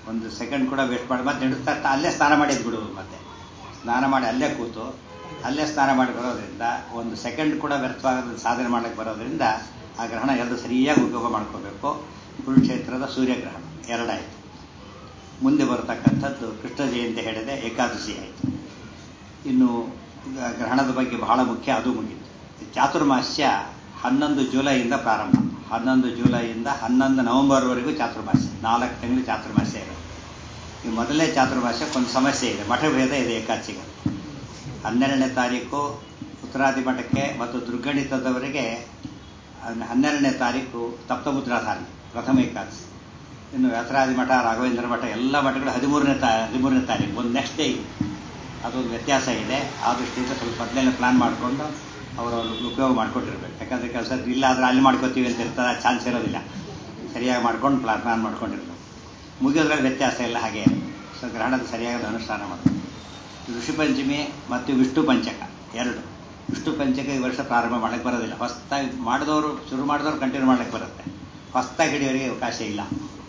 ಒಂದು ಸೆಕೆಂಡ್ ಕೂಡ ವೇಸ್ಟ್ ಮಾಡಿ ಮತ್ತೆ ನಡೆಸ್ತಾ ಇರ್ತಾ ಅಲ್ಲೇ ಸ್ನಾನ ಮಾಡಿದ್ ಬಿಡುವುದು ಮತ್ತೆ ಸ್ನಾನ ಮಾಡಿ ಅಲ್ಲೇ ಕೂತು ಅಲ್ಲೇ ಸ್ನಾನ ಮಾಡಿ ಬರೋದ್ರಿಂದ ಒಂದು ಸೆಕೆಂಡ್ ಕೂಡ ವ್ಯರ್ಥವಾಗದ ಸಾಧನೆ ಮಾಡಲಿಕ್ಕೆ ಬರೋದ್ರಿಂದ ಆ ಗ್ರಹಣ ಎರಡು ಸರಿಯಾಗಿ ಉಪಯೋಗ ಮಾಡ್ಕೋಬೇಕು ಕುರುಕ್ಷೇತ್ರದ ಸೂರ್ಯಗ್ರಹಣ ಎರಡಾಯಿತು ಮುಂದೆ ಬರತಕ್ಕಂಥದ್ದು ಕೃಷ್ಣ ಜಯಂತಿ ಹೇಳಿದೆ ಏಕಾದಶಿ ಆಯಿತು ಇನ್ನು ಗ್ರಹಣದ ಬಗ್ಗೆ ಬಹಳ ಮುಖ್ಯ ಅದು ಮುಗಿತು ಚಾತುರ್ಮಾಸ್ಯ ಹನ್ನೊಂದು ಜುಲೈಯಿಂದ ಪ್ರಾರಂಭ ಹನ್ನೊಂದು ಜುಲೈಯಿಂದ ಹನ್ನೊಂದು ನವೆಂಬರ್ವರೆಗೂ ಚಾತುರ್ಮಾಸ್ಯ ನಾಲ್ಕು ತಿಂಗಳು ಚಾತುರ್ಮಾಸ್ಯ ಇದೆ ಈ ಮೊದಲನೇ ಚಾತುರ್ಮಾಸ್ಯಕ್ಕೆ ಒಂದು ಸಮಸ್ಯೆ ಇದೆ ಮಠಭೇದ ಇದೆ ಏಕಾದಶಿಗೆ ಹನ್ನೆರಡನೇ ತಾರೀಕು ಉತ್ತರಾದಿ ಮಠಕ್ಕೆ ಮತ್ತು ದುರ್ಗಣಿತದವರೆಗೆ ಹನ್ನೆರಡನೇ ತಾರೀಕು ತಪ್ತಮುದ್ರಾಧಾರಣೆ ಪ್ರಥಮ ಏಕಾದಶಿ ಇನ್ನು ವ್ಯಾಸರಾದಿ ಮಠ ರಾಘವೇಂದ್ರ ಮಠ ಎಲ್ಲ ಮಠಗಳು ಹದಿಮೂರನೇ ತಾ ಹದಿಮೂರನೇ ತಾರೀಕು ಒಂದು ನೆಕ್ಸ್ಟ್ ಡೇ ಇದೆ ಅದೊಂದು ವ್ಯತ್ಯಾಸ ಇದೆ ಆ ದೃಷ್ಟಿಯಿಂದ ಸ್ವಲ್ಪ ಮೊದಲೇ ಪ್ಲಾನ್ ಮಾಡಿಕೊಂಡು ಅವರವರು ಉಪಯೋಗ ಮಾಡ್ಕೊಂಡಿರ್ಬೇಕು ಯಾಕಂದರೆ ಕೆಲಸ ಇಲ್ಲ ಆದರೆ ಅಲ್ಲಿ ಮಾಡ್ಕೋತೀವಿ ಅಂತ ಇರ್ತದೆ ಚಾನ್ಸ್ ಇರೋದಿಲ್ಲ ಸರಿಯಾಗಿ ಮಾಡ್ಕೊಂಡು ಪ್ಲಾನ್ ಪ್ಲಾನ್ ಮಾಡ್ಕೊಂಡಿರ್ಬೇಕು ಮುಗಿಯೋದ್ರಲ್ಲಿ ವ್ಯತ್ಯಾಸ ಇಲ್ಲ ಹಾಗೆ ಸೊ ಗ್ರಹಣದ ಸರಿಯಾದ ಅನುಷ್ಠಾನ ಮಾಡಬೇಕು ಋಷಿ ಪಂಚಮಿ ಮತ್ತು ವಿಷ್ಣು ಪಂಚಕ ಎರಡು ವಿಷ್ಣು ಪಂಚಕ ಈ ವರ್ಷ ಪ್ರಾರಂಭ ಮಾಡಕ್ಕೆ ಬರೋದಿಲ್ಲ ಹೊಸದಾಗಿ ಮಾಡಿದವರು ಶುರು ಮಾಡಿದವರು ಕಂಟಿನ್ಯೂ ಮಾಡಕ್ಕೆ ಬರುತ್ತೆ ಹೊಸದಾಗಿ ಹಿಡಿಯೋರಿಗೆ ಅವಕಾಶ ಇಲ್ಲ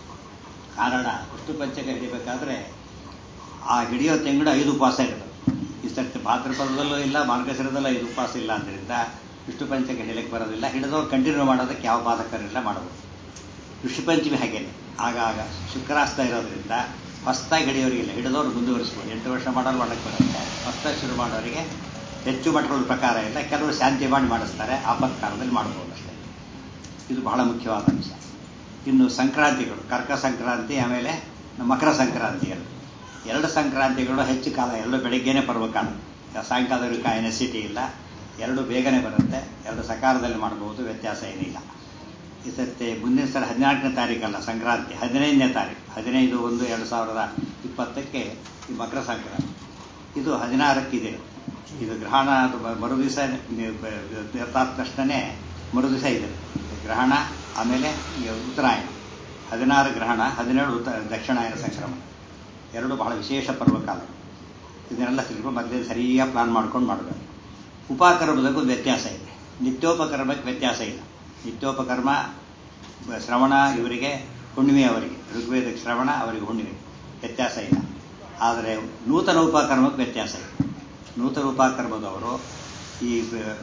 ಕಾರಣ ವಿಷ್ಣು ಪಂಚಕ ಹಿಡಿಬೇಕಾದ್ರೆ ಆ ಹಿಡಿಯೋ ತಿಂಗಳು ಐದು ಉಪವಾಸ ಇರೋದು ಈ ಸರ್ತಿ ಭಾದ್ರಪದದಲ್ಲೂ ಇಲ್ಲ ಮಾರ್ಗಶಿರದಲ್ಲೂ ಐದು ಉಪವಾಸ ಇಲ್ಲ ಆದ್ದರಿಂದ ವಿಷ್ಣು ಪಂಚಕ ಹಿಡಿಯಲಿಕ್ಕೆ ಬರೋದಿಲ್ಲ ಹಿಡಿದವ್ರು ಕಂಟಿನ್ಯೂ ಮಾಡೋದಕ್ಕೆ ಯಾವ ಬಾಧಕರಿಲ್ಲ ಮಾಡಬಹುದು ಋಷಿ ಪಂಚಮಿ ಹಾಗೇನೆ ಆಗಾಗ ಶುಕ್ರಾಸ್ತ ಇರೋದ್ರಿಂದ ಹೊಸದಾಗಿ ಹಿಡಿಯೋರಿಗಿಲ್ಲ ಹಿಡಿದವರು ಮುಂದುವರಿಸ್ಬೋದು ಎಂಟು ವರ್ಷ ಮಾಡೋರು ಮಾಡಕ್ಕೆ ಬರುತ್ತೆ ಹೊಸದಾಗಿ ಶುರು ಮಾಡೋರಿಗೆ ಹೆಚ್ಚು ಮಠಗಳ ಪ್ರಕಾರ ಇಲ್ಲ ಕೆಲವರು ಶಾಂತಿ ಮಾಡಿ ಮಾಡಿಸ್ತಾರೆ ಆಪತ್ಕಾಲದಲ್ಲಿ ಮಾಡ್ಬೋದು ಅಷ್ಟೇ ಇದು ಬಹಳ ಮುಖ್ಯವಾದ ಅಂಶ ಇನ್ನು ಸಂಕ್ರಾಂತಿಗಳು ಕರ್ಕ ಸಂಕ್ರಾಂತಿ ಆಮೇಲೆ ಮಕರ ಸಂಕ್ರಾಂತಿ ಎರಡು ಎರಡು ಸಂಕ್ರಾಂತಿಗಳು ಹೆಚ್ಚು ಕಾಲ ಎರಡು ಬೆಳಿಗ್ಗೆನೇ ಪರ್ವಕಾಲ ಸಾಯಂಕಾಲದವರೆಗೆ ಕಾಯಿನ ಸಿಟಿ ಇಲ್ಲ ಎರಡು ಬೇಗನೆ ಬರುತ್ತೆ ಎರಡು ಸಕಾಲದಲ್ಲಿ ಮಾಡಬಹುದು ವ್ಯತ್ಯಾಸ ಏನಿಲ್ಲ ಈ ಸತಿ ಮುಂದಿನ ಸಲ ಹದಿನಾಲ್ಕನೇ ತಾರೀಕಲ್ಲ ಸಂಕ್ರಾಂತಿ ಹದಿನೈದನೇ ತಾರೀಕು ಹದಿನೈದು ಒಂದು ಎರಡು ಸಾವಿರದ ಇಪ್ಪತ್ತಕ್ಕೆ ಈ ಮಕರ ಸಂಕ್ರಾಂತಿ ಇದು ಹದಿನಾರಕ್ಕಿದೆ ಇದು ಗ್ರಹಣ ಮರು ದಿವಸ ನಿರ್ತಾದ ತಕ್ಷಣನೇ ಮರು ದಿವಸ ಇದೆ ಗ್ರಹಣ ಆಮೇಲೆ ಉತ್ತರಾಯಣ ಹದಿನಾರು ಗ್ರಹಣ ಹದಿನೇಳು ಉತ್ತ ದಕ್ಷಿಣಾಯನ ಸಂಕ್ರಮಣ ಎರಡು ಬಹಳ ವಿಶೇಷ ಪರ್ವಕಾಲ ಇದನ್ನೆಲ್ಲ ತಿಳ್ಕೊಂಡು ಮೊದಲೇ ಸರಿಯಾಗಿ ಪ್ಲಾನ್ ಮಾಡ್ಕೊಂಡು ಮಾಡಬೇಕು ಉಪಕರ್ಮದಕ್ಕೂ ಒಂದು ವ್ಯತ್ಯಾಸ ಇದೆ ನಿತ್ಯೋಪಕರ್ಮಕ್ಕೆ ವ್ಯತ್ಯಾಸ ಇಲ್ಲ ನಿತ್ಯೋಪಕರ್ಮ ಶ್ರವಣ ಇವರಿಗೆ ಹುಣ್ಣಿಮೆ ಅವರಿಗೆ ಋಗ್ವೇದಕ್ಕೆ ಶ್ರವಣ ಅವರಿಗೆ ಹುಣ್ಣಿಮೆ ವ್ಯತ್ಯಾಸ ಇಲ್ಲ ಆದರೆ ನೂತನ ಉಪಕರ್ಮಕ್ಕೆ ವ್ಯತ್ಯಾಸ ಇದೆ ನೂತನ ಉಪಕರ್ಮದವರು ಈ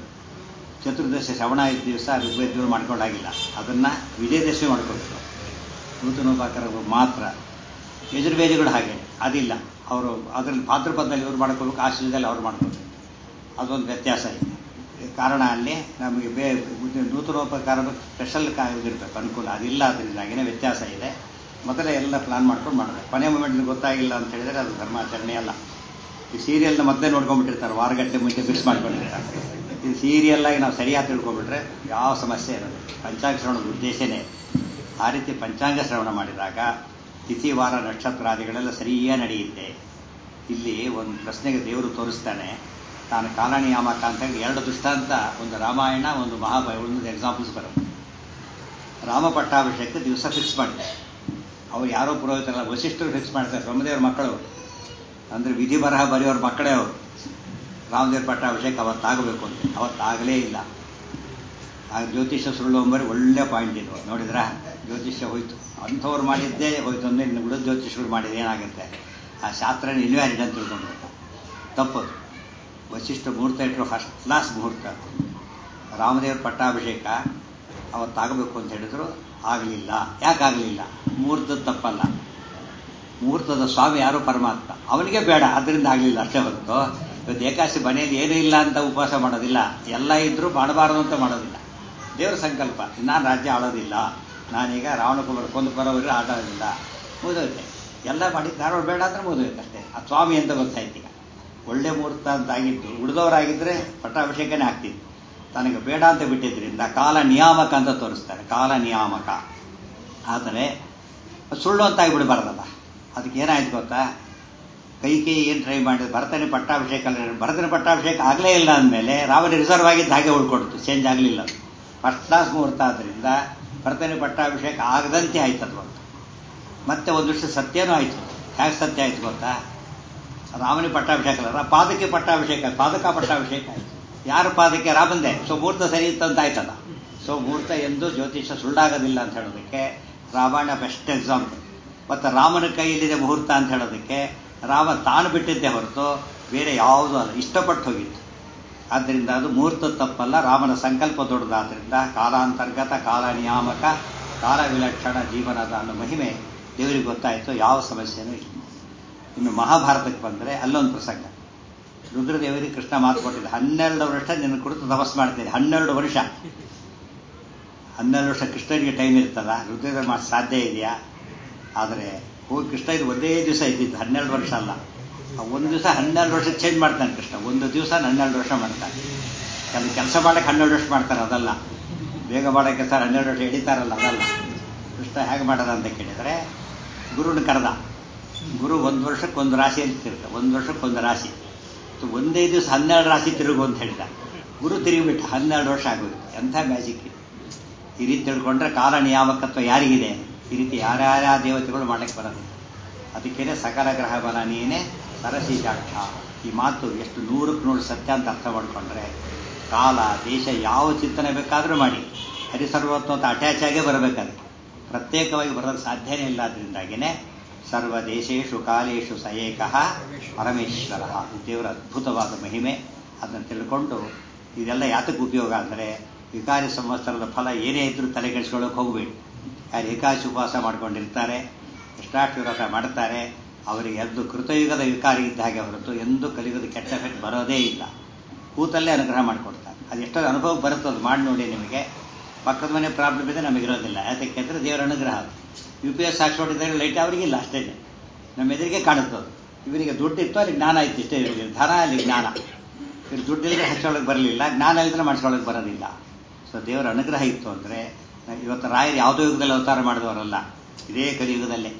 ಚತುರ್ದಶಿ ಶ್ರವಣ ಐದು ದಿವಸ ಋಗ್ವೇದಗಳು ಮಾಡ್ಕೊಂಡಾಗಿಲ್ಲ ಅದನ್ನು ವಿಜಯದಶಮಿ ಮಾಡ್ಕೊಳ್ಬೇಕು ನೂತನ ಉಪಕರ್ಮ ಮಾತ್ರ ಯಜುರ್ವೇದಿಗಳು ಹಾಗೆ ಅದಿಲ್ಲ ಅವರು ಅದರಲ್ಲಿ ಭಾದ್ರಪದದಲ್ಲಿ ಇವ್ರು ಮಾಡ್ಕೋಬೇಕು ಆಶ್ರಯದಲ್ಲಿ ಅವ್ರು ಮಾಡ್ಕೋಬೇಕು ಅದೊಂದು ವ್ಯತ್ಯಾಸ ಇದೆ ಕಾರಣ ಅಲ್ಲಿ ನಮಗೆ ಬೇ ನೂತನೋಪಕಾರ ಸ್ಪೆಷಲ್ ಇದಿರ್ಬೇಕು ಅನುಕೂಲ ಅದಿಲ್ಲ ಅದರಿಂದಾಗಿನೇ ವ್ಯತ್ಯಾಸ ಇದೆ ಮೊದಲೇ ಎಲ್ಲ ಪ್ಲಾನ್ ಮಾಡ್ಕೊಂಡು ಮಾಡಬೇಕು ಕೊನೆ ಮೂಮೆಂಟ್ ಗೊತ್ತಾಗಿಲ್ಲ ಅಂತ ಹೇಳಿದ್ರೆ ಅದು ಧರ್ಮಾಚರಣೆ ಅಲ್ಲ ಈ ಸೀರಿಯಲ್ನ ಮೊದಲೇ ನೋಡ್ಕೊಂಡ್ಬಿಟ್ಟಿರ್ತಾರೆ ವಾರಗಟ್ಟಲೆ ಮುಂಚೆ ಫಿಕ್ಸ್ ಮಾಡ್ಕೊಂಡಿರ್ತಾರೆ ಇದು ಸೀರಿಯಲ್ಲಾಗಿ ನಾವು ಸರಿಯಾಗಿ ತಿಳ್ಕೊಂಡ್ಬಿಟ್ರೆ ಯಾವ ಸಮಸ್ಯೆ ಇರೋದು ಪಂಚಾಂಗ ಶ್ರವಣದ ಉದ್ದೇಶನೇ ಆ ರೀತಿ ಪಂಚಾಂಗ ಶ್ರವಣ ಮಾಡಿದಾಗ ತಿಥಿ ವಾರ ನಕ್ಷತ್ರಾದಿಗಳೆಲ್ಲ ಸರಿಯಾಗಿ ನಡೆಯುತ್ತೆ ಇಲ್ಲಿ ಒಂದು ಪ್ರಶ್ನೆಗೆ ದೇವರು ತೋರಿಸ್ತಾನೆ ತಾನು ಕಾಲನಿಯಾಮಕ ಅಂತ ಹೇಳಿ ಎರಡು ದೃಷ್ಟಾಂತ ಒಂದು ರಾಮಾಯಣ ಒಂದು ಮಹಾಭಾರ ಒಂದು ಎಕ್ಸಾಂಪಲ್ಸ್ ಬರುತ್ತೆ ರಾಮ ಪಟ್ಟಾಭಿಷೇಕಕ್ಕೆ ದಿವಸ ಫಿಕ್ಸ್ ಮಾಡಿದೆ ಅವ್ರು ಯಾರೋ ಪುರೋಹಿತರಲ್ಲ ವಸಿಷ್ಠರು ಫಿಕ್ಸ್ ಮಾಡ್ತಾರೆ ಬ್ರಹ್ಮದೇವ್ರ ಮಕ್ಕಳು ಅಂದರೆ ವಿಧಿ ಬರಹ ಬರೆಯೋರ ಮಕ್ಕಳೇ ಅವರು ರಾಮದೇವ್ರ ಪಟ್ಟಾಭಿಷೇಕ ಅವತ್ತಾಗಬೇಕು ಅಂತ ಅವತ್ತಾಗಲೇ ಇಲ್ಲ ಆ ಜ್ಯೋತಿಷ್ಯ ಸುಳ್ಳು ಅಂಬರಿ ಒಳ್ಳೆ ಪಾಯಿಂಟ್ ಇದು ನೋಡಿದ್ರ ಜ್ಯೋತಿಷ್ಯ ಹೋಯ್ತು ಅಂಥವ್ರು ಮಾಡಿದ್ದೇ ಹೋಯ್ತು ಅಂದರೆ ಇನ್ನು ಉಳಿದ ಜ್ಯೋತಿಷ್ಯರು ಮಾಡಿದ ಏನಾಗುತ್ತೆ ಆ ಶಾಸ್ತ್ರನ ಇನ್ವ್ಯಾಲಿಡ್ ಅಂತ ತಿಳ್ಕೊಂಡ್ಬಿಡ್ತಾರೆ ತಪ್ಪದು ವಶಿಷ್ಠ ಮುಹೂರ್ತ ಇಟ್ಟರು ಫಸ್ಟ್ ಕ್ಲಾಸ್ ಮುಹೂರ್ತ ರಾಮದೇವ್ರ ಪಟ್ಟಾಭಿಷೇಕ ಅವತ್ತಾಗಬೇಕು ಅಂತ ಹೇಳಿದ್ರು ಆಗಲಿಲ್ಲ ಯಾಕಾಗಲಿಲ್ಲ ಮುಹೂರ್ತದ ತಪ್ಪಲ್ಲ ಮುಹೂರ್ತದ ಸ್ವಾಮಿ ಯಾರು ಪರಮಾತ್ಮ ಅವನಿಗೆ ಬೇಡ ಅದರಿಂದ ಆಗಲಿಲ್ಲ ಅಷ್ಟೇ ಹೊರತು ಇವತ್ತು ಏಕಾಶಿ ಮನೆಯಲ್ಲಿ ಏನೂ ಇಲ್ಲ ಅಂತ ಉಪವಾಸ ಮಾಡೋದಿಲ್ಲ ಎಲ್ಲ ಇದ್ರೂ ಮಾಡಬಾರದು ಅಂತ ಮಾಡೋದಿಲ್ಲ ದೇವರ ಸಂಕಲ್ಪ ನಾನು ರಾಜ್ಯ ಆಳೋದಿಲ್ಲ ನಾನೀಗ ರಾವಣ ಕುಮಾರ ಕೊಂದು ಬರೋವರೆಗೂ ಆಡೋದಿಲ್ಲ ಮುಗಿದೋಯ್ತೆ ಎಲ್ಲ ಮಾಡಿ ಧಾರವಾಡ ಬೇಡ ಅಂದ್ರೆ ಮುಗಿದೋಯ್ತು ಅಷ್ಟೇ ಆ ಸ್ವಾಮಿ ಅಂತ ಗೊತ್ತಾಯ್ತು ಈಗ ಒಳ್ಳೆ ಮುಹೂರ್ತ ಅಂತ ಆಗಿದ್ದು ಉಳಿದವರಾಗಿದ್ದರೆ ಪಟ್ಟಾಭಿಷೇಕನೇ ಆಗ್ತಿತ್ತು ತನಗೆ ಬೇಡ ಅಂತ ಬಿಟ್ಟಿದ್ರಿಂದ ಕಾಲ ನಿಯಾಮಕ ಅಂತ ತೋರಿಸ್ತಾರೆ ಕಾಲ ನಿಯಾಮಕ ಆದರೆ ಸುಳ್ಳು ಅಂತ ಆಗಿಬಿಡಬಾರ್ದಲ್ಲ ಅದಕ್ಕೆ ಏನಾಯ್ತು ಗೊತ್ತಾ ಕೈ ಕೈ ಏನು ಟ್ರೈ ಮಾಡಿದ್ರು ಭರತನ ಪಟ್ಟಾಭಿಷೇಕ ಅಲ್ಲ ಭರತನ ಪಟ್ಟಾಭಿಷೇಕ ಆಗಲೇ ಇಲ್ಲ ಅಂದಮೇಲೆ ರಾವಣ ರಿಸರ್ವ್ ಆಗಿದ್ದು ಹಾಗೆ ಉಳ್ಕೊಡ್ತು ಚೇಂಜ್ ಆಗಲಿಲ್ಲ ಫಸ್ಟ್ ಕ್ಲಾಸ್ ಮುಹೂರ್ತ ಆದ್ದರಿಂದ ಭರತನ ಪಟ್ಟಾಭಿಷೇಕ ಆಗದಂತೆ ಆಯ್ತು ಅದು ಅಂತ ಮತ್ತೆ ಒಂದಿಷ್ಟು ಸತ್ಯನೂ ಆಯಿತು ಹೇಗೆ ಸತ್ಯ ಆಯ್ತು ಗೊತ್ತಾ ರಾಮನಿ ಪಟ್ಟಾಭಿಷೇಕ ಅಲ್ಲ ಪಾದಕ್ಕೆ ಪಟ್ಟಾಭಿಷೇಕ ಪಾದಕ ಪಟ್ಟಾಭಿಷೇಕ ಆಯಿತು ಯಾರ ಪಾದಕ್ಕೆ ರಾಮಂದೆ ಸೊ ಮುಹೂರ್ತ ಸರಿ ಇತ್ತಂತ ಆಯ್ತಲ್ಲ ಸೊ ಮುಹೂರ್ತ ಎಂದು ಜ್ಯೋತಿಷ ಸುಳ್ಳಾಗೋದಿಲ್ಲ ಅಂತ ಹೇಳೋದಕ್ಕೆ ರಾಮಾಯಣ ಬೆಸ್ಟ್ ಎಕ್ಸಾಂಪಲ್ ಮತ್ತು ರಾಮನ ಕೈಯಲ್ಲಿದೆ ಮುಹೂರ್ತ ಅಂತ ಹೇಳೋದಕ್ಕೆ ರಾಮ ತಾನು ಬಿಟ್ಟಿದ್ದೇ ಹೊರತು ಬೇರೆ ಯಾವುದೂ ಅಲ್ಲ ಇಷ್ಟಪಟ್ಟು ಹೋಗಿತ್ತು ಆದ್ದರಿಂದ ಅದು ಮುಹೂರ್ತ ತಪ್ಪಲ್ಲ ರಾಮನ ಸಂಕಲ್ಪ ದೊಡ್ಡದಾದ್ರಿಂದ ಕಾಲಾಂತರ್ಗತ ಕಾಲ ನಿಯಾಮಕ ಕಾಲ ವಿಲಕ್ಷಣ ಜೀವನದ ಅನ್ನೋ ಮಹಿಮೆ ದೇವರಿಗೆ ಗೊತ್ತಾಯಿತು ಯಾವ ಸಮಸ್ಯೆನೂ ಇಲ್ಲ ಇನ್ನು ಮಹಾಭಾರತಕ್ಕೆ ಬಂದರೆ ಅಲ್ಲೊಂದು ಪ್ರಸಂಗ ರುದ್ರದೇವರಿಗೆ ಕೃಷ್ಣ ಮಾತು ಕೊಟ್ಟಿದ್ದ ಹನ್ನೆರಡು ವರ್ಷ ನಿನ್ನ ಕುರಿತು ತಪಸ್ ಮಾಡ್ತೀನಿ ಹನ್ನೆರಡು ವರ್ಷ ಹನ್ನೆರಡು ವರ್ಷ ಕೃಷ್ಣನಿಗೆ ಟೈಮ್ ಇರ್ತದ ರುದ್ರದೇವ ಮಾಡಿ ಸಾಧ್ಯ ಇದೆಯಾ ಆದರೆ ಹೋಗಿ ಕೃಷ್ಣ ಇದು ಒಂದೇ ದಿವಸ ಇದ್ದಿದ್ದು ಹನ್ನೆರಡು ವರ್ಷ ಅಲ್ಲ ಒಂದು ದಿವಸ ಹನ್ನೆರಡು ವರ್ಷ ಚೇಂಜ್ ಮಾಡ್ತಾನೆ ಕೃಷ್ಣ ಒಂದು ದಿವಸ ಹನ್ನೆರಡು ವರ್ಷ ಮಾಡ್ತಾನೆ ಕೆಲವು ಕೆಲಸ ಮಾಡಕ್ಕೆ ಹನ್ನೆರಡು ವರ್ಷ ಮಾಡ್ತಾರೆ ಅದಲ್ಲ ಬೇಗ ಮಾಡೋಕ್ಕೆ ಸರ್ ಹನ್ನೆರಡು ವರ್ಷ ಹಿಡಿತಾರಲ್ಲ ಅದಲ್ಲ ಕೃಷ್ಣ ಹೇಗೆ ಮಾಡೋದ ಅಂತ ಕೇಳಿದರೆ ಗುರುನ ಕರೆದ ಗುರು ಒಂದು ವರ್ಷಕ್ಕೆ ಒಂದು ರಾಶಿ ಅಂತ ತಿರುಗ ಒಂದು ವರ್ಷಕ್ಕೆ ಒಂದು ರಾಶಿ ಒಂದೇ ದಿವಸ ಹನ್ನೆರಡು ರಾಶಿ ತಿರುಗು ಅಂತ ಹೇಳಿದ ಗುರು ತಿರುಗಿಬಿಟ್ಟ ಹನ್ನೆರಡು ವರ್ಷ ಆಗೋದು ಎಂಥ ಮ್ಯಾಜಿಕ್ ಈ ರೀತಿ ತಿಳ್ಕೊಂಡ್ರೆ ಕಾಲ ನಿಯಾಮಕತ್ವ ಯಾರಿಗಿದೆ ಈ ರೀತಿ ಯಾರ್ಯಾರ ದೇವತೆಗಳು ಮಾಡಕ್ಕೆ ಬರೋದು ಅದಕ್ಕೇನೆ ಸಕಲ ಗ್ರಹ ಬಲ ನೀನೇ ಸರಸಿಜಾಕ್ಷ ಈ ಮಾತು ಎಷ್ಟು ನೂರಕ್ಕೆ ನೂರು ಸತ್ಯ ಅಂತ ಅರ್ಥ ಮಾಡಿಕೊಂಡ್ರೆ ಕಾಲ ದೇಶ ಯಾವ ಚಿಂತನೆ ಬೇಕಾದರೂ ಮಾಡಿ ಹರಿಸರ್ವತ್ವ ಅಂತ ಅಟ್ಯಾಚ್ ಆಗೇ ಬರಬೇಕಾದ್ರೆ ಪ್ರತ್ಯೇಕವಾಗಿ ಬರೋದು ಸಾಧ್ಯನೇ ಇಲ್ಲ ಅದರಿಂದಾಗಿನೇ ಸರ್ವ ದೇಶೇಶು ಕಾಲೇಶು ಸಯೇಕಃ ಪರಮೇಶ್ವರ ದೇವರ ಅದ್ಭುತವಾದ ಮಹಿಮೆ ಅದನ್ನು ತಿಳ್ಕೊಂಡು ಇದೆಲ್ಲ ಯಾತಕ್ಕೆ ಉಪಯೋಗ ಅಂದರೆ ವಿಕಾರಿ ಸಂವತ್ಸರದ ಫಲ ಏನೇ ಇದ್ರೂ ತಲೆಗೆಡಿಸ್ಕೊಳ್ಳೋಕೆ ಹೋಗಬೇಡಿ ಯಾರು ಏಕಾಶಿ ಉಪವಾಸ ಮಾಡ್ಕೊಂಡಿರ್ತಾರೆ ಎಷ್ಟಾಷ್ಟು ವ್ರತ ಮಾಡ್ತಾರೆ ಅವರಿಗೆ ಎದ್ದು ಕೃತಯುಗದ ವಿಕಾರಿ ಇದ್ದ ಹಾಗೆ ಹೊರತು ಎಂದು ಕಲಿಯುಗದ ಕೆಟ್ಟ ಎಫೆಕ್ಟ್ ಬರೋದೇ ಇಲ್ಲ ಕೂತಲ್ಲೇ ಅನುಗ್ರಹ ಮಾಡಿಕೊಡ್ತಾರೆ ಅದು ಎಷ್ಟೋ ಅನುಭವ ಬರುತ್ತೆ ಅದು ಮಾಡಿ ನೋಡಿ ನಿಮಗೆ ಪಕ್ಕದ ಮನೆ ಪ್ರಾಬ್ಲಮ್ ಇದೆ ನಮಗಿರೋದಿಲ್ಲ ಯಾತಕ್ಕೆ ಅಂದರೆ ದೇವರ ಅನುಗ್ರಹ ಯು ಪಿ ಎಸ್ ಹಾಕ್ಸ್ಕೊಂಡಿದ್ದಾರೆ ಲೈಟ್ ಅವರಿಗಿಲ್ಲ ಅಷ್ಟೇ ನಮ್ಮ ಎದುರಿಗೆ ಕಾಣುತ್ತದು ಇವರಿಗೆ ದುಡ್ಡಿತ್ತು ಅಲ್ಲಿ ಜ್ಞಾನ ಇತ್ತು ಇಷ್ಟೇ ಇವರಿಗೆ ಧನ ಅಲ್ಲಿ ಜ್ಞಾನ ಇವ್ರು ದುಡ್ಡಿಲ್ಲದೆ ಹಚ್ಚೊಳಗೆ ಬರಲಿಲ್ಲ ಜ್ಞಾನ ಇಲ್ಲದ್ರೆ ಮಾಡಿಸ್ಕೊಳ್ಳೋಕೆ ಬರೋದಿಲ್ಲ ಸೊ ದೇವರ ಅನುಗ್ರಹ ಇತ್ತು ಅಂದರೆ ಇವತ್ತು ರಾಯರು ಯಾವುದೋ ಯುಗದಲ್ಲಿ ಅವತಾರ ಮಾಡಿದವರಲ್ಲ ಇದೇ ಕಲಿಯುಗದಲ್ಲೇ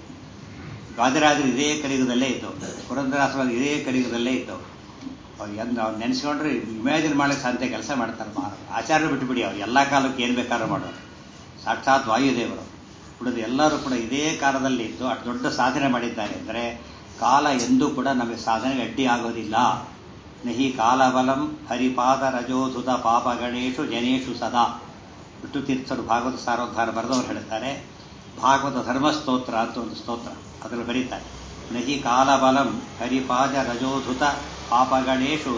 ಗಾದಿರಾಜರು ಇದೇ ಕಲಿಯುಗದಲ್ಲೇ ಇತ್ತು ಪುರಂದರಾಸವಾದ ಇದೇ ಕಲಿಯುಗದಲ್ಲೇ ಇತ್ತು ಅವ್ರು ಎಂದು ಅವ್ರು ನೆನೆಸ್ಕೊಂಡ್ರೆ ಇಮ್ಯಾಜಿನ್ ಮಾಡೋಕ್ಕೆ ಸಾಧ್ಯ ಕೆಲಸ ಮಾಡ್ತಾರೆ ಮಹಾರಾಜ ಆಚಾರ್ಯ ಬಿಟ್ಟುಬಿಡಿ ಅವ್ರು ಎಲ್ಲ ಕಾಲಕ್ಕೆ ಏನು ಬೇಕಾದ್ರೂ ಮಾಡೋರು ಸಾಕ್ಷಾತ್ ವಾಯುದೇವರು ಉಳಿದು ಎಲ್ಲರೂ ಕೂಡ ಇದೇ ಕಾಲದಲ್ಲಿ ಇದ್ದು ಅಷ್ಟು ದೊಡ್ಡ ಸಾಧನೆ ಮಾಡಿದ್ದಾರೆ ಅಂದರೆ ಕಾಲ ಎಂದೂ ಕೂಡ ನಮಗೆ ಸಾಧನೆಗೆ ಅಡ್ಡಿ ಆಗೋದಿಲ್ಲ ನಹಿ ಕಾಲಬಲಂ ಹರಿಪಾದ ರಜೋಧುತ ಪಾಪ ಗಣೇಶು ಜನೇಶು ಸದಾ ವಿಷ್ಣು ತೀರ್ಥರು ಭಾಗವತ ಸಾರೋದ್ಧಾರ ಬರೆದವರು ಹೇಳ್ತಾರೆ ಭಾಗವತ ಧರ್ಮಸ್ತೋತ್ರ ಅಂತ ಒಂದು ಸ್ತೋತ್ರ ಅದರಲ್ಲಿ ಬರೀತಾರೆ ನಹಿ ಕಾಲಬಲಂ ಹರಿಪಾದ ರಜೋಧುತ ಪಾಪಗಣೇಶು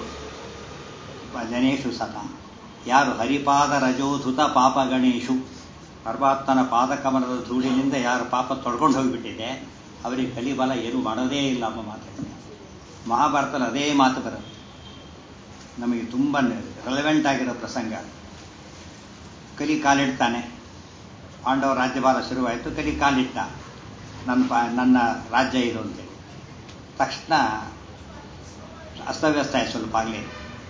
ಜನೇಶು ಸದಾ ಯಾರು ಹರಿಪಾದ ರಜೋಧುತ ಪಾಪಗಣೇಶು ಪರಮಾತ್ಮನ ಪಾದಕಮಲದ ಧೂಳಿನಿಂದ ಯಾರು ಪಾಪ ತೊಳ್ಕೊಂಡು ಹೋಗಿಬಿಟ್ಟಿದೆ ಅವರಿಗೆ ಕಲಿಬಲ ಏನು ಮಾಡೋದೇ ಇಲ್ಲ ಎಂಬ ಮಾತಾಡಿದೆ ಮಹಾಭಾರತದಲ್ಲಿ ಅದೇ ಮಾತು ಬರುತ್ತೆ ನಮಗೆ ತುಂಬ ರೆಲೆವೆಂಟ್ ಆಗಿರೋ ಪ್ರಸಂಗ ಕಲಿ ಕಾಲಿಡ್ತಾನೆ ಪಾಂಡವ ರಾಜ್ಯಭಾರ ಶುರುವಾಯಿತು ಕಲಿ ಕಾಲಿಟ್ಟ ನನ್ನ ಪಾ ನನ್ನ ರಾಜ್ಯ ಇದು ಅಂತೇಳಿ ತಕ್ಷಣ ಅಸ್ತವ್ಯಸ್ತ ಆಯ್ತು ಸ್ವಲ್ಪ ಆಗಲಿ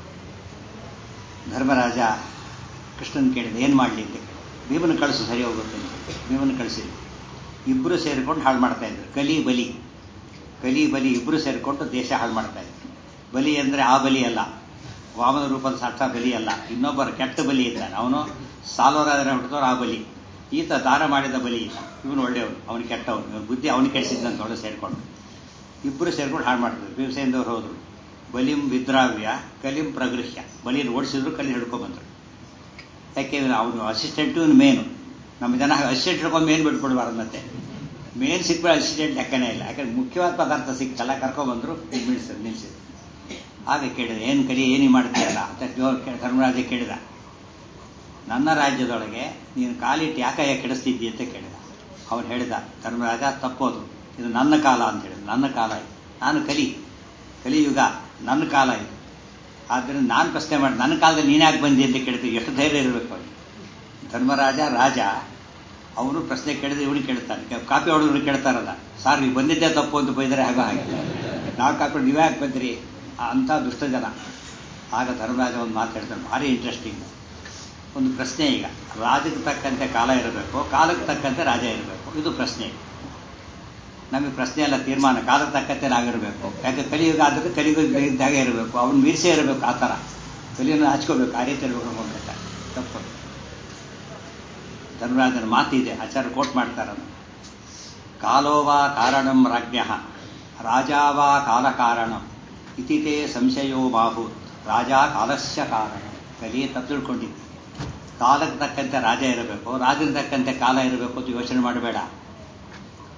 ಧರ್ಮರಾಜ ಕೃಷ್ಣನ್ ಕೇಳಿದ ಏನು ಮಾಡಲಿ ಅಂತ ಭೀಮನ ಕಳಿಸು ಸರಿ ಹೋಗುತ್ತೆ ಅಂತ ಭೀಮನ ಕಳಿಸಿದ್ರು ಇಬ್ಬರು ಸೇರಿಕೊಂಡು ಹಾಳು ಮಾಡ್ತಾ ಇದ್ರು ಕಲಿ ಬಲಿ ಕಲಿ ಬಲಿ ಇಬ್ಬರು ಸೇರಿಕೊಂಡು ದೇಶ ಹಾಳು ಮಾಡ್ತಾ ಇದ್ರು ಬಲಿ ಅಂದರೆ ಆ ಬಲಿ ಅಲ್ಲ ವಾಮನ ರೂಪದ ಸಾಕ್ಷಾ ಬಲಿ ಅಲ್ಲ ಇನ್ನೊಬ್ಬರ ಕೆಟ್ಟ ಬಲಿ ಇದ್ದಾನೆ ಅವನು ಸಾಲೋರಾದ್ರೆ ಹುಟ್ಟಿದವರು ಆ ಬಲಿ ಈತ ದಾನ ಮಾಡಿದ ಬಲಿ ಇವನು ಒಳ್ಳೆಯವನು ಅವನು ಕೆಟ್ಟವನು ಇವನು ಬುದ್ಧಿ ಅವನು ಕೆಡಿಸಿದ್ದಂತ ಒಳ್ಳೆ ಸೇರಿಕೊಂಡು ಇಬ್ಬರು ಸೇರ್ಕೊಂಡು ಹಾಳು ಮಾಡಿದ್ರು ಭೀಮಸೇನದವ್ರು ಹೋದರು ಬಲಿಂ ವಿದ್ರಾವ್ಯ ಕಲಿಂ ಪ್ರಗೃಹ್ಯ ಬಲಿನ ಓಡಿಸಿದ್ರು ಕಲಿ ಹಿಡ್ಕೊಂಡ್ಬಂದ್ರು ಯಾಕೆಂದ್ರೆ ಅವನು ಅಸಿಸ್ಟೆಂಟು ಇವನು ಮೇನು ನಮ್ಮ ಜನ ಅಸಿಸ್ಟೆಂಟ್ ಹಿಡ್ಕೊಂಡು ಮೇನ್ ಬಿಟ್ಬಿಡ್ಬಾರ್ದು ಮತ್ತೆ ಮೇನ್ ಸಿಕ್ಬಿಡ ಅಸಿಸ್ಟೆಂಟ್ ಲೆಕ್ಕನೇ ಇಲ್ಲ ಯಾಕಂದ್ರೆ ಮುಖ್ಯವಾದ ಪದಾರ್ಥ ಸಿಕ್ಕಲ್ಲ ಕರ್ಕೊಂಡ್ಬಂದ್ರು ನಿಲ್ಸಿದ್ರು ನಿಲ್ಸಿದ್ರು ಹಾಗೆ ಕೇಳಿದ ಏನು ಕಲಿ ಏನು ಮಾಡ್ತೀಯಲ್ಲ ಅಂತ ಧರ್ಮರಾಜ ಕೇಳಿದ ನನ್ನ ರಾಜ್ಯದೊಳಗೆ ನೀನು ಕಾಲಿಟ್ಟು ಯಾಕಯ್ಯ ಕೆಡಿಸ್ತಿದ್ದಿ ಅಂತ ಕೇಳಿದ ಅವನು ಹೇಳಿದ ಧರ್ಮರಾಜ ತಪ್ಪೋದು ಇದು ನನ್ನ ಕಾಲ ಅಂತ ಹೇಳಿದ ನನ್ನ ಕಾಲ ಇದು ನಾನು ಕಲಿ ಕಲಿಯುಗ ನನ್ನ ಕಾಲ ಇದು ಆದ್ದರಿಂದ ನಾನು ಪ್ರಶ್ನೆ ಮಾಡಿ ನನ್ನ ಕಾಲದಲ್ಲಿ ನೀನು ಯಾಕೆ ಬಂದಿ ಅಂತ ಕೇಳ್ತೀವಿ ಎಷ್ಟು ಧೈರ್ಯ ಇರಬೇಕು ಅವನು ಧರ್ಮರಾಜ ರಾಜ ಅವನು ಪ್ರಶ್ನೆ ಕೇಳಿದ್ರೆ ಇವನು ಕೇಳ್ತಾನೆ ಕಾಪಿ ಹೊಡೆದ್ರು ಕೇಳ್ತಾರಲ್ಲ ಸಾರ್ ನೀವು ಬಂದಿದ್ದೇ ತಪ್ಪು ಅಂತ ಬೈದರೆ ಹಾಗೋ ಹಾಗೆ ನಾವು ಕಾಪಿ ನೀವೇ ಯಾಕೆ ಬಂದ್ರಿ ಅಂಥ ದುಷ್ಟ ಜನ ಆಗ ಧರ್ಮರಾಜ ಒಂದು ಮಾತು ಹೇಳ್ತಾನೆ ಭಾರಿ ಇಂಟ್ರೆಸ್ಟಿಂಗ್ ಒಂದು ಪ್ರಶ್ನೆ ಈಗ ರಾಜಕ್ಕೆ ತಕ್ಕಂತೆ ಕಾಲ ಇರಬೇಕು ಕಾಲಕ್ಕೆ ತಕ್ಕಂತೆ ರಾಜ ಇರಬೇಕು ಇದು ಪ್ರಶ್ನೆ ನಮಗೆ ಪ್ರಶ್ನೆ ಎಲ್ಲ ತೀರ್ಮಾನ ಕಾಲಕ್ಕೆ ತಕ್ಕಂತೆ ನಾವಿರಬೇಕು ಯಾಕೆ ಕಲಿಯುಗ ಆದರೆ ಕಲಿಯುಗ ಇದ್ದಾಗೆ ಇರಬೇಕು ಅವನು ಮೀರಿಸೇ ಇರಬೇಕು ಆ ಥರ ಕಲಿಯನ್ನು ಹಚ್ಕೋಬೇಕು ಆ ರೀತಿ ಇರಬೇಕು ಹೋಗ್ಬೇಕು ತಪ್ಪು ಧರ್ಮರಾಜನ ಮಾತಿದೆ ಆಚಾರ್ಯ ಕೋಟ್ ಮಾಡ್ತಾರನ್ನು ಕಾಲೋವಾ ಕಾರಣಂ ರಾಜ್ಞ ರಾಜಾವಾ ಕಾಲ ಕಾರಣಂ ಇತಿತೇ ಸಂಶಯೋ ಬಾಹು ರಾಜ ಕಾಲಸ್ಯ ಕಾರಣ ಕಲಿ ತಪ್ಪು ತಿಳ್ಕೊಂಡಿದ್ದೆ ಕಾಲಕ್ಕೆ ತಕ್ಕಂತೆ ರಾಜ ಇರಬೇಕು ರಾಜನ ತಕ್ಕಂತೆ ಕಾಲ ಇರಬೇಕು ಅಂತ ಯೋಚನೆ ಮಾಡಬೇಡ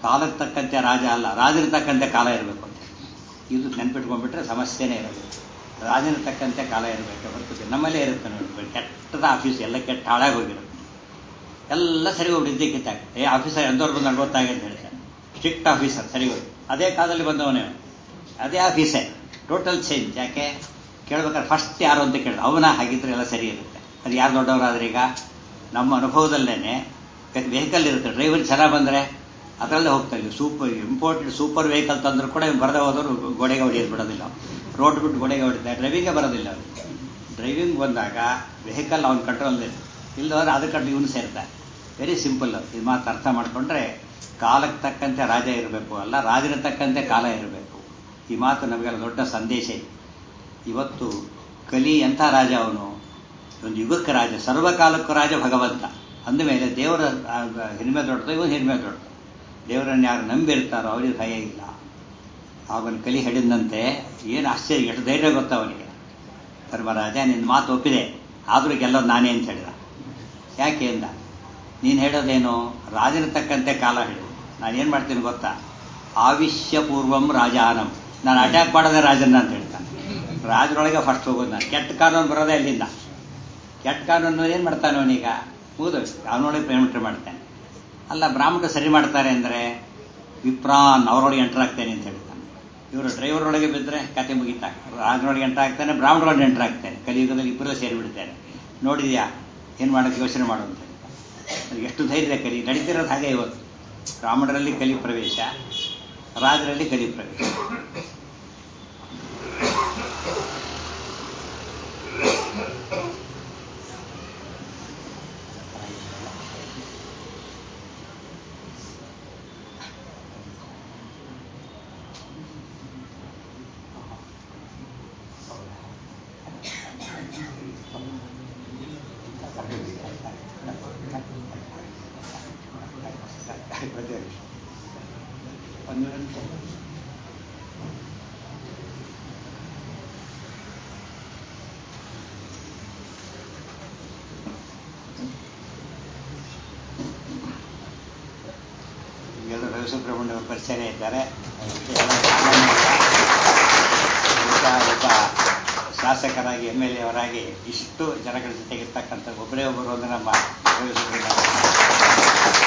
ಕಾಲಕ್ಕೆ ತಕ್ಕಂತೆ ರಾಜ ಅಲ್ಲ ರಾಜನ ತಕ್ಕಂತೆ ಕಾಲ ಇರಬೇಕು ಅಂತ ಇದು ನೆನ್ಪಿಟ್ಕೊಂಡ್ಬಿಟ್ರೆ ಸಮಸ್ಯೆನೇ ಇರೋದು ರಾಜನ ತಕ್ಕಂತೆ ಕಾಲ ಇರಬೇಕು ಹೊರತು ನಮ್ಮಲ್ಲೇ ಇರುತ್ತೆ ನೋಡಿ ಕೆಟ್ಟದ ಆಫೀಸ್ ಎಲ್ಲ ಕೆಟ್ಟ ಹಾಳಾಗಿ ಹೋಗಿರುತ್ತೆ ಎಲ್ಲ ಸರಿ ಹೋಗ್ಬಿಟ್ಟು ಕಿತ್ತಾಗ ಏ ಆಫೀಸರ್ ಎಂದವ್ರು ಬಂದು ಗೊತ್ತಾಗಿ ಅಂತ ಹೇಳ್ತಾನೆ ಸ್ಟ್ರಿಕ್ಟ್ ಆಫೀಸರ್ ಸರಿ ಹೋಗಿ ಅದೇ ಕಾಲದಲ್ಲಿ ಬಂದವನೇ ಅದೇ ಆಫೀಸೇ ಟೋಟಲ್ ಚೇಂಜ್ ಯಾಕೆ ಕೇಳ್ಬೇಕಾದ್ರೆ ಫಸ್ಟ್ ಯಾರು ಅಂತ ಕೇಳಿದ ಅವನ ಹಾಗಿದ್ರೆ ಎಲ್ಲ ಸರಿ ಇರುತ್ತೆ ಅದು ಯಾರು ದೊಡ್ಡವರಾದ್ರೆ ಈಗ ನಮ್ಮ ಅನುಭವದಲ್ಲೇನೆ ವೆಹಿಕಲ್ ಇರುತ್ತೆ ಡ್ರೈವರ್ ಚೆನ್ನಾಗಿ ಬಂದರೆ ಅದರಲ್ಲೇ ಹೋಗ್ತಾ ಇದ್ವಿ ಸೂಪರ್ ಇಂಪೋರ್ಟೆಡ್ ಸೂಪರ್ ವೆಹಿಕಲ್ ತಂದ್ರು ಕೂಡ ಇವ್ನು ಬರದೇ ಹೋದವರು ಗೋಡೆಗೆ ಹೊಡೆಯೋದು ಬಿಡೋದಿಲ್ಲ ರೋಡ್ ಬಿಟ್ಟು ಗೋಡೆಗೆ ಹೊಡಿತಾರೆ ಡ್ರೈವಿಂಗೇ ಬರೋದಿಲ್ಲ ಅವ್ರು ಡ್ರೈವಿಂಗ್ ಬಂದಾಗ ವೆಹಿಕಲ್ ಅವ್ನ ಕಂಟ್ರೋಲ್ ಇಲ್ಲದವ್ರೆ ಅದಕ್ಕೆ ಕಂಡು ಇವನು ಸೇರ್ತಾರೆ ವೆರಿ ಸಿಂಪಲ್ ಇದು ಮಾತು ಅರ್ಥ ಮಾಡಿಕೊಂಡ್ರೆ ಕಾಲಕ್ಕೆ ತಕ್ಕಂತೆ ರಾಜ ಇರಬೇಕು ಅಲ್ಲ ರಾಜನ ತಕ್ಕಂತೆ ಕಾಲ ಇರಬೇಕು ಈ ಮಾತು ನಮಗೆಲ್ಲ ದೊಡ್ಡ ಸಂದೇಶ ಇದೆ ಇವತ್ತು ಕಲಿ ಎಂಥ ರಾಜ ಅವನು ಒಂದು ಯುಗಕ್ಕೆ ರಾಜ ಸರ್ವಕಾಲಕ್ಕೂ ರಾಜ ಭಗವಂತ ಅಂದಮೇಲೆ ದೇವರ ಹಿರಿಮೆ ದೊಡ್ಡದು ಇವನು ಹಿರಿಮೆ ದೊಡ್ಡದು ದೇವರನ್ನು ಯಾರು ನಂಬಿರ್ತಾರೋ ಅವರಿಗೆ ಭಯ ಇಲ್ಲ ಅವನ ಕಲಿ ಹಿಡಿದಂತೆ ಏನು ಆಶ್ಚರ್ಯ ಎಷ್ಟು ಧೈರ್ಯ ಗೊತ್ತ ಅವನಿಗೆ ಧರ್ಮರಾಜ ನಿನ್ನ ಮಾತು ಒಪ್ಪಿದೆ ಆದರೂ ಗೆಲ್ಲೋದು ನಾನೇ ಅಂತ ಹೇಳಿದ ಯಾಕೆ ಅಂದ ನೀನು ಹೇಳೋದೇನು ರಾಜನ ತಕ್ಕಂತೆ ಕಾಲ ಹೇಳಿ ನಾನು ಏನು ಮಾಡ್ತೀನಿ ಗೊತ್ತಾ ಆವಿಷ್ಯ ಪೂರ್ವಂ ರಾಜಾನಂ ನಾನು ಅಟ್ಯಾಕ್ ಮಾಡೋದೇ ರಾಜನ ಅಂತ ಹೇಳ್ತಾನೆ ರಾಜರೊಳಗೆ ಫಸ್ಟ್ ಹೋಗೋದು ನಾನು ಕೆಟ್ಟ ಕಾನೂನು ಬರೋದೇ ಅಲ್ಲಿಂದ ಕೆಟ್ಟ ಕಾನೂನು ಏನು ಮಾಡ್ತಾನೆ ಅವನೀಗ ಮುಗಿದು ಅವನೊಳಗೆ ಪೇಮೆಂಟ್ ಮಾಡ್ತಾನೆ ಅಲ್ಲ ಬ್ರಾಹ್ಮಣರು ಸರಿ ಮಾಡ್ತಾರೆ ಅಂದರೆ ವಿಪ್ರಾನ್ ಅವರೊಳಗೆ ಎಂಟರ್ ಆಗ್ತೇನೆ ಅಂತ ಹೇಳ್ತಾನೆ ಇವರು ಡ್ರೈವರ್ ಒಳಗೆ ಬಿದ್ದರೆ ಕತೆ ಮುಗಿತಾಗ ರಾಜನೊಳಗೆ ಎಂಟರ್ ಆಗ್ತಾನೆ ಬ್ರಾಹ್ಮಣರೊಳಗೆ ಎಂಟರ್ ಆಗ್ತಾನೆ ಕಲಿಯುಗದಲ್ಲಿ ಇಬ್ಬರೇ ಸೇರಿಬಿಡ್ತೇನೆ ನೋಡಿದ್ಯಾ ಏನು ಮಾಡೋಕ್ಕೆ ಯೋಚನೆ ಮಾಡು ಅಂತ ಹೇಳ್ತಾನೆ ಎಷ್ಟು ಧೈರ್ಯ ಕಲಿ ನಡೀತಿರೋದು ಹಾಗೆ ಇವತ್ತು ಬ್ರಾಹ್ಮಣರಲ್ಲಿ ಕಲಿ ಪ್ರವೇಶ ರಾಜರಲ್ಲಿ ಕಲಿ ಪ್ರವೇಶ ಒಂದು ನಿಮಿಷ ಈಗೆಲ್ಲ ರವಿಸುಬ್ರಹ್ಮಣ್ಯ ಅವರು ಪರಿಚಯ ಇದ್ದಾರೆ ಒಬ್ಬ ಒಬ್ಬ ಶಾಸಕರಾಗಿ ಎಮ್ ಎಲ್ ಎ ಅವರಾಗಿ ಇಷ್ಟು ಜನಗಳ ಜೊತೆಗೆ ಇರ್ತಕ್ಕಂಥ ಒಬ್ಬರೇ ಒಬ್ಬರು ಅಂದ್ರೆ ನಮ್ಮ ರವಿಸುಬ್ರಹ್ಮಣ್ಯ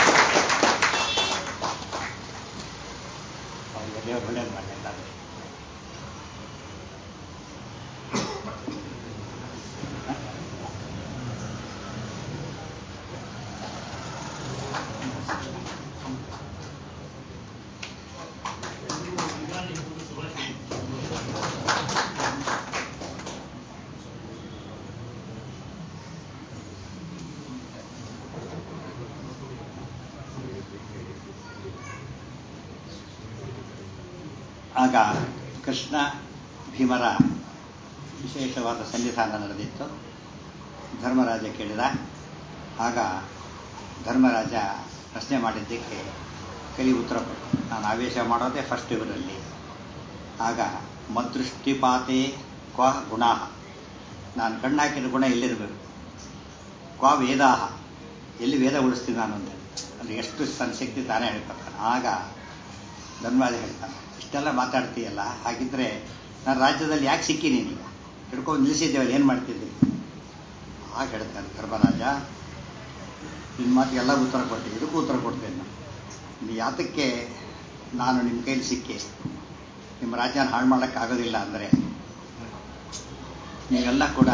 ಅವರಿಗೆ ದೇವರು ಒಳ್ಳೇದು ಮಾಡಿದ್ದಾರೆ ಆಗ ಕೃಷ್ಣ ಭೀಮರ ವಿಶೇಷವಾದ ಸನ್ನಿಧಾನ ನಡೆದಿತ್ತು ಧರ್ಮರಾಜ ಕೇಳಿದ ಆಗ ಧರ್ಮರಾಜ ಪ್ರಶ್ನೆ ಮಾಡಿದ್ದಕ್ಕೆ ಕಲಿ ಉತ್ತರ ಕೊಟ್ಟು ನಾನು ಆವೇಶ ಮಾಡೋದೇ ಫಸ್ಟ್ ಇವರಲ್ಲಿ ಆಗ ಮದೃಷ್ಟಿಪಾತೆ ಕ್ವ ಗುಣ ನಾನು ಕಣ್ಣಾಕಿದ ಗುಣ ಎಲ್ಲಿರಬೇಕು ಕ್ವ ವೇದಾಹ ಎಲ್ಲಿ ವೇದ ಉಳಿಸ್ತೀನಿ ನಾನು ಅಂತ ಅಲ್ಲಿ ಎಷ್ಟು ತನ್ನ ಶಕ್ತಿ ತಾನೇ ಹೇಳ್ಕೊತಾನೆ ಆಗ ಧರ್ಮರಾಜ ಹೇಳ್ತಾನೆ ಇಷ್ಟೆಲ್ಲ ಮಾತಾಡ್ತೀಯಲ್ಲ ಹಾಗಿದ್ರೆ ನಾನು ರಾಜ್ಯದಲ್ಲಿ ಯಾಕೆ ಸಿಕ್ಕಿ ನೀನೀಗ ಹಿಡ್ಕೊಂಡು ನಿಲ್ಲಿಸಿದ್ದೇವಲ್ಲ ಏನು ಮಾಡ್ತಿದ್ದೆ ಆಗ ಹೇಳ್ತಾನೆ ಧರ್ಮರಾಜ ನಿನ್ನ ಮಾತಿಗೆಲ್ಲ ಉತ್ತರ ಕೊಟ್ಟೆ ಇದಕ್ಕೂ ಉತ್ತರ ಕೊಡ್ತೇನೆ ನಾನು ನೀವು ಯಾತಕ್ಕೆ ನಾನು ನಿಮ್ಮ ಕೈಲಿ ಸಿಕ್ಕಿ ನಿಮ್ಮ ರಾಜ್ಯನ ಹಾಳು ಮಾಡೋಕ್ಕಾಗೋದಿಲ್ಲ ಅಂದರೆ ನೀವೆಲ್ಲ ಕೂಡ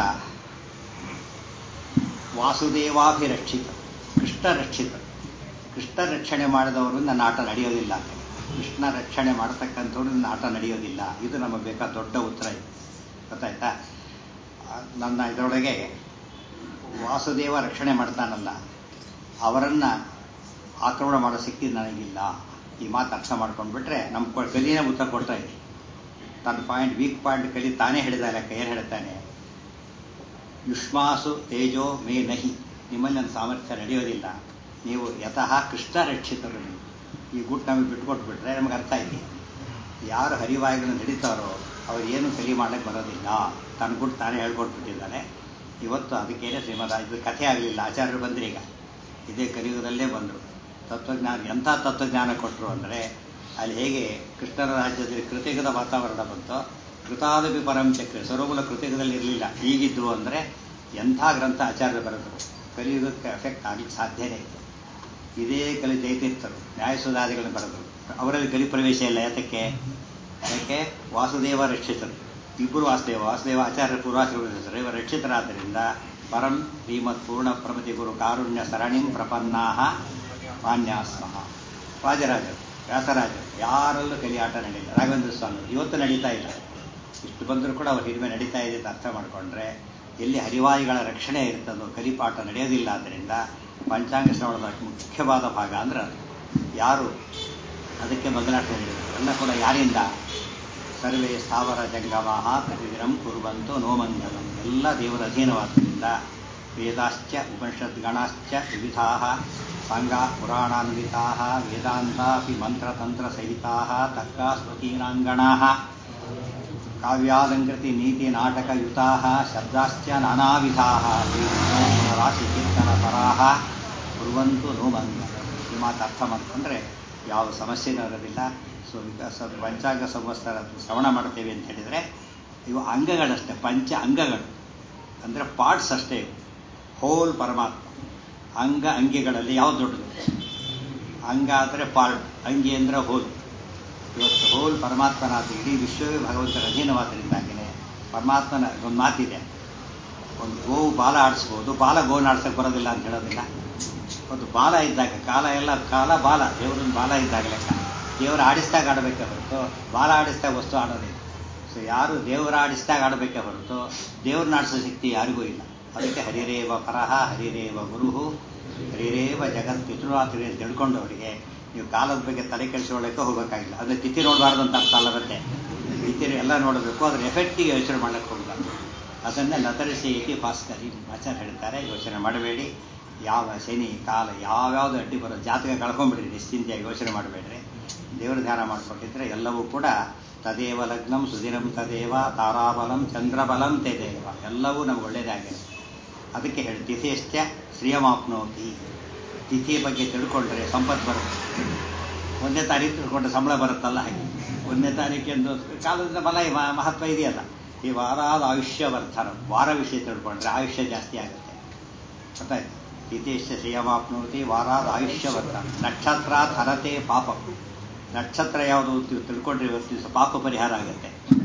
ವಾಸುದೇವಾಭಿರಕ್ಷಿತ ಕೃಷ್ಣ ರಕ್ಷಿತ ಕೃಷ್ಣ ರಕ್ಷಣೆ ಮಾಡಿದವರು ನನ್ನ ಆಟ ನಡೆಯೋದಿಲ್ಲ ಅಂತ ಕೃಷ್ಣ ರಕ್ಷಣೆ ಮಾಡತಕ್ಕಂಥವ್ರು ನನ್ನ ಆಟ ನಡೆಯೋದಿಲ್ಲ ಇದು ನಮಗೆ ಬೇಕಾದ ದೊಡ್ಡ ಉತ್ತರ ಇದೆ ಗೊತ್ತಾಯ್ತಾ ನನ್ನ ಇದರೊಳಗೆ ವಾಸುದೇವ ರಕ್ಷಣೆ ಮಾಡ್ತಾನಲ್ಲ ಅವರನ್ನು ಆಕ್ರಮಣ ಮಾಡೋ ಶಕ್ತಿ ನನಗಿಲ್ಲ ಈ ಮಾತು ಅರ್ಥ ಮಾಡ್ಕೊಂಡ್ಬಿಟ್ರೆ ನಮ್ಮ ಕಲಿನೇ ಉತ್ತರ ಕೊಡ್ತಾ ಇದೆ ತನ್ನ ಪಾಯಿಂಟ್ ವೀಕ್ ಪಾಯಿಂಟ್ ಕಲಿ ತಾನೇ ಹೇಳಿದ ಲೆಕ್ಕ ಏನು ಹೇಳ್ತಾನೆ ಯುಷ್ಮಾಸು ತೇಜೋ ಮೇ ನಹಿ ನಿಮ್ಮಲ್ಲಿ ನನ್ನ ಸಾಮರ್ಥ್ಯ ನಡೆಯೋದಿಲ್ಲ ನೀವು ಯತಃ ಕೃಷ್ಣ ರಕ್ಷಿತರು ನೀವು ಈ ಗುಟ್ಟು ನಮಗೆ ಬಿಟ್ಕೊಟ್ಬಿಟ್ರೆ ನಮಗೆ ಅರ್ಥ ಇದೆ ಯಾರು ಹರಿವಾಯುಗಳನ್ನು ನಡೀತಾರೋ ಅವ್ರು ಏನು ಕಲಿ ಮಾಡಕ್ಕೆ ಬರೋದಿಲ್ಲ ತನ್ನ ಗುಟ್ಟು ತಾನೇ ಹೇಳ್ಕೊಟ್ಬಿಟ್ಟಿದ್ದಾನೆ ಇವತ್ತು ಅದಕ್ಕೇನೆ ಶ್ರೀಮದ ಇದು ಕಥೆ ಆಗಲಿಲ್ಲ ಆಚಾರ್ಯರು ಬಂದ್ರಿ ಈಗ ಇದೇ ಕಲಿಯುಗದಲ್ಲೇ ಬಂದರು ತತ್ವಜ್ಞಾನ ಎಂಥ ತತ್ವಜ್ಞಾನ ಕೊಟ್ಟರು ಅಂದರೆ ಅಲ್ಲಿ ಹೇಗೆ ಕೃಷ್ಣನ ರಾಜ್ಯದಲ್ಲಿ ಕೃತಿಕದ ವಾತಾವರಣ ಬಂತು ಕೃತಾದಪಿ ಪರಂ ಚಕ್ರ ಸರ್ವಗುಣ ಕೃತಿಕದಲ್ಲಿ ಇರಲಿಲ್ಲ ಈಗಿದ್ದು ಅಂದರೆ ಎಂಥ ಗ್ರಂಥ ಆಚಾರ್ಯ ಬರೆದರು ಕಲಿಯುಗಕ್ಕೆ ಎಫೆಕ್ಟ್ ಆಗಲಿಕ್ಕೆ ಸಾಧ್ಯನೇ ಇಲ್ಲ ಇದೇ ಕಲಿ ಜೈತೀರ್ಥರು ನ್ಯಾಯಸುಧಾದಿಗಳನ್ನು ಬರೆದರು ಅವರಲ್ಲಿ ಕಲಿ ಪ್ರವೇಶ ಇಲ್ಲ ಯಾತಕ್ಕೆ ಯಾಕೆ ವಾಸುದೇವ ರಕ್ಷಿತರು ಇಬ್ಬರು ವಾಸುದೇವ ವಾಸುದೇವ ಆಚಾರ್ಯ ಪೂರ್ವಾಶ್ರಮಿಸಿದರು ಇವರು ರಕ್ಷಿತರಾದ್ದರಿಂದ ಪರಂ ಶ್ರೀಮತ್ ಪೂರ್ಣ ಪ್ರಮತಿ ಗುರು ಕಾರುಣ್ಯ ಸರಣಿಂ ಪ್ರಪನ್ನಾಹ ಮಾನ್ಯಾಸ್ಮಃ ರಾಜರಾಜರು ವ್ಯಾಸರಾಜರು ಯಾರಲ್ಲೂ ಕಲಿಯಾಟ ನಡೀಲ್ಲ ರಾಘವೇಂದ್ರ ಸ್ವಾಮಿ ಇವತ್ತು ನಡೀತಾ ಇಲ್ಲ ಇಷ್ಟು ಬಂದರೂ ಕೂಡ ಅವ್ರ ಹಿರಿಮೆ ನಡೀತಾ ಇದೆ ಅಂತ ಅರ್ಥ ಮಾಡಿಕೊಂಡ್ರೆ ಎಲ್ಲಿ ಹರಿವಾಯುಗಳ ರಕ್ಷಣೆ ಇರ್ತದೋ ಕಲಿಪಾಠ ನಡೆಯೋದಿಲ್ಲ ಆದ್ದರಿಂದ ಪಂಚಾಂಗ ಶ್ರವಣದ ಮುಖ್ಯವಾದ ಭಾಗ ಅಂದ್ರೆ ಅದು ಯಾರು ಅದಕ್ಕೆ ಬದಲಾವಣೆ ನೀಡಿದರು ಎಲ್ಲ ಕೂಡ ಯಾರಿಂದ ಸರ್ವೇ ಸ್ಥಾವರ ಜಂಗಮಾಹ ಪ್ರತಿದಿನಂ ಕುರುವಂತು ನೋಮಂಗಲಂ ಎಲ್ಲ ದೇವರ ಅಧೀನವಾದ್ದರಿಂದ ವೇದಾಶ್ಚ ಉಪನಿಷದ್ಗಣಾಶ್ಚ ವಿವಿಧಾ ಸಾಂಗ ಪುರಾಣಾನ್ವಿತಾ ವೇದಾಂತಾಪಿ ಮಂತ್ರತಂತ್ರಸಹಿತಾ ತಕ್ಕ ಸ್ಮೃತೀನಾಂಗಣಾ ಕಾವ್ಯಾಲಂಕೃತಿ ನೀತಿ ನಾಟಕಯುತಾ ಶಬ್ದಾಶ್ಚ ನಾನಾವಿಧಾ ರಾಶಿ ಕೀರ್ತನ ಪರಾಹ ಕುರುವಂತು ನೋಮಂಗ ಈ ಮಾತು ಅರ್ಥ ಮಾಡಿಕೊಂಡ್ರೆ ಯಾವ ಸಮಸ್ಯೆನೂ ಇರೋದಿಲ್ಲ ಸೊ ವಿಕಾಸ ಪಂಚಾಂಗ ಸಂವತ್ಸರ ಶ್ರವಣ ಮಾಡ್ತೇವೆ ಅಂತ ಹೇಳಿದರೆ ಇವು ಅಂಗಗಳಷ್ಟೇ ಪಂಚ ಅಂಗಗಳು ಅಂದರೆ ಪಾರ್ಟ್ಸ್ ಅಷ್ಟೇ ಇವು ಹೋಲ್ ಪರಮಾತ್ಮ ಅಂಗ ಅಂಗಿಗಳಲ್ಲಿ ಯಾವ್ದು ದೊಡ್ಡದು ಅಂಗ ಅಂದರೆ ಪಾರ್ಟ್ ಅಂಗಿ ಅಂದರೆ ಹೋಲ್ ಇವತ್ತು ಹೋಲ್ ಪರಮಾತ್ಮನಾದ ಇಡೀ ವಿಶ್ವವೇ ಭಗವಂತನ ಅಧೀನವಾದ್ದರಿಂದಾಗಿನೇ ಪರಮಾತ್ಮನ ಒಂದು ಮಾತಿದೆ ಒಂದು ಗೋವು ಬಾಲ ಆಡಿಸ್ಬೋದು ಬಾಲ ಗೋವನ್ನು ಆಡ್ಸಕ್ಕೆ ಬರೋದಿಲ್ಲ ಅಂತ ಹೇಳೋದಿಲ್ಲ ಒಂದು ಬಾಲ ಇದ್ದಾಗ ಕಾಲ ಎಲ್ಲ ಕಾಲ ಬಾಲ ದೇವರೊಂದು ಬಾಲ ಇದ್ದಾಗ ಲೆಕ್ಕ ದೇವರು ಆಡಿಸಿದಾಗ ಆಡಬೇಕೇ ಹೊರತು ಬಾಲ ಆಡಿಸಿದಾಗ ವಸ್ತು ಆಡೋದಿಲ್ಲ ಸೊ ಯಾರು ದೇವರ ಆಡಿಸಿದಾಗ ಆಡಬೇಕೇ ಹೊರತು ದೇವ್ರನ್ನ ಆಡಿಸೋ ಶಕ್ತಿ ಯಾರಿಗೂ ಇಲ್ಲ ಅದಕ್ಕೆ ಹರಿರೇವ ಪರಹ ಹರಿರೇವ ಗುರುಹು ಹರಿರೇವ ಜಗತ್ ಪಿತೃರಾತ್ರಿ ಅಂತ ತಿಳ್ಕೊಂಡವರಿಗೆ ನೀವು ಕಾಲದ ಬಗ್ಗೆ ತಲೆ ಕೆಡಿಸ್ಕೊಳ್ಳೋಕೆ ಹೋಗೋಕ್ಕಾಗಿಲ್ಲ ಅದನ್ನ ತಿಥಿ ನೋಡಬಾರ್ದು ಅಂತ ಅರ್ಥ ಅಲ್ಲ ಬರುತ್ತೆ ತಿಥಿ ಎಲ್ಲ ನೋಡಬೇಕು ಅದ್ರ ಎಫೆಕ್ಟಿಗೆ ಯೋಚನೆ ಮಾಡಕ್ಕೆ ಹೋಗಬಾರ್ದು ಅದನ್ನೇ ನತರಿಸಿ ಏಕೆ ಭಾಸ್ಕರಿ ಆಚಾರ್ಯ ಹೇಳ್ತಾರೆ ಯೋಚನೆ ಮಾಡಬೇಡಿ ಯಾವ ಶನಿ ಕಾಲ ಯಾವ್ಯಾವ್ದು ಅಡ್ಡಿ ಬರೋ ಜಾತಕ ಕಳ್ಕೊಂಡ್ಬಿಡ್ರಿ ನಿಶ್ಚಿಂತೆಯಾಗಿ ಯೋಚನೆ ಮಾಡಬೇಡ್ರಿ ದೇವರ ಧ್ಯಾನ ಮಾಡ್ಕೊಂಡಿದ್ರೆ ಎಲ್ಲವೂ ಕೂಡ ತದೇವ ಲಗ್ನಂ ಸುದಿನಂ ತದೇವ ತಾರಾಬಲಂ ಚಂದ್ರಬಲಂ ತದೇವ ಎಲ್ಲವೂ ನಮ್ಗೆ ಒಳ್ಳೇದಾಗಿದೆ ಅದಕ್ಕೆ ಹೇಳಿ ತಿಥಿಯಶ್ಚ ಶ್ರೀಯಮಾಪ್ನೋತಿ ತಿಥಿಯ ಬಗ್ಗೆ ತಿಳ್ಕೊಂಡ್ರೆ ಸಂಪತ್ತು ಬರುತ್ತೆ ಒಂದನೇ ತಾರೀಕು ತಿಳ್ಕೊಂಡ್ರೆ ಸಂಬಳ ಬರುತ್ತಲ್ಲ ಹಾಗೆ ಒಂದನೇ ತಾರೀಕೆಂದು ಕಾಲದಿಂದ ಬಲ ಮಹತ್ವ ಇದೆಯಲ್ಲ ಈ ವಾರಾದ ಆಯುಷ್ಯ ವರ್ಧನ ವಾರ ವಿಷಯ ತಿಳ್ಕೊಂಡ್ರೆ ಆಯುಷ್ಯ ಜಾಸ್ತಿ ಆಗುತ್ತೆ ಗೊತ್ತಾಯ್ತು ತಿಥಿಯಶ್ಚ ಶ್ರೀಯಮಾಪ್ನೋತಿ ವಾರಾದ ಆಯುಷ್ಯ ವರ್ಧನ ನಕ್ಷತ್ರ ಹರತೆ ಪಾಪ ನಕ್ಷತ್ರ ಯಾವುದು ತಿಳ್ಕೊಂಡ್ರೆ ಇವತ್ತು ದಿವಸ ಪಾಪ ಪರಿಹಾರ ಆಗುತ್ತೆ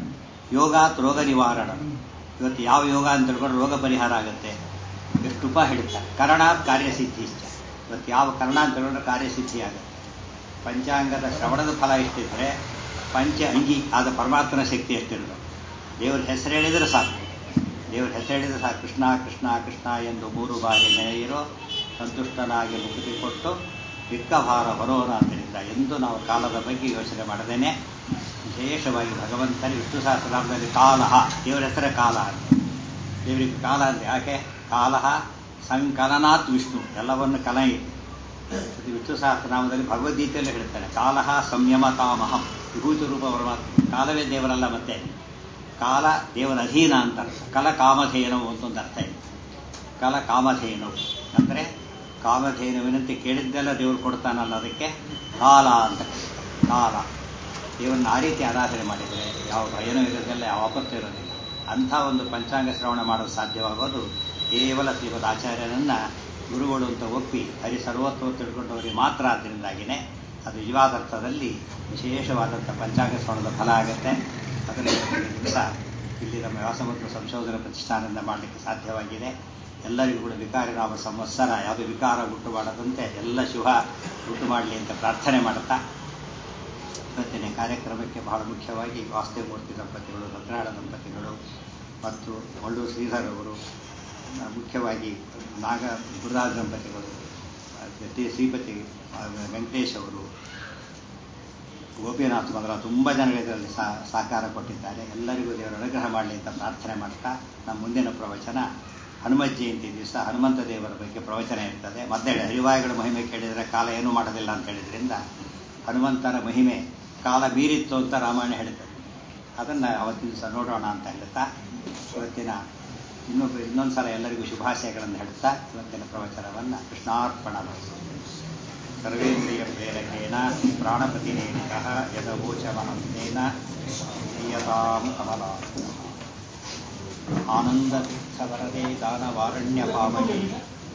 ಯೋಗ ರೋಗ ನಿವಾರಣ ಇವತ್ತು ಯಾವ ಯೋಗ ಅಂತ ತಿಳ್ಕೊಂಡ್ರೆ ರೋಗ ಪರಿಹಾರ ಆಗುತ್ತೆ ಎಷ್ಟು ಉಪ ಹೇಳ್ತಾರೆ ಕರ್ಣಾತ್ ಕಾರ್ಯಸಿದ್ಧಿ ಇಷ್ಟ ಇವತ್ತು ಯಾವ ಕರ್ಣ ಅಂತ ತಿಳ್ಕೊಂಡ್ರೆ ಕಾರ್ಯಸಿದ್ಧಿ ಆಗುತ್ತೆ ಪಂಚಾಂಗದ ಶ್ರವಣದ ಫಲ ಎಷ್ಟಿದ್ರೆ ಪಂಚ ಅಂಗಿ ಆದ ಪರಮಾತ್ಮನ ಶಕ್ತಿ ಎಷ್ಟಿರಬೇಕು ದೇವ್ರ ಹೆಸರು ಹೇಳಿದರೆ ಸಾಕು ದೇವ್ರ ಹೆಸರು ಹೇಳಿದರೆ ಸಾಕು ಕೃಷ್ಣ ಕೃಷ್ಣ ಕೃಷ್ಣ ಎಂದು ಮೂರು ಬಾರಿ ನೆನೆಯಿರೋ ಸಂತುಷ್ಟನಾಗಿ ಮುಕ್ತಿ ಕೊಟ್ಟು ವಿಕ್ಕಭಾರ ಬರೋಣ ಆದ್ದರಿಂದ ಎಂದು ನಾವು ಕಾಲದ ಬಗ್ಗೆ ಯೋಚನೆ ಮಾಡದೇನೆ ವಿಶೇಷವಾಗಿ ಭಗವಂತನ ವಿಷ್ಣು ಸಹಸ್ರನಾಮದಲ್ಲಿ ಕಾಲಹ ದೇವರ ಹೆಸರೇ ಕಾಲ ಅಂತ ದೇವರಿಗೆ ಕಾಲ ಅಂತ ಯಾಕೆ ಕಾಲಹ ಸಂಕಲನಾತ್ ವಿಷ್ಣು ಎಲ್ಲವನ್ನು ಕಲಯಿ ವಿಷ್ಣು ಸಹಸ್ರನಾಮದಲ್ಲಿ ಭಗವದ್ಗೀತೆಯಲ್ಲಿ ಹೇಳ್ತಾನೆ ಕಾಲಹ ಸಂಯಮತಾಮಹಂ ವಿಭೂತಿ ರೂಪ ಪರಮಾತ್ಮ ಕಾಲವೇ ದೇವರಲ್ಲ ಮತ್ತೆ ಕಾಲ ದೇವರ ಅಧೀನ ಅಂತ ಕಲ ಕಾಮಧೇನವು ಅಂತ ಒಂದು ಅರ್ಥ ಇದೆ ಕಲ ಕಾಮಧೇನವು ಅಂದರೆ ಕಾಮಧೇನುವಿನಂತೆ ಕೇಳಿದ್ದೆಲ್ಲ ದೇವರು ಕೊಡ್ತಾನಲ್ಲ ಅದಕ್ಕೆ ಕಾಲ ಅಂತ ಕಾಲ ದೇವರನ್ನ ಆ ರೀತಿ ಆರಾಧನೆ ಮಾಡಿದರೆ ಯಾವ ಭಯನೂ ಇರೋದಿಲ್ಲ ಯಾವ ಆಪತ್ತು ಇರೋದಿಲ್ಲ ಅಂಥ ಒಂದು ಪಂಚಾಂಗ ಶ್ರವಣ ಮಾಡಲು ಸಾಧ್ಯವಾಗೋದು ಕೇವಲ ಶ್ರೀಮದ್ ಆಚಾರ್ಯನನ್ನ ಗುರುಗಳು ಅಂತ ಒಪ್ಪಿ ಹರಿ ಸರ್ವತ್ವ ತಿಳ್ಕೊಂಡವರಿಗೆ ಮಾತ್ರ ಆದ್ದರಿಂದಾಗಿನೇ ಅದು ನಿಜವಾದ ಅರ್ಥದಲ್ಲಿ ವಿಶೇಷವಾದಂಥ ಪಂಚಾಂಗ ಶ್ರವಣದ ಫಲ ಆಗುತ್ತೆ ಅದನ್ನು ದಿವಸ ಇಲ್ಲಿ ನಮ್ಮ ವ್ಯಾಸಮಂತ್ರ ಸಂಶೋಧನಾ ಪ್ರತಿಷ್ಠಾನದಿಂದ ಮಾಡಲಿಕ್ಕೆ ಸಾಧ್ಯವಾಗಿದೆ ಎಲ್ಲರಿಗೂ ಕೂಡ ವಿಕಾರನಾಮ ಸಂವತ್ಸರ ಯಾವುದೇ ವಿಕಾರ ಉಂಟು ಮಾಡದಂತೆ ಎಲ್ಲ ಶುಭ ಉಂಟು ಮಾಡಲಿ ಅಂತ ಪ್ರಾರ್ಥನೆ ಮಾಡುತ್ತಾ ಇವತ್ತಿನ ಕಾರ್ಯಕ್ರಮಕ್ಕೆ ಬಹಳ ಮುಖ್ಯವಾಗಿ ವಾಸ್ತವಮೂರ್ತಿ ದಂಪತಿಗಳು ಭದ್ರಾಳ ದಂಪತಿಗಳು ಮತ್ತು ಮಳ್ಳೂರು ಶ್ರೀಧರ್ ಅವರು ಮುಖ್ಯವಾಗಿ ನಾಗ ಗುರುರಾಜ್ ದಂಪತಿಗಳು ಜೊತೆ ಶ್ರೀಪತಿ ವೆಂಕಟೇಶ್ ಅವರು ಗೋಪಿನಾಥ್ ಮೊದಲ ತುಂಬ ಜನಗಳು ಇದರಲ್ಲಿ ಸಹಕಾರ ಕೊಟ್ಟಿದ್ದಾರೆ ಎಲ್ಲರಿಗೂ ದೇವರ ಅನುಗ್ರಹ ಮಾಡಲಿ ಅಂತ ಪ್ರಾರ್ಥನೆ ಮಾಡ್ತಾ ನಮ್ಮ ಮುಂದಿನ ಪ್ರವಚನ ಹನುಮತ್ ಜಯಂತಿ ದಿವಸ ಹನುಮಂತ ದೇವರ ಬಗ್ಗೆ ಪ್ರವಚನ ಇರ್ತದೆ ಮತ್ತೆ ಹರಿವಾಯುಗಳ ಮಹಿಮೆ ಕೇಳಿದರೆ ಕಾಲ ಏನೂ ಮಾಡೋದಿಲ್ಲ ಅಂತ ಹೇಳಿದ್ರಿಂದ ಹನುಮಂತನ ಮಹಿಮೆ ಕಾಲ ಮೀರಿತ್ತು ಅಂತ ರಾಮಾಯಣ ಹೇಳ್ತದೆ ಅದನ್ನು ಅವತ್ತಿನ ದಿವಸ ನೋಡೋಣ ಅಂತ ಹೇಳ್ತಾ ಇವತ್ತಿನ ಇನ್ನೊಬ್ಬ ಇನ್ನೊಂದು ಸಲ ಎಲ್ಲರಿಗೂ ಶುಭಾಶಯಗಳನ್ನು ಹೇಳ್ತಾ ಇವತ್ತಿನ ಪ್ರವಚನವನ್ನು ಕೃಷ್ಣಾರ್ಪಣ ಸರ್ವೇಂದ್ರಿಯ ಪ್ರೇರಕೇಣ ಪ್ರಾಣಪತಿನೇಕ ಯದವೋಚಮಹಂತೇನ ಪ್ರಿಯತಾಂ ಕಮಲ ಆನಂದ ವರದೆ ದಾನವಾರಣ್ಯ ಪಾವನೆ